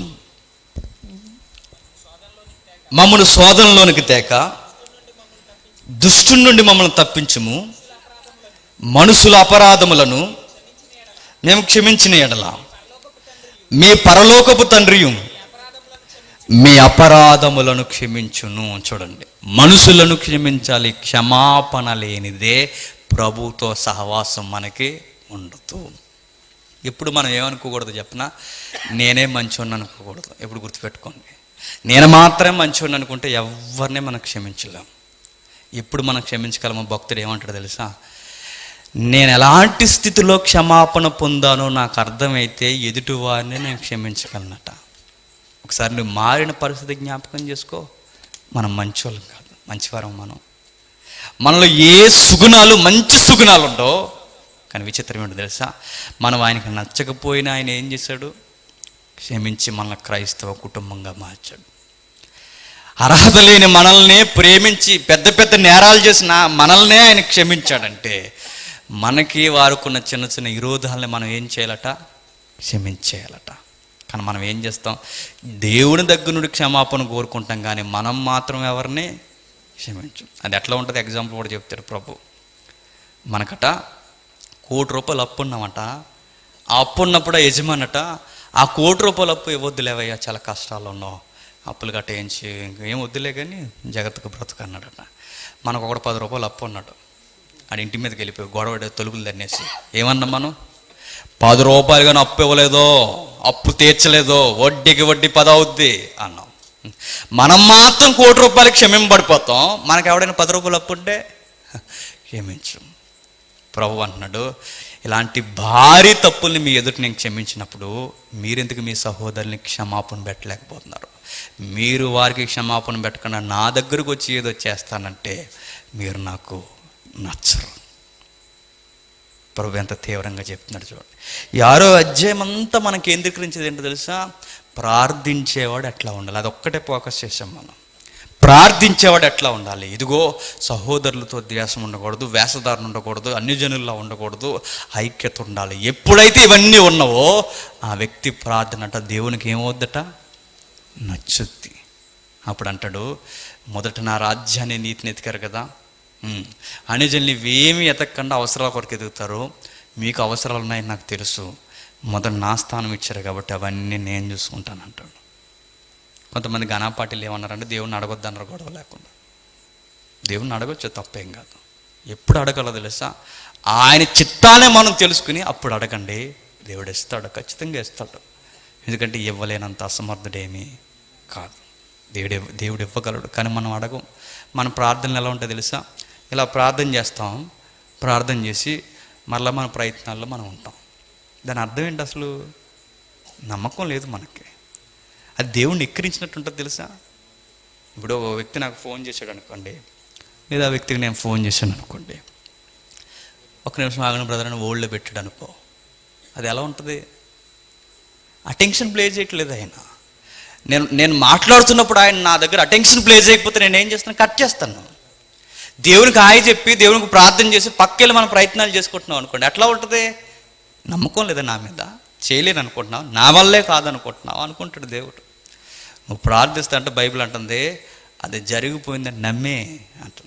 మమ్మను శోధనలోనికి తేక దుష్టు నుండి మమ్మల్ని తప్పించుము మనుషుల అపరాధములను మేము క్షమించిన ఎడల మీ పరలోకపు తండ్రియు మీ అపరాధములను క్షమించును చూడండి మనుషులను క్షమించాలి క్షమాపణ లేనిదే ప్రభుతో సహవాసం మనకి ఉండదు ఎప్పుడు మనం ఏమనుకోకూడదు చెప్పిన నేనే మంచోడిని అనుకోకూడదు ఎప్పుడు గుర్తుపెట్టుకోండి నేను మాత్రమే మంచోడిని అనుకుంటే ఎవరిని మనం క్షమించలేం ఎప్పుడు మనం క్షమించగలమో భక్తుడు ఏమంటాడు తెలుసా నేను ఎలాంటి స్థితిలో క్షమాపణ పొందానో నాకు అర్థమైతే ఎదుటివారిని నేను క్షమించగలనట ఒకసారి నువ్వు మారిన పరిస్థితి జ్ఞాపకం చేసుకో మనం మంచోళ్ళం కాదు మంచివారం మనం మనలో ఏ సుగుణాలు మంచి సుగుణాలు ఉండో కానీ విచిత్రం ఏంటో తెలుసా మనం ఆయనకి నచ్చకపోయినా ఆయన ఏం చేశాడు క్షమించి మనల్ని క్రైస్తవ కుటుంబంగా మార్చాడు అర్హత లేని మనల్ని ప్రేమించి పెద్ద పెద్ద నేరాలు చేసిన మనల్నే ఆయన క్షమించాడంటే మనకి వారుకున్న చిన్న చిన్న విరోధాలని మనం ఏం చేయాలట క్షమించేయాలట కానీ మనం ఏం చేస్తాం దేవుని దగ్గర నుండి క్షమాపణ కోరుకుంటాం కానీ మనం మాత్రం ఎవరిని క్షమించు అది ఎట్లా ఉంటుంది ఎగ్జాంపుల్ కూడా చెప్తాడు ప్రభు మనకట కోటి రూపాయలు అప్పు ఉన్నామట ఆ అప్పు ఉన్నప్పుడు ఆ యజమానట ఆ కోటి రూపాయలు అప్పు ఇవ్వద్దులేవయ్యా చాలా కష్టాలు ఉన్నావు అప్పులు గట్ట ఏం చే ఏం వద్దులే కానీ జగత్తుకు బ్రతుకు అన్నాడట మనకు ఒకటి పది రూపాయలు అప్పు ఉన్నాడు ఆడ ఇంటి మీదకి వెళ్ళిపోయి గొడవ తొలుగులు తన్నేసి ఏమన్నాం మనం పది రూపాయలు కానీ అప్పు ఇవ్వలేదో అప్పు తీర్చలేదో వడ్డీకి వడ్డీ పది అవుద్ది అన్నాం మనం మాత్రం కోటి రూపాయలు క్షమింపబడిపోతాం మనకి ఎవడైనా పది రూపాయలు అప్పు ఉంటే క్షమించు ప్రభు అంటున్నాడు ఇలాంటి భారీ తప్పుల్ని మీ ఎదుటి నేను క్షమించినప్పుడు మీరెందుకు మీ సహోదరుని క్షమాపణ పెట్టలేకపోతున్నారు మీరు వారికి క్షమాపణ పెట్టకుండా నా దగ్గరకు వచ్చి ఏదో చేస్తానంటే మీరు నాకు నచ్చరు ప్రభు ఎంత తీవ్రంగా చెప్తున్నాడు చూడండి ఈ ఆరో అధ్యాయం అంతా మనం కేంద్రీకరించేది ఏంటో తెలుసా ప్రార్థించేవాడు ఎట్లా ఉండాలి అది ఒక్కటే ఫోకస్ చేసాం మనం ప్రార్థించేవాడు ఎట్లా ఉండాలి ఇదిగో సహోదరులతో ద్వేషం ఉండకూడదు వేషధారణ ఉండకూడదు అన్ని జనుల్లో ఉండకూడదు ఐక్యత ఉండాలి ఎప్పుడైతే ఇవన్నీ ఉన్నావో ఆ వ్యక్తి ప్రార్థన అంట దేవునికి ఏమవుద్దట నచ్చుద్ది అప్పుడు అంటాడు మొదట నా రాజ్యాన్ని నీతిని ఎతికారు కదా ఉమ్. అన్యజనులు ఇవేమి ఎతకకుండా అవసరాల కొరకు ఎదుగుతారు మీకు అవసరాలు ఉన్నాయని నాకు తెలుసు మొదట నా స్థానం ఇచ్చారు కాబట్టి అవన్నీ నేను చూసుకుంటాను అంటాడు కొంతమంది ఘనాపాటిలు ఏమన్నారంటే దేవుణ్ణి అడగొద్దన్నారు గొడవ లేకుండా దేవుణ్ణి అడగొచ్చు తప్పేం కాదు ఎప్పుడు అడగాలో తెలుసా ఆయన చిత్తానే మనం తెలుసుకుని అప్పుడు అడగండి దేవుడు ఇస్తాడు ఖచ్చితంగా ఇస్తాడు ఎందుకంటే ఇవ్వలేనంత అసమర్థుడేమీ కాదు దేవుడు ఇవ్వ- దేవుడు ఇవ్వగలడు కానీ మనం అడగం మన ప్రార్థనలు ఎలా ఉంటాయి తెలుసా ఇలా ప్రార్థన చేస్తాం ప్రార్థన చేసి మళ్ళీ మన ప్రయత్నాల్లో మనం ఉంటాం దాని అర్థం ఏంటి అసలు నమ్మకం లేదు మనకి అది దేవుణ్ణి ఎక్కిరించినట్టు ఉంటుంది తెలుసా ఇప్పుడు ఓ వ్యక్తి నాకు ఫోన్ చేశాడు అనుకోండి లేదా ఆ వ్యక్తికి నేను ఫోన్ చేశాను అనుకోండి ఒక నిమిషం ఆగిన బ్రదర్ అని ఓల్డ్లో పెట్టాడు అనుకో అది ఎలా ఉంటుంది అటెన్షన్ ప్లే చేయట్లేదు ఆయన నేను నేను మాట్లాడుతున్నప్పుడు ఆయన నా దగ్గర అటెన్షన్ ప్లే చేయకపోతే నేను ఏం చేస్తాను కట్ చేస్తాను దేవునికి హాయి చెప్పి దేవునికి ప్రార్థన చేసి పక్కెళ్ళి మనం ప్రయత్నాలు చేసుకుంటున్నాం అనుకోండి ఎట్లా ఉంటుంది నమ్మకం లేదా నా మీద చేయలేను అనుకుంటున్నావు నా వల్లే కాదనుకుంటున్నావు అనుకుంటాడు దేవుడు నువ్వు ప్రార్థిస్తా అంటే బైబిల్ అంటుంది అది జరిగిపోయిందని నమ్మే అంటుంది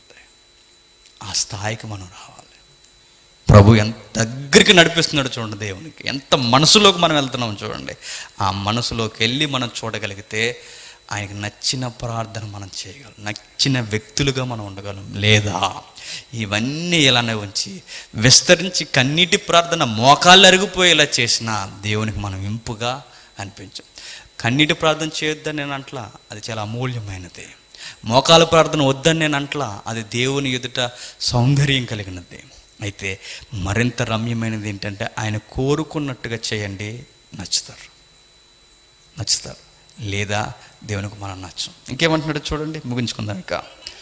ఆ స్థాయికి మనం రావాలి ప్రభు ఎంత దగ్గరికి నడిపిస్తున్నాడు చూడండి దేవునికి ఎంత మనసులోకి మనం వెళ్తున్నాం చూడండి ఆ మనసులోకి వెళ్ళి మనం చూడగలిగితే ఆయనకి నచ్చిన ప్రార్థన మనం చేయగలం నచ్చిన వ్యక్తులుగా మనం ఉండగలం లేదా ఇవన్నీ ఇలానే ఉంచి విస్తరించి కన్నీటి ప్రార్థన మోకాళ్ళు అరిగిపోయేలా చేసిన దేవునికి మనం ఇంపుగా అనిపించం కన్నీటి ప్రార్థన చేయొద్దని నేను అంట్లా అది చాలా అమూల్యమైనది మోకాల ప్రార్థన వద్దని నేను అంట్లా అది దేవుని ఎదుట సౌందర్యం కలిగినది అయితే మరింత రమ్యమైనది ఏంటంటే ఆయన కోరుకున్నట్టుగా చేయండి నచ్చుతారు నచ్చుతారు లేదా దేవునికి మనం నచ్చం ఇంకేమంటున్నాడు చూడండి ముగించుకుందాం ఇక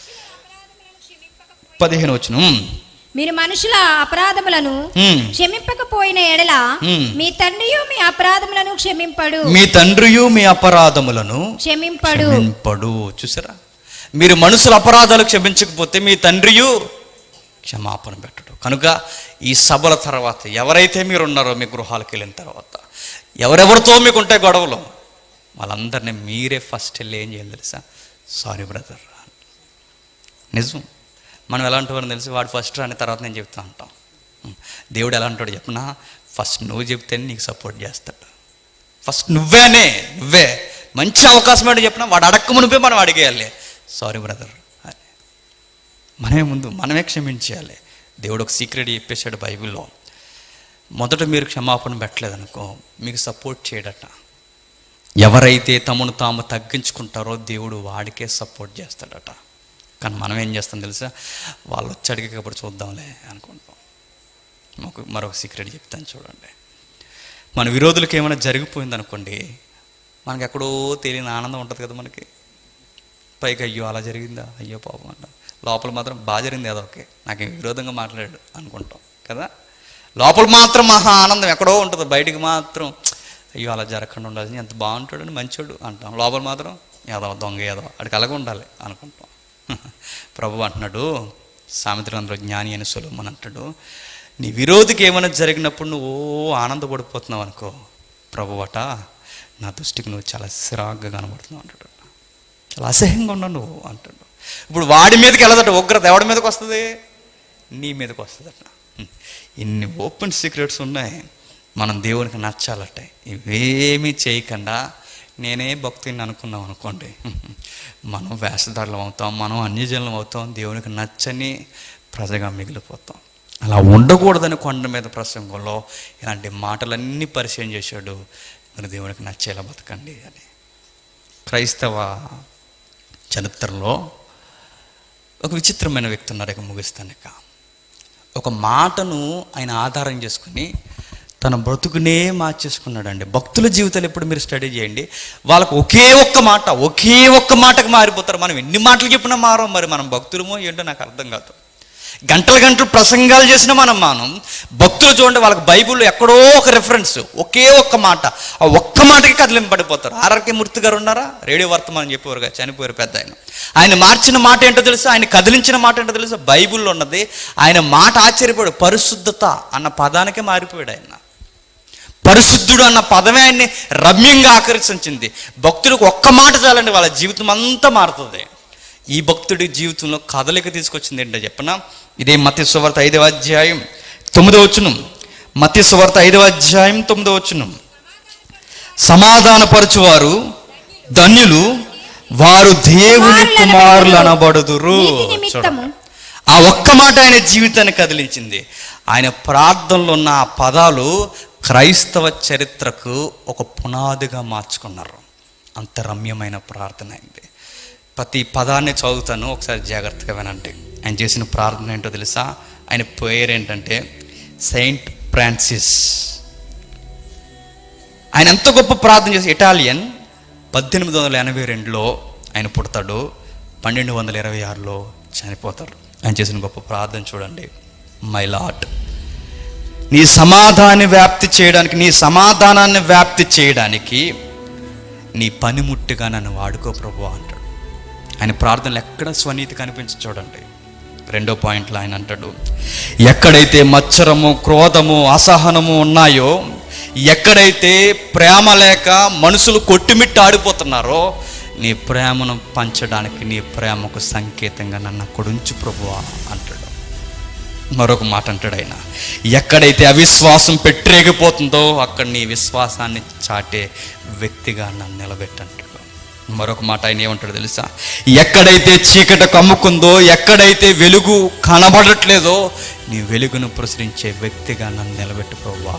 పదిహేను వచ్చిన మీరు మనుషుల అపరాధములను క్షమింపకపోయిన ఎడల Hmm. మీ తండ్రియు మీ అపరాధములను క్షమింపడు మీ తండ్రియు మీ అపరాధములను క్షమింపడు క్షమింపడు చూసారా మీరు మనుషుల అపరాధాలు క్షమించకపోతే మీ తండ్రియు క్షమాపణ పెట్టడు కనుక ఈ సభల తర్వాత ఎవరైతే మీరు ఉన్నారో మీ గృహాలకు వెళ్ళిన తర్వాత ఎవరెవరితో మీకు ఉంటాయి గొడవలు వాళ్ళందరినీ మీరే ఫస్ట్ వెళ్ళి ఏం చేయాలి తెలుసా సారీ బ్రదర్ నిజం మనం ఎలా అంటామని తెలిసి వాడు ఫస్ట్ రాని తర్వాత నేను చెప్తా ఉంటాం దేవుడు ఎలా అంటాడు చెప్పనా ఫస్ట్ నువ్వు చెప్తేనే నీకు సపోర్ట్ చేస్తాడు ఫస్ట్ నువ్వేనే నువ్వే మంచి అవకాశం ఏంటో చెప్పినా వాడు అడక్క మునిపే మనం అడిగేయాలి సారీ బ్రదర్ అని మనమే ముందు మనమే క్షమించేయాలి దేవుడు ఒక సీక్రెట్ చెప్పేశాడు బైబిల్లో మొదట మీరు క్షమాపణ పెట్టలేదనుకో మీకు సపోర్ట్ చేయడట ఎవరైతే తమను తాము తగ్గించుకుంటారో దేవుడు వాడికే సపోర్ట్ చేస్తాడట కానీ మనం ఏం చేస్తాం తెలుసా వాళ్ళు వచ్చి అడిగేటప్పుడు చూద్దాంలే అనుకుంటాం మాకు మరొక సీక్రెట్ చెప్తాను చూడండి మన విరోధులకు ఏమైనా జరిగిపోయింది అనుకోండి మనకి ఎక్కడో తెలియని ఆనందం ఉంటుంది కదా మనకి పైకి అయ్యో అలా జరిగిందా అయ్యో పాపం అంట లోపల మాత్రం బాగా జరిగింది ఏదో ఓకే నాకు విరోధంగా మాట్లాడాడు అనుకుంటాం కదా లోపల మాత్రం మహా ఆనందం ఎక్కడో ఉంటుంది బయటికి మాత్రం అయ్యో అలా జరగకుండా ఉండాలి ఎంత బాగుంటాడని మంచోడు అంటాం లోపల మాత్రం ఏదో దొంగ ఏదో అడికి అలాగే ఉండాలి అనుకుంటాం ప్రభు అంటున్నాడు సామెతలందరూ జ్ఞాని అని సులభమని అంటాడు నీ విరోధికి ఏమైనా జరిగినప్పుడు నువ్వు ఓ ఆనందపడిపోతున్నావు అనుకో ప్రభువట నా దృష్టికి నువ్వు చాలా సిరాగ్గా కనబడుతున్నావు అంటాడు చాలా అసహ్యంగా ఉన్నావు నువ్వు అంటాడు ఇప్పుడు వాడి మీదకి వెళ్ళదట ఉగ్రత ఎవడి మీదకి వస్తుంది నీ మీదకి వస్తుందట ఇన్ని ఓపెన్ సీక్రెట్స్ ఉన్నాయి మనం దేవునికి నచ్చాలట ఇవేమీ చేయకుండా నేనే భక్తిని అనుకున్నాం అనుకోండి మనం వేషధారులం అవుతాం మనం అన్యజనులం అవుతాం దేవునికి నచ్చని ప్రజగా మిగిలిపోతాం అలా ఉండకూడదని కొండ మీద ప్రసంగంలో ఇలాంటి మాటలన్నీ పరిచయం చేశాడు మీరు దేవునికి నచ్చేలా బతకండి అని క్రైస్తవ చరిత్రలో ఒక విచిత్రమైన వ్యక్తి ఉన్నారు ఇక ముగిస్తాను ఇక ఒక మాటను ఆయన ఆధారం చేసుకుని తన బ్రతుకునే మార్చేసుకున్నాడండి భక్తుల జీవితాలు ఎప్పుడు మీరు స్టడీ చేయండి వాళ్ళకు ఒకే ఒక్క మాట ఒకే ఒక్క మాటకు మారిపోతారు మనం ఎన్ని మాటలు చెప్పినా మారం మరి మనం భక్తులమో ఏంటో నాకు అర్థం కాదు గంటలు గంటలు ప్రసంగాలు చేసిన మనం మనం భక్తులు చూడండి వాళ్ళకి బైబిల్లో ఎక్కడో ఒక రెఫరెన్స్ ఒకే ఒక్క మాట ఆ ఒక్క మాటకి కదిలింపడిపోతారు ఆర్ఆర్కే మూర్తి గారు ఉన్నారా రేడియో వర్తమానం చెప్పేవారు కదా చనిపోయారు పెద్ద ఆయన ఆయన మార్చిన మాట ఏంటో తెలుసా ఆయన కదిలించిన మాట ఏంటో తెలుసా బైబిల్లో ఉన్నది ఆయన మాట ఆశ్చర్యపోయాడు పరిశుద్ధత అన్న పదానికే మారిపోయాడు ఆయన పరిశుద్ధుడు అన్న పదమే ఆయన్ని రమ్యంగా ఆకర్షించింది భక్తులకు ఒక్క మాట చాలండి వాళ్ళ జీవితం అంతా మారుతుంది ఈ భక్తుడి జీవితంలో కదలిక తీసుకొచ్చింది ఏంటో చెప్పనా ఇదే మత్య సువార్త ఐదవ అధ్యాయం తొమ్మిదవ వచ్చును మత్య సువార్త ఐదవ అధ్యాయం తొమ్మిదవ వచ్చును సమాధానపరచువారు ధన్యులు వారు దేవుని కుమారులు అనబడుదురు నీతి నిమిత్తము చూడండి. ఆ ఒక్క మాట ఆయన జీవితాన్ని కదిలించింది ఆయన ప్రార్థనలో ఉన్న ఆ పదాలు క్రైస్తవ చరిత్రకు ఒక పునాదిగా మార్చుకున్నారు అంత రమ్యమైన ప్రార్థన అయింది ప్రతి పదాన్ని చదువుతాను ఒకసారి జాగ్రత్తగా వినండి ఆయన చేసిన ప్రార్థన ఏంటో తెలుసా ఆయన పేరు ఏంటంటే సెయింట్ ఫ్రాన్సిస్ ఆయన ఎంత గొప్ప ప్రార్థన చేసి ఇటాలియన్ పద్దెనిమిది వందల ఎనభై రెండులో ఆయన పుడతాడు పన్నెండు వందల ఇరవై ఆరులో చనిపోతాడు ఆయన చేసిన గొప్ప ప్రార్థన చూడండి మై లాట్ నీ సమాధాన్ని వ్యాప్తి చేయడానికి నీ సమాధానాన్ని వ్యాప్తి చేయడానికి నీ పనిముట్టుగా నన్ను వాడుకో ప్రభు అంటాడు ఆయన ప్రార్థనలు ఎక్కడ స్వనీతి కనిపించి చూడండి రెండో పాయింట్లో ఆయన అంటాడు ఎక్కడైతే మత్సరము క్రోధము అసహనము ఉన్నాయో ఎక్కడైతే ప్రేమ లేక మనుషులు కొట్టుమిట్టి ఆడిపోతున్నారో నీ ప్రేమను పంచడానికి నీ ప్రేమకు సంకేతంగా నన్ను అక్కడుంచు ప్రభువా అంటాడు మరొక మాట అంటాడు ఆయన ఎక్కడైతే అవిశ్వాసం పెట్టరేగిపోతుందో అక్కడ నీ విశ్వాసాన్ని చాటే వ్యక్తిగా నన్ను నిలబెట్టంటాడు మరొక మాట ఆయన ఏమంటాడు తెలుసా ఎక్కడైతే చీకట కమ్ముకుందో ఎక్కడైతే వెలుగు కనబడట్లేదో నీ వెలుగును ప్రసరించే వ్యక్తిగా నన్ను నిలబెట్టు ప్రభువా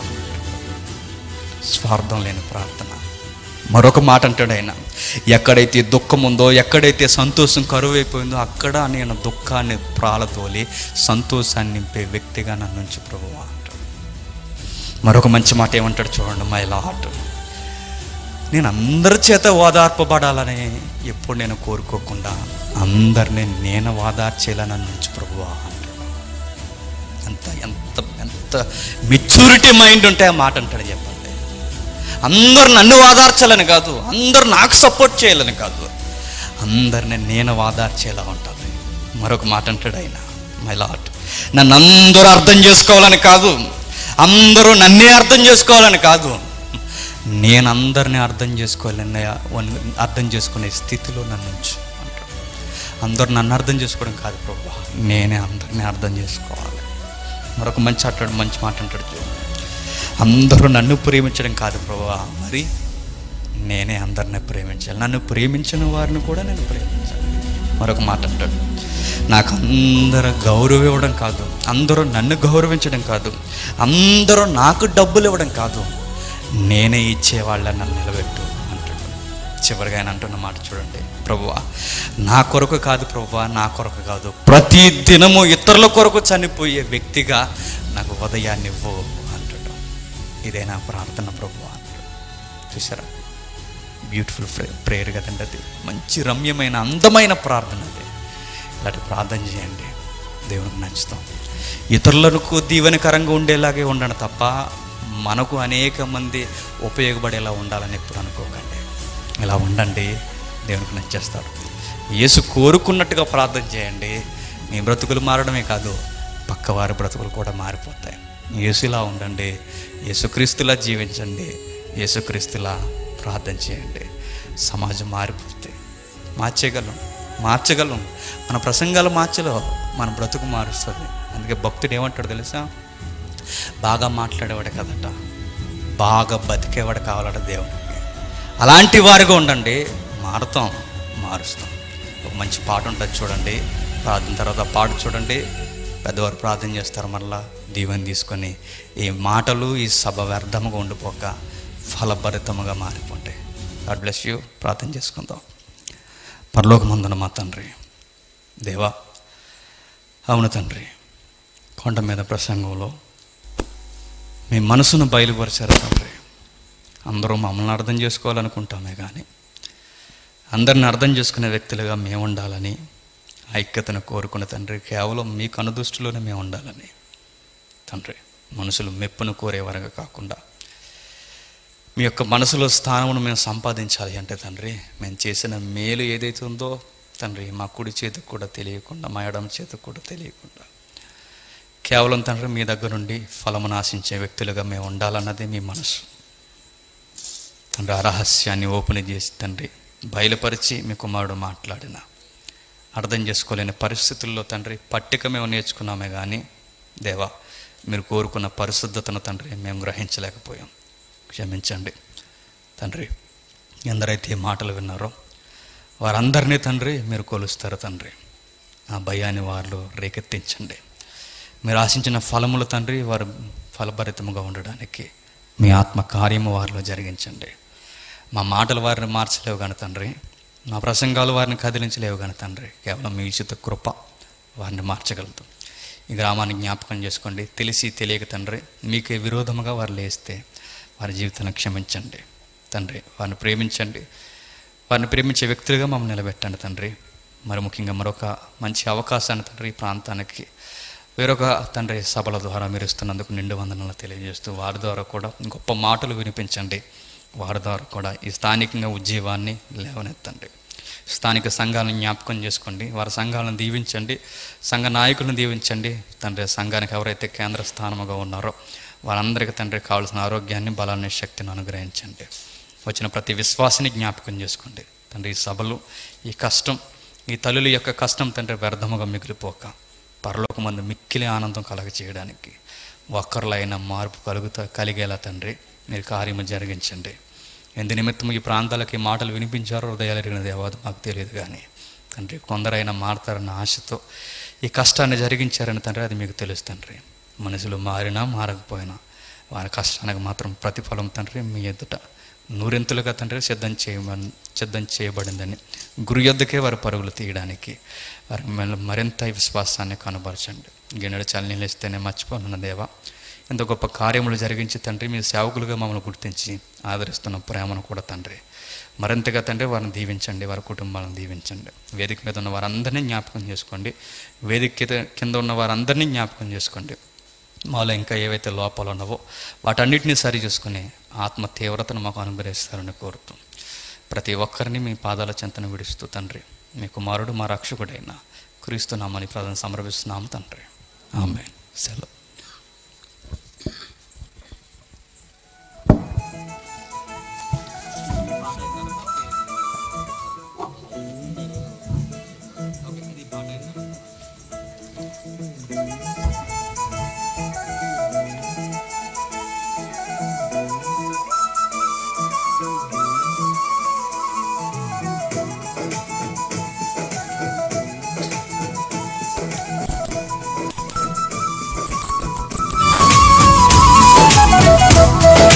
స్వార్థం లేని ప్రార్థన మరొక మాట అంటాడు ఆయన ఎక్కడైతే దుఃఖం ఉందో ఎక్కడైతే సంతోషం కరువైపోయిందో అక్కడ నేను దుఃఖాన్ని ప్రాలతోలి సంతోషాన్ని నింపే వ్యక్తిగా నన్ను నుంచి ప్రభువా అంటాడు మరొక మంచి మాట ఏమంటాడు చూడండి మై లాట్ నేను అందరి చేత ఓదార్పబడాలని ఎప్పుడు నేను కోరుకోకుండా అందరినీ నేను ఓదార్చేలా నన్ను నుంచి ప్రభువా అంటాడు ఎంత ఎంత ఎంత మెచ్యూరిటీ మైండ్ ఉంటే ఆ మాట అంటాడు చెప్పండి అందరు నన్ను వాదార్చాలని కాదు అందరు నాకు సపోర్ట్ చేయాలని కాదు అందరిని నేను వాదార్చేలా ఉంటుంది మరొక మాట అంటాడు ఆయన మై లాట్ నన్ను అందరూ అర్థం చేసుకోవాలని కాదు అందరూ నన్నే అర్థం చేసుకోవాలని కాదు నేను అందరిని అర్థం చేసుకోవాలని అర్థం చేసుకునే స్థితిలో నన్ను ఉంచు అంటాడు అందరూ నన్ను అర్థం చేసుకోవడం కాదు ప్రభు నేనే అందరిని అర్థం చేసుకోవాలి మరొక మంచి అంటాడు మంచి మాట అంటాడు చూడు అందరూ నన్ను ప్రేమించడం కాదు ప్రభా మరి నేనే అందరిని ప్రేమించాలి నన్ను ప్రేమించిన వారిని కూడా నేను ప్రేమించాలి మరొక మాట అంటాడు నాకు అందరూ గౌరవం ఇవ్వడం కాదు అందరూ నన్ను గౌరవించడం కాదు అందరూ నాకు డబ్బులు ఇవ్వడం కాదు నేనే ఇచ్చేవాళ్ళని నన్ను నిలబెట్టు అంటాడు చివరిగా ఆయన అంటున్న మాట చూడండి ప్రభువా నా కొరకు కాదు ప్రభువా నా కొరకు కాదు ప్రతి దినము ఇతరుల కొరకు చనిపోయే వ్యక్తిగా నాకు ఉదయాన్ని ఇవ్వు అంటాడు ఇదే నా ప్రార్థన ప్రభువా అంటాడు చూసారా బ్యూటిఫుల్ ప్రేయర్ కదండి అది మంచి రమ్యమైన అందమైన ప్రార్థన అది ఇలాంటి ప్రార్థన చేయండి దేవునికి నచ్చుతాం ఇతరులకు దీవెనకరంగా ఉండేలాగే ఉండండి తప్ప మనకు అనేక మంది ఉపయోగపడేలా ఉండాలని ఎప్పుడు అనుకోకండి ఇలా ఉండండి దేవునికి నచ్చేస్తాడు యేసు కోరుకున్నట్టుగా ప్రార్థన చేయండి మీ బ్రతుకులు మారడమే కాదు పక్కవారి బ్రతుకులు కూడా మారిపోతాయి యేసులా ఉండండి యేసుక్రీస్తులా జీవించండి యేసుక్రీస్తులా ప్రార్థన చేయండి సమాజం మారిపోతే మార్చేయగలం మార్చగలం మన ప్రసంగాలు మార్చలో మన బ్రతుకు మారుస్తుంది అందుకే భక్తుడు ఏమంటాడు తెలుసా బాగా మాట్లాడేవాడే కదట బాగా బతికేవాడు కావాలట దేవునికి అలాంటి వారిగా ఉండండి మారుతాం మారుస్తాం ఒక మంచి పాట ఉంటుంది చూడండి ప్రార్థన తర్వాత పాట చూడండి పెద్దవారు ప్రార్థన చేస్తారు మళ్ళా దీవెని తీసుకొని ఈ మాటలు ఈ సభ వ్యర్థముగా ఉండిపోక ఫలభరితముగా మారిపోండి గాడ్ బ్లెస్ యూ ప్రార్థన చేసుకుందాం పరలోకమందున మా తండ్రి దేవా అవును తండ్రి కొండ మీద ప్రసంగంలో మీ మనసును బయలుపరిచారు తండ్రి అందరూ మమ్మల్ని అర్థం చేసుకోవాలనుకుంటామే కానీ అందరిని అర్థం చేసుకునే వ్యక్తులుగా మేము ఉండాలని ఐక్యతను కోరుకున్న తండ్రి కేవలం మీ కనుదృష్టిలోనే మేము ఉండాలని తండ్రి మనుషులు మెప్పును కోరేవారుగా కాకుండా మీ యొక్క మనసులో స్థానమును మేము సంపాదించాలి అంటే తండ్రి మేము చేసిన మేలు ఏదైతే ఉందో తండ్రి మా కుడి చేతికి కూడా తెలియకుండా మా ఎడమ చేతికి కూడా తెలియకుండా కేవలం తండ్రి మీ దగ్గర నుండి ఫలమును ఆశించే వ్యక్తులుగా మేము ఉండాలన్నది మీ మనసు తండ్రి ఆ రహస్యాన్ని ఓపెన్ చేసి తండ్రి బయలుపరిచి మీ కుమారుడు మాట్లాడిన అర్థం చేసుకోలేని పరిస్థితుల్లో తండ్రి పట్టిక మేము నేర్చుకున్నామే కానీ దేవా మీరు కోరుకున్న పరిశుద్ధతను తండ్రి మేము గ్రహించలేకపోయాం క్షమించండి తండ్రి ఎందరైతే ఈ మాటలు విన్నారో వారందరినీ తండ్రి మీరు కొలుస్తారు తండ్రి ఆ భయాన్ని వారిలో రేకెత్తించండి మీరు ఆశించిన ఫలములు తండ్రి వారు ఫలభరితముగా ఉండడానికి మీ ఆత్మ కార్యము వారిలో జరిగించండి మా మాటలు వారిని మార్చలేవు కానీ తండ్రి మా ప్రసంగాలు వారిని కదిలించలేవు కానీ తండ్రి కేవలం మీ ఉచిత కృప వారిని మార్చగలదు ఈ గ్రామాన్ని జ్ఞాపకం చేసుకోండి తెలిసి తెలియక తండ్రి మీకే విరోధముగా వారు లేస్తే వారి జీవితాన్ని క్షమించండి తండ్రి వారిని ప్రేమించండి వారిని ప్రేమించే వ్యక్తులుగా మమ్మల్ని నిలబెట్టండి తండ్రి మరి ముఖ్యంగా మరొక మంచి అవకాశాన్ని తండ్రి ఈ ప్రాంతానికి వేరొక తండ్రి సభల ద్వారా మీరు ఇస్తున్నందుకు నిండు వందనలు తెలియజేస్తూ వారి ద్వారా కూడా గొప్ప మాటలు వినిపించండి వారి ద్వారా కూడా ఈ స్థానికంగా ఉద్యోగాన్ని లేవనెత్తండి స్థానిక సంఘాలను జ్ఞాపకం చేసుకోండి వారి సంఘాలను దీవించండి సంఘ నాయకులను దీవించండి తండ్రి సంఘానికి ఎవరైతే కేంద్ర స్థానముగా ఉన్నారో వారందరికీ తండ్రి కావాల్సిన ఆరోగ్యాన్ని బలాన్ని శక్తిని అనుగ్రహించండి వచ్చిన ప్రతి విశ్వాసిని జ్ఞాపకం చేసుకోండి తండ్రి ఈ సభలు ఈ కష్టం ఈ తల్లుల యొక్క కష్టం తండ్రి వ్యర్థముగా మిగిలిపోక పరలోకమందు మిక్కిలి ఆనందం కలగ చేయడానికి ఒక్కరిలో అయినా మార్పు కలుగుతా కలిగేలా తండ్రి మీరు కార్యము జరిగించండి ఎందు నిమిత్తం ఈ ప్రాంతాలకి ఈ మాటలు వినిపించారో హృదయాలు ఎరిగిన దేవాదు మాకు తెలియదు కానీ తండ్రి కొందరైనా మారతారన్న ఆశతో ఈ కష్టాన్ని జరిగించారని తండ్రి అది మీకు తెలుసు తండ్రి మనుషులు మారినా మారకపోయినా వారి కష్టానికి మాత్రం ప్రతిఫలం తండ్రి మీ ఎదుట నూరెంతులుగా తండ్రి సిద్ధం చేయమని సిద్ధం చేయబడిందని గురు యొద్దకే వారి పరుగులు తీయడానికి వారి మీద మరింత విశ్వాసాన్ని కనబరచండి గిన్నెడు చల్లి నిలిస్తేనే మర్చిపోనున్న దేవా ఇంత గొప్ప కార్యములు జరిగించి తండ్రి మీ సేవకులుగా మమ్మల్ని గుర్తించి ఆదరిస్తున్న ప్రేమను కూడా తండ్రి మరింతగా తండ్రి వారిని దీవించండి వారి కుటుంబాలను దీవించండి వేదిక మీద ఉన్న వారందరినీ జ్ఞాపకం చేసుకోండి వేదిక కింద- కింద ఉన్న వారందరినీ జ్ఞాపకం చేసుకోండి మాలో ఇంకా ఏవైతే లోపాలు ఉన్నావో వాటన్నిటిని సరి చేసుకుని ఆత్మ తీవ్రతను మాకు అనుగ్రహిస్తారని కోరుతూ ప్రతి ఒక్కరిని మీ పాదాల చెంతను విడుస్తూ తండ్రి మీ కుమారుడు మా రక్షకుడైన క్రీస్తు నామని ప్రధాన సమర్పిస్తున్నాము తండ్రి ఆమె సెలవు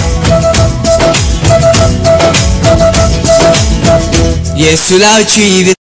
యేసులా జీవి